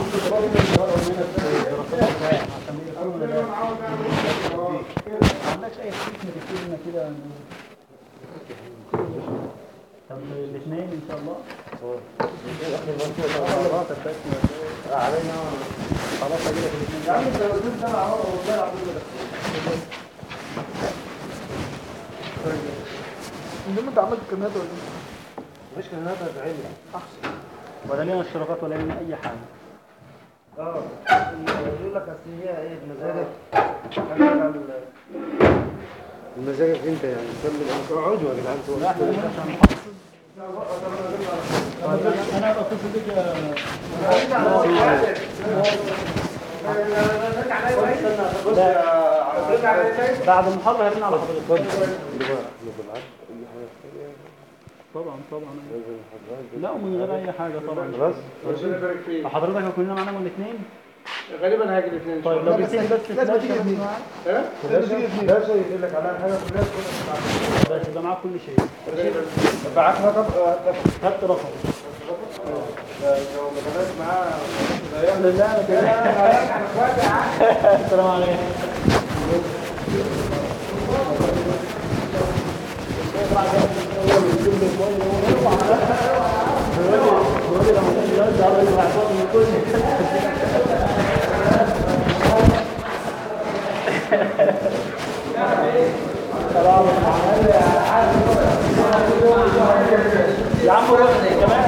L: ما عندكش اي حاجه تكتب لنا كده طب الاثنين ان شاء الله خلاص علينا خلاص اجي لك الاثنين
E: يا عم انت لو كنت انا عمر والله العظيم ده
O: عندما انت عملت كلمات ولا ايه؟
H: مفيش كلمات هتتعمل احسن
L: ولا لنا اشتراكات ولا لنا اي حاجه
H: اه يقول لك اصل هي ايه بمزاجك خلي بالك على ال- بمزاجك انت يعني كمل اقعدوا يا جدعان
L: لا احنا مش عشان نحفظ انا اتصل بك بعد المحاضره هرن على حضرتك طبعا طبعا لا ومن غير اي حاجه طبعا
H: بس ربنا يبارك فيك
L: حضرتك كلنا معانا من الاثنين
H: غالبا هاجي الاثنين
L: طيب لو بيتين بس
O: لازم تيجي اثنين
H: ها؟
O: لازم تيجي اثنين
H: باشا يقول لك على حاجه كلها تكون
L: بس يبقى معاك كل شيء
H: بعت رقم
L: خدت رقم
H: لو ما كانش معاه
L: لا لا السلام عليكم يا عم روح كمان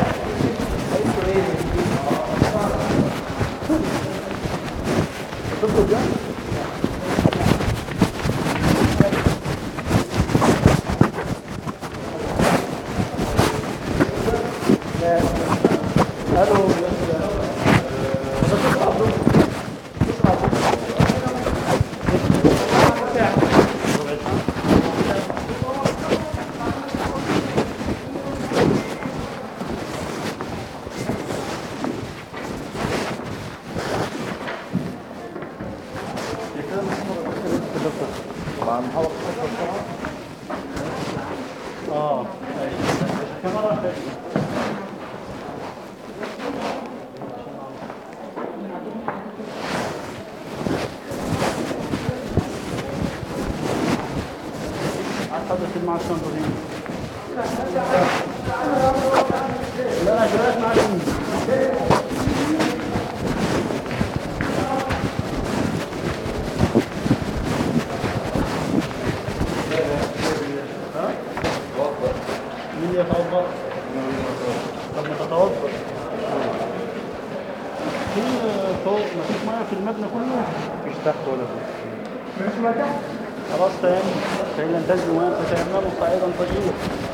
L: تطلب ده الو
M: مع المحاضرة
L: اه كاميرا حضرتك مع الشنطة دي لا لا جلس معكم مين يتوضا؟ طب ما تتوضا في فوق ما فيش ميه في المبنى كله
N: مفيش تحت ولا فوق
L: مش ميه تحت خلاص تمام فإن لم تجدوا ماء فتيمموا صعيدا طيبا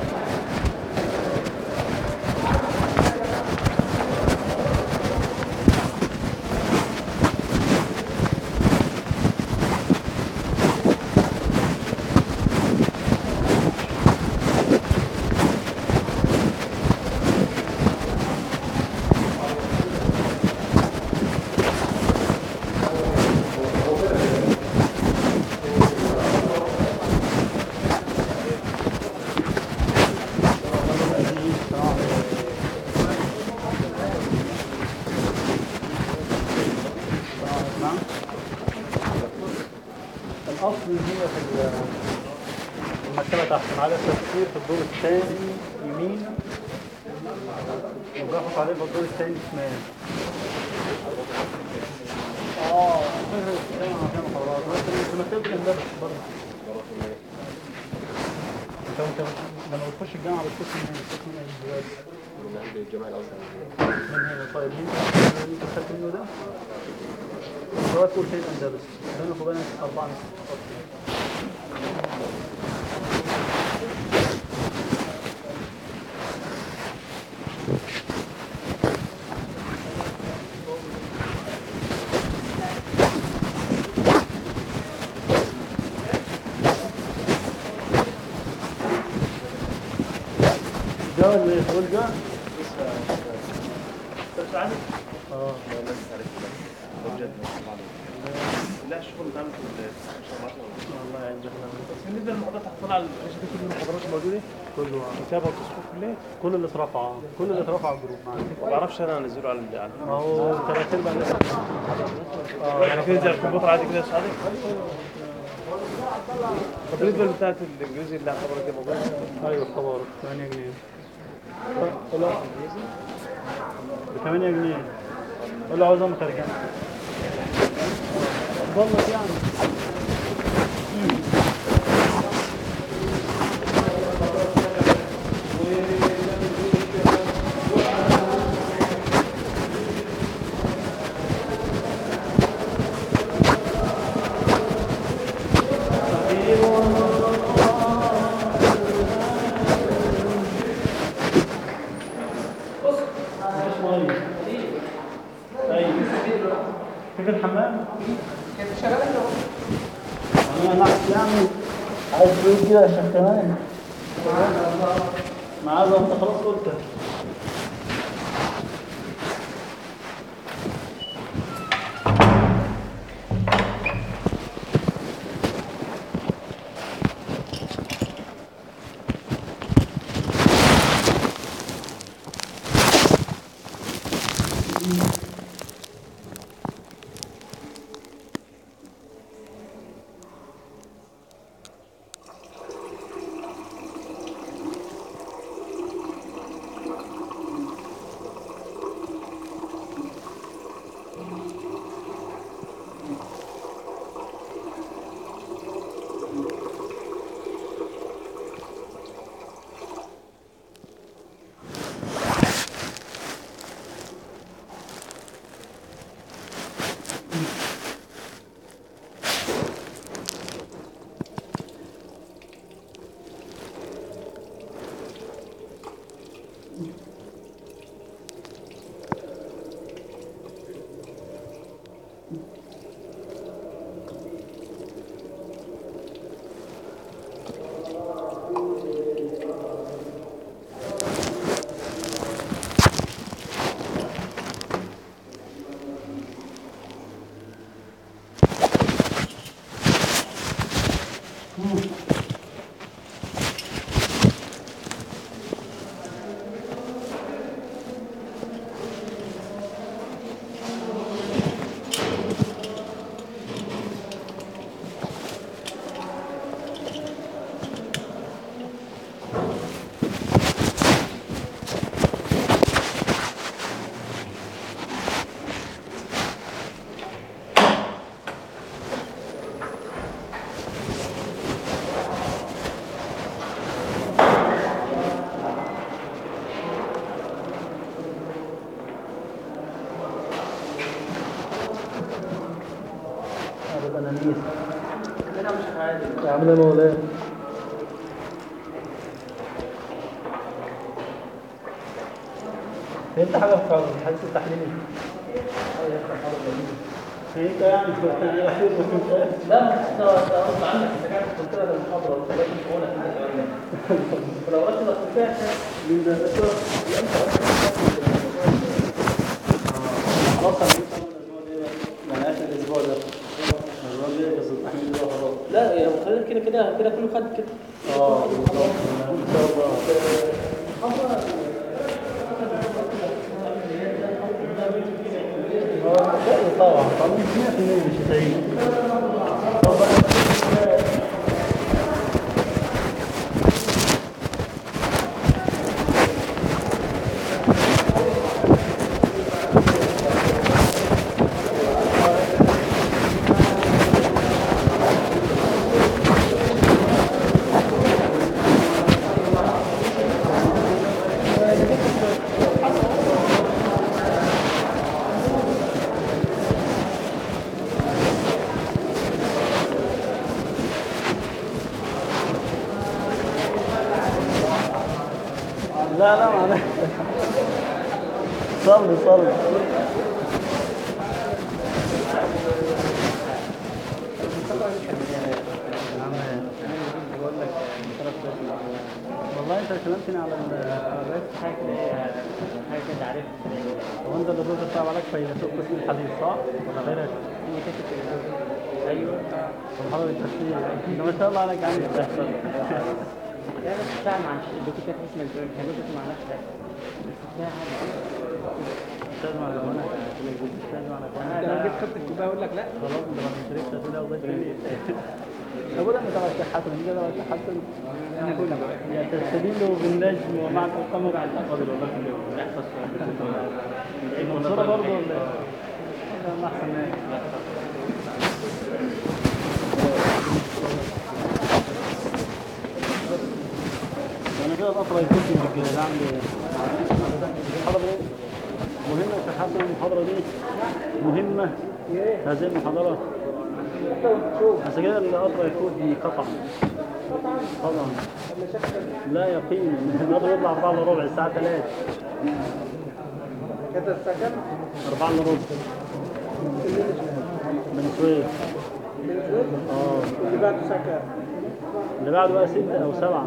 L: نعم الأصل هي في ال- المكتبة تحت على التفسير في الدور الثاني يمين وباخد عليه في الدور الثاني شمال اه فكرة الثاني عشان خلاص بس في مكتبة الهندسة برضه انت انت لما بتخش الجامعة بتخش من هنا بتخش من هنا دلوقتي
G: من عند الجامعة الأزهر
L: من هنا طيب هنا اللي انت دخلت منه ده دلوقتي تقول فين اندلس بينك وبينك أربعة متر ده اللي تقول ده بس عارف اه
N: لا الشغل بتاعنا في الشغلات
L: والله عندك
N: بس بالنسبه للمحاضرات هتطلع على الرئيس دي كل المحاضرات موجوده
L: كله
N: كتابه وتصفيق كلها
L: كل اللي اترفع كل اللي اترفع على الجروب معاك
N: ما بعرفش انا انزله على ال- على
L: ما هو ثلاث ارباع الناس
N: اه يعني كده زي الكمبيوتر عادي كده يا سعادة طب بالنسبه لبتاعت الانجليزي اللي اعتبرها دي موجوده
L: ايوه خبر 8 جنيه لا ب 8 جنيه ولا عاوزها مترجمه ضلت يعني طيب كيف الحمام؟
I: كانت شغاله كده
L: انا ناقص يعني عايز تقول كده عشان كمان معاذ انت خلاص قلت هذا بنانيس يا عم ده مولانا فهمت حاجة في الحديث التحليلي؟ فهمت يعني لا ما تقصد عنك انت قاعد قلت لها المحاضرة وانت لازم تقولها فلو رحت لك من ده خلاص يعني اخر الاسبوع ده الاسبوع ده بس التحميل ده خلاص لا يا خلينا كده كده كده كله خد كده اه بالظبط ان شاء الله لا طبعا طبعا 100% مش هتعيد لا لا معلش صلي صلي والله انت كلمتني على الرئيس حاجه حاجه كده عارف هو انت الدكتور بتاع عليك فيلسوف قسم الحديث صح ولا غيرك؟ ايوه محاضرة التفسير انت ما شاء الله عليك عندك بتحصل
P: لا بس بتاع مع الدكتور كانت اسمها الدكتور كان دكتور مع نفسك بس بتاع
L: استاذ مع زمانك استاذ مع
P: انا لو جيت خدت الكوبايه اقول لك لا
L: خلاص انت ما تشتركش هتقول لي والله تاني أولا ما تبع التحسن دي تبع التحسن
P: احنا كنا
L: يعني تستدل بالنجم ومع القمر على القدر والله كل يوم يحفظ المنصورة برضه ولا ما أحسن ناس أنا كده الأطرى يكون في الرجالة أعمل المحاضرة دي مهمة يا حسن المحاضرة دي مهمة هذه المحاضرة بس كده الأطرى يفوت دي قطعا طبعا لا يقين النهارده يطلع 4 الا ربع الساعة 3
E: كده السكن
L: أربعة إلا ربع بن سويف اه
E: اللي بعده سكن
L: اللي بعده بقى ستة أو سبعة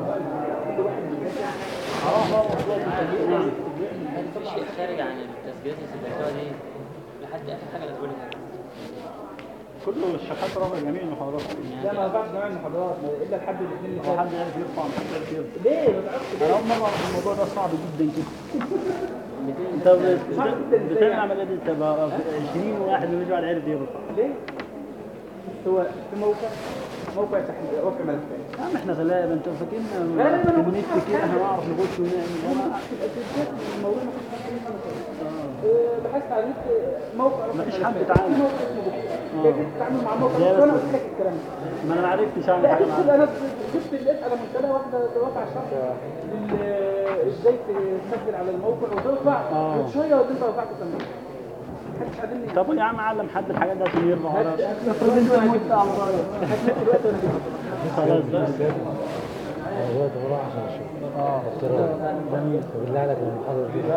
L: نعم
P: في شيء خارج عن التسجيلات اللي سجلتوها دي لحد اخر حاجه اللي تقولها
L: كله الشحات رافع جميع المحاضرات
E: لا ما بعد جميع المحاضرات الا لحد الاثنين اللي
L: هو
E: فاتوا
L: حد يعرف يرفع محد يعرف يرفع
E: ليه؟
L: انا اول مره اعرف الموضوع ده صعب جدا جدا انت بت- بتعمل العمليه دي انت بقى 20 واحد من بعد عرف يرفع
E: ليه؟ هو في موقع موقع تحديد رفع ملفات
L: يا عم احنا غلابه انت
E: لا، لا،
L: فاكرنا
E: لا، لا.
L: في النت كده احنا نعرف نخش ونعمل
E: انا الموضوع ما كنتش بحثت على النت موقع رفع
L: مفيش حد
E: ملفات.
L: بيتعامل.
E: في موقع اسمه بوكس.
L: آه.
E: كيف تتعامل مع موقع
L: زي
E: وانا
L: بس-
E: قلت لك الكلام ده
L: ما انا ما عرفتش اعمل
E: لا
L: حاجه
E: شفت
L: معاه
E: انا شفت الاسئله من سنه واحده رفع الشرح ال- ازاي تسجل على الموقع وترفع
L: آه.
E: وشويه وانت رفعت تمام محدش قابلني
L: طب يا عم علم حد الحاجات دي عشان يرفع
E: هات-
L: ورا
E: هات-
L: افرض انت مت على رايك
E: هتلاقي دلوقتي وانا بجيب
L: خلاص بس
Q: دلوقتي بروح عشان اشوف
L: اه جميل
Q: بالله عليك المحاضرة دي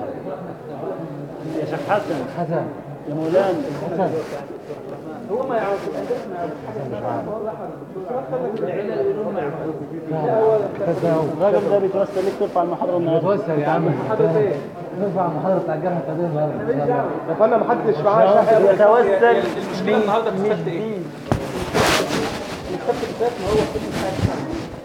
L: يا شيخ حسن
Q: حسن
L: يا مولانا
Q: حسن
E: هو ما يعرف الاساس ما يعرف
L: الراجل ده بيتوسل ليك ترفع المحاضره النهارده
Q: بتوسل يا عم
E: محاضرة ايه؟
Q: نرفع محاضرة بتاع الجامعة القديمة النهارده
E: يا فندم محدش معاه
L: يتوسل
E: المشكله النهارده في السبت ايه؟ السبت اللي فات ما هو كل حاجه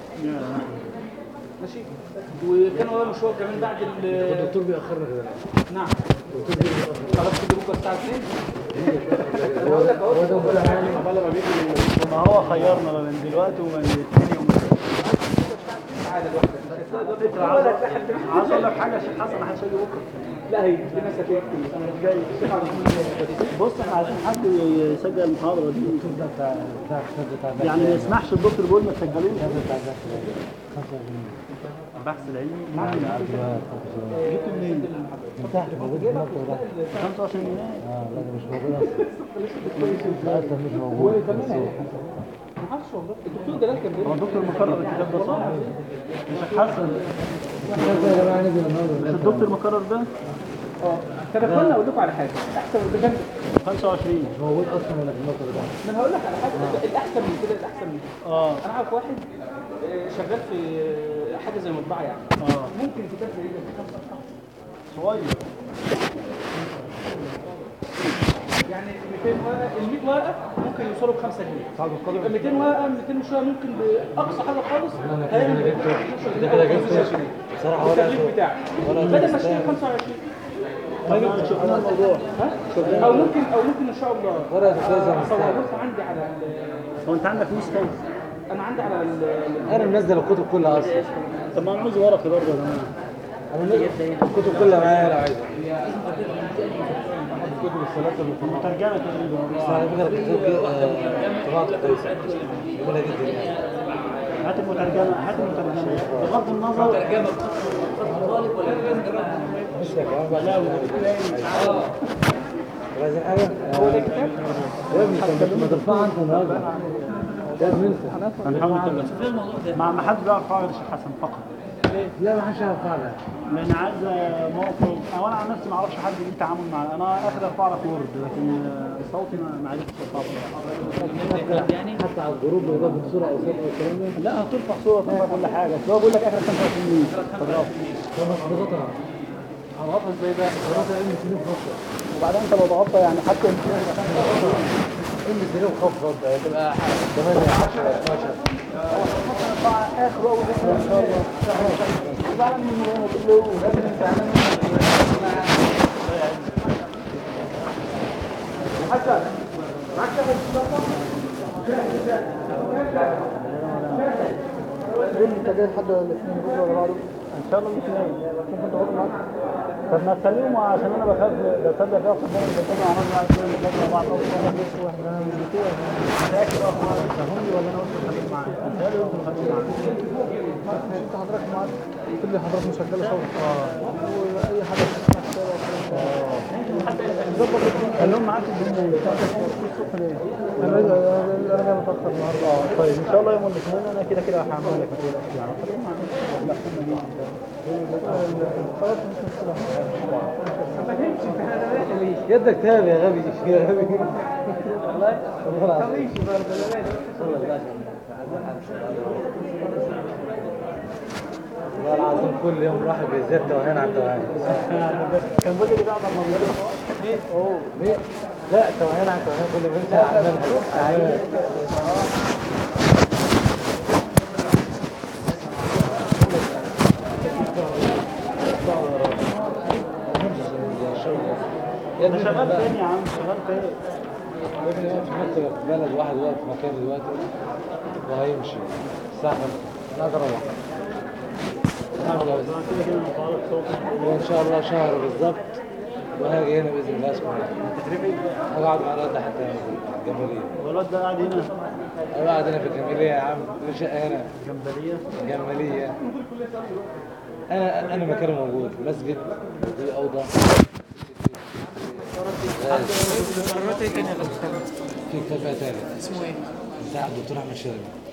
E: ماشي وكان ورايا مشوار كمان بعد ال
Q: الدكتور بيأخرنا كده
E: نعم خلاص كده بكره الساعه 2
Q: هو ده هو ده كل حاجة
L: ما هو خيرنا ما بين دلوقتي وما بين الاثنين يوم
E: عادة الواحدة
L: عاوز عاوز اقول لك حاجه يا شيخ حسن ما حدش هيجي بكره
E: لا هي في ناس هتيجي كتير
L: انا مش جاي بص احنا عايزين حد يسجل المحاضره دي
Q: ده بتاع بتاع بتاع بتاع
L: يعني ما يسمحش الدكتور بيقول ما تسجلوش
Q: بتاع خمسة جنيه
L: البحث العلمي
Q: نعم
L: جبت منين؟
Q: من تحت موجود في المكتب ده
L: 25 جنيه
Q: اه لا ده مش موجود اصلا للاسف مش موجود في السوق
E: ما اعرفش والله الدكتور جلال كان
L: هو
E: بيقول
L: الدكتور مقرر الكتاب ده صح؟ يا شيخ حسن
Q: الكتاب ده يا جماعة نزل
L: مش
Q: النهارده
L: الدكتور مقرر ده؟
E: اه طب اخوانا اقول لكم على حاجه احسن بجد
L: 25
Q: مش موجود اصلا ولا في المكتب ده
E: ما انا هقول لك على حاجه الاحسن من كده الاحسن من كده
L: اه
E: انا اعرف واحد آه، شغال في آه، حاجه زي مطبعه يعني
L: اه
E: ممكن كتاب زي ده كام صفحه
L: صغير
E: يعني 200 ورقه ال 100 ورقه ممكن يوصلوا ب 5 جنيه يبقى 200 ورقه 200 وشويه ممكن باقصى حاجه خالص
Q: أنا كده
E: هيعمل
Q: جبته.
E: 15
Q: أنا
E: جنيه
Q: كده
E: أو
Q: جبته.
E: 15 جنيه
Q: بصراحة ورقة
E: التكليف بتاعي
Q: ورقة
E: بدل ما اشتري
Q: تستاهل.
E: 25
L: طب ما نشوف لنا الموضوع
E: ها؟ او ممكن او ممكن ان شاء الله
Q: ورقة تستاهل
E: آه،
Q: تستاهل.
E: اصورها عندي على ال-
L: هو انت عندك نسخه؟
E: انا عندي على ال-
Q: انا منزل الكتب كلها اصلا
L: طب ما انا عاوز ورقي برضه يا جماعه
Q: انا منزل الكتب كلها معايا لو عايزها
E: كتب الثلاثه اللي
L: مترجمه تقريبا
Q: بس على فكرة الكتاب آه، طباعته كويسة جميلة جدا
L: هات المترجمه هات المترجمه بغض النظر
B: ترجمه خط طالب ولا ترجمه
Q: مش لك يا عم
L: لا ولا
Q: عايزين حاجة؟ هو ده كتاب؟ يا ابني طب ما ترفعها انت النهارده يا ابني انت
L: هنحاول نتكلم مع ما حد بيعرف يقعد الشيخ حسن فقط
Q: لا ما حدش يعرف فعلا
L: لان عايز موقف او انا عن نفسي ما اعرفش حد ليه تعامل معاه انا اخر ارفع لك وورد لكن صوتي ما ما عرفتش ارفعه
P: يعني
Q: حتى على الجروب لو جاب صورة او صوت او الكلام ده
L: لا هترفع صوره ترفع كل حاجه بس هو بيقول لك اخر 25 جنيه تضربها
Q: طب تضغطها
L: هضغطها ازاي بقى؟
Q: تضغطها ام سي خاصة
L: وبعدين انت لو ضغطتها يعني حتى
Q: ام سي خاصة هتبقى 8 10 12
L: اخر اول ذكرى ان شاء الله زعلان من الموضوع كله لازم انت
E: حسن معاك تاخد
L: انت جاي لحد الاثنين بكره ولا بعده؟ ان شاء الله الاثنين ممكن تقعدوا معاك طب ما تكلموا عشان انا بخاف ده تصدق فيها قدام بتكلم عن رجل عايز يقول لك مع بعض واحنا انا مش بتوع فاكر اه فهمني ولا انا قلت خليك معايا؟ انت قال قلت خليك معايا انت حضرتك معاك كل حضرتك مسجله صوت اه واي حاجه خليهم معاك الدنيا الصبح ليه؟ انا انا جاي متاخر النهارده اه طيب ان شاء الله يوم الاثنين انا كده كده هعمل لك ما تقلقش يعني خليهم معاك لا هم دي خلاص مش مشكله
Q: يدك تابع يا غبي يا غبي والله والله العظيم كل يوم الواحد بيزيد توهان عن توهان
L: كان باجي لي بعد ما بيروح
Q: ايه اوه ليه؟ لا توهان عن توهان كل ما يمشي على المنهج يا ابني
L: شغال فين يا عم شغال فين؟
Q: يا ابني واقف في مكتب في بلد واحد واقف في مكان دلوقتي وهيمشي الساعة 5 انا اقدر اروح
L: كده كده مطالب صوت
Q: وان شاء الله شهر بالظبط وهاجي هنا باذن الله اسمع
L: تترفي
Q: هقعد مع الواد ده حتى الجماليه
L: الولد ده قاعد هنا
Q: انا قاعد هنا في الجماليه يا عم في شقه هنا
L: جنبليه
Q: جماليه انا انا مكاني موجود مسجد في اوضه
E: مرات ايه تاني يا دكتور؟
Q: في كتاب تاني
E: اسمه ايه؟
Q: بتاع الدكتور احمد شلبي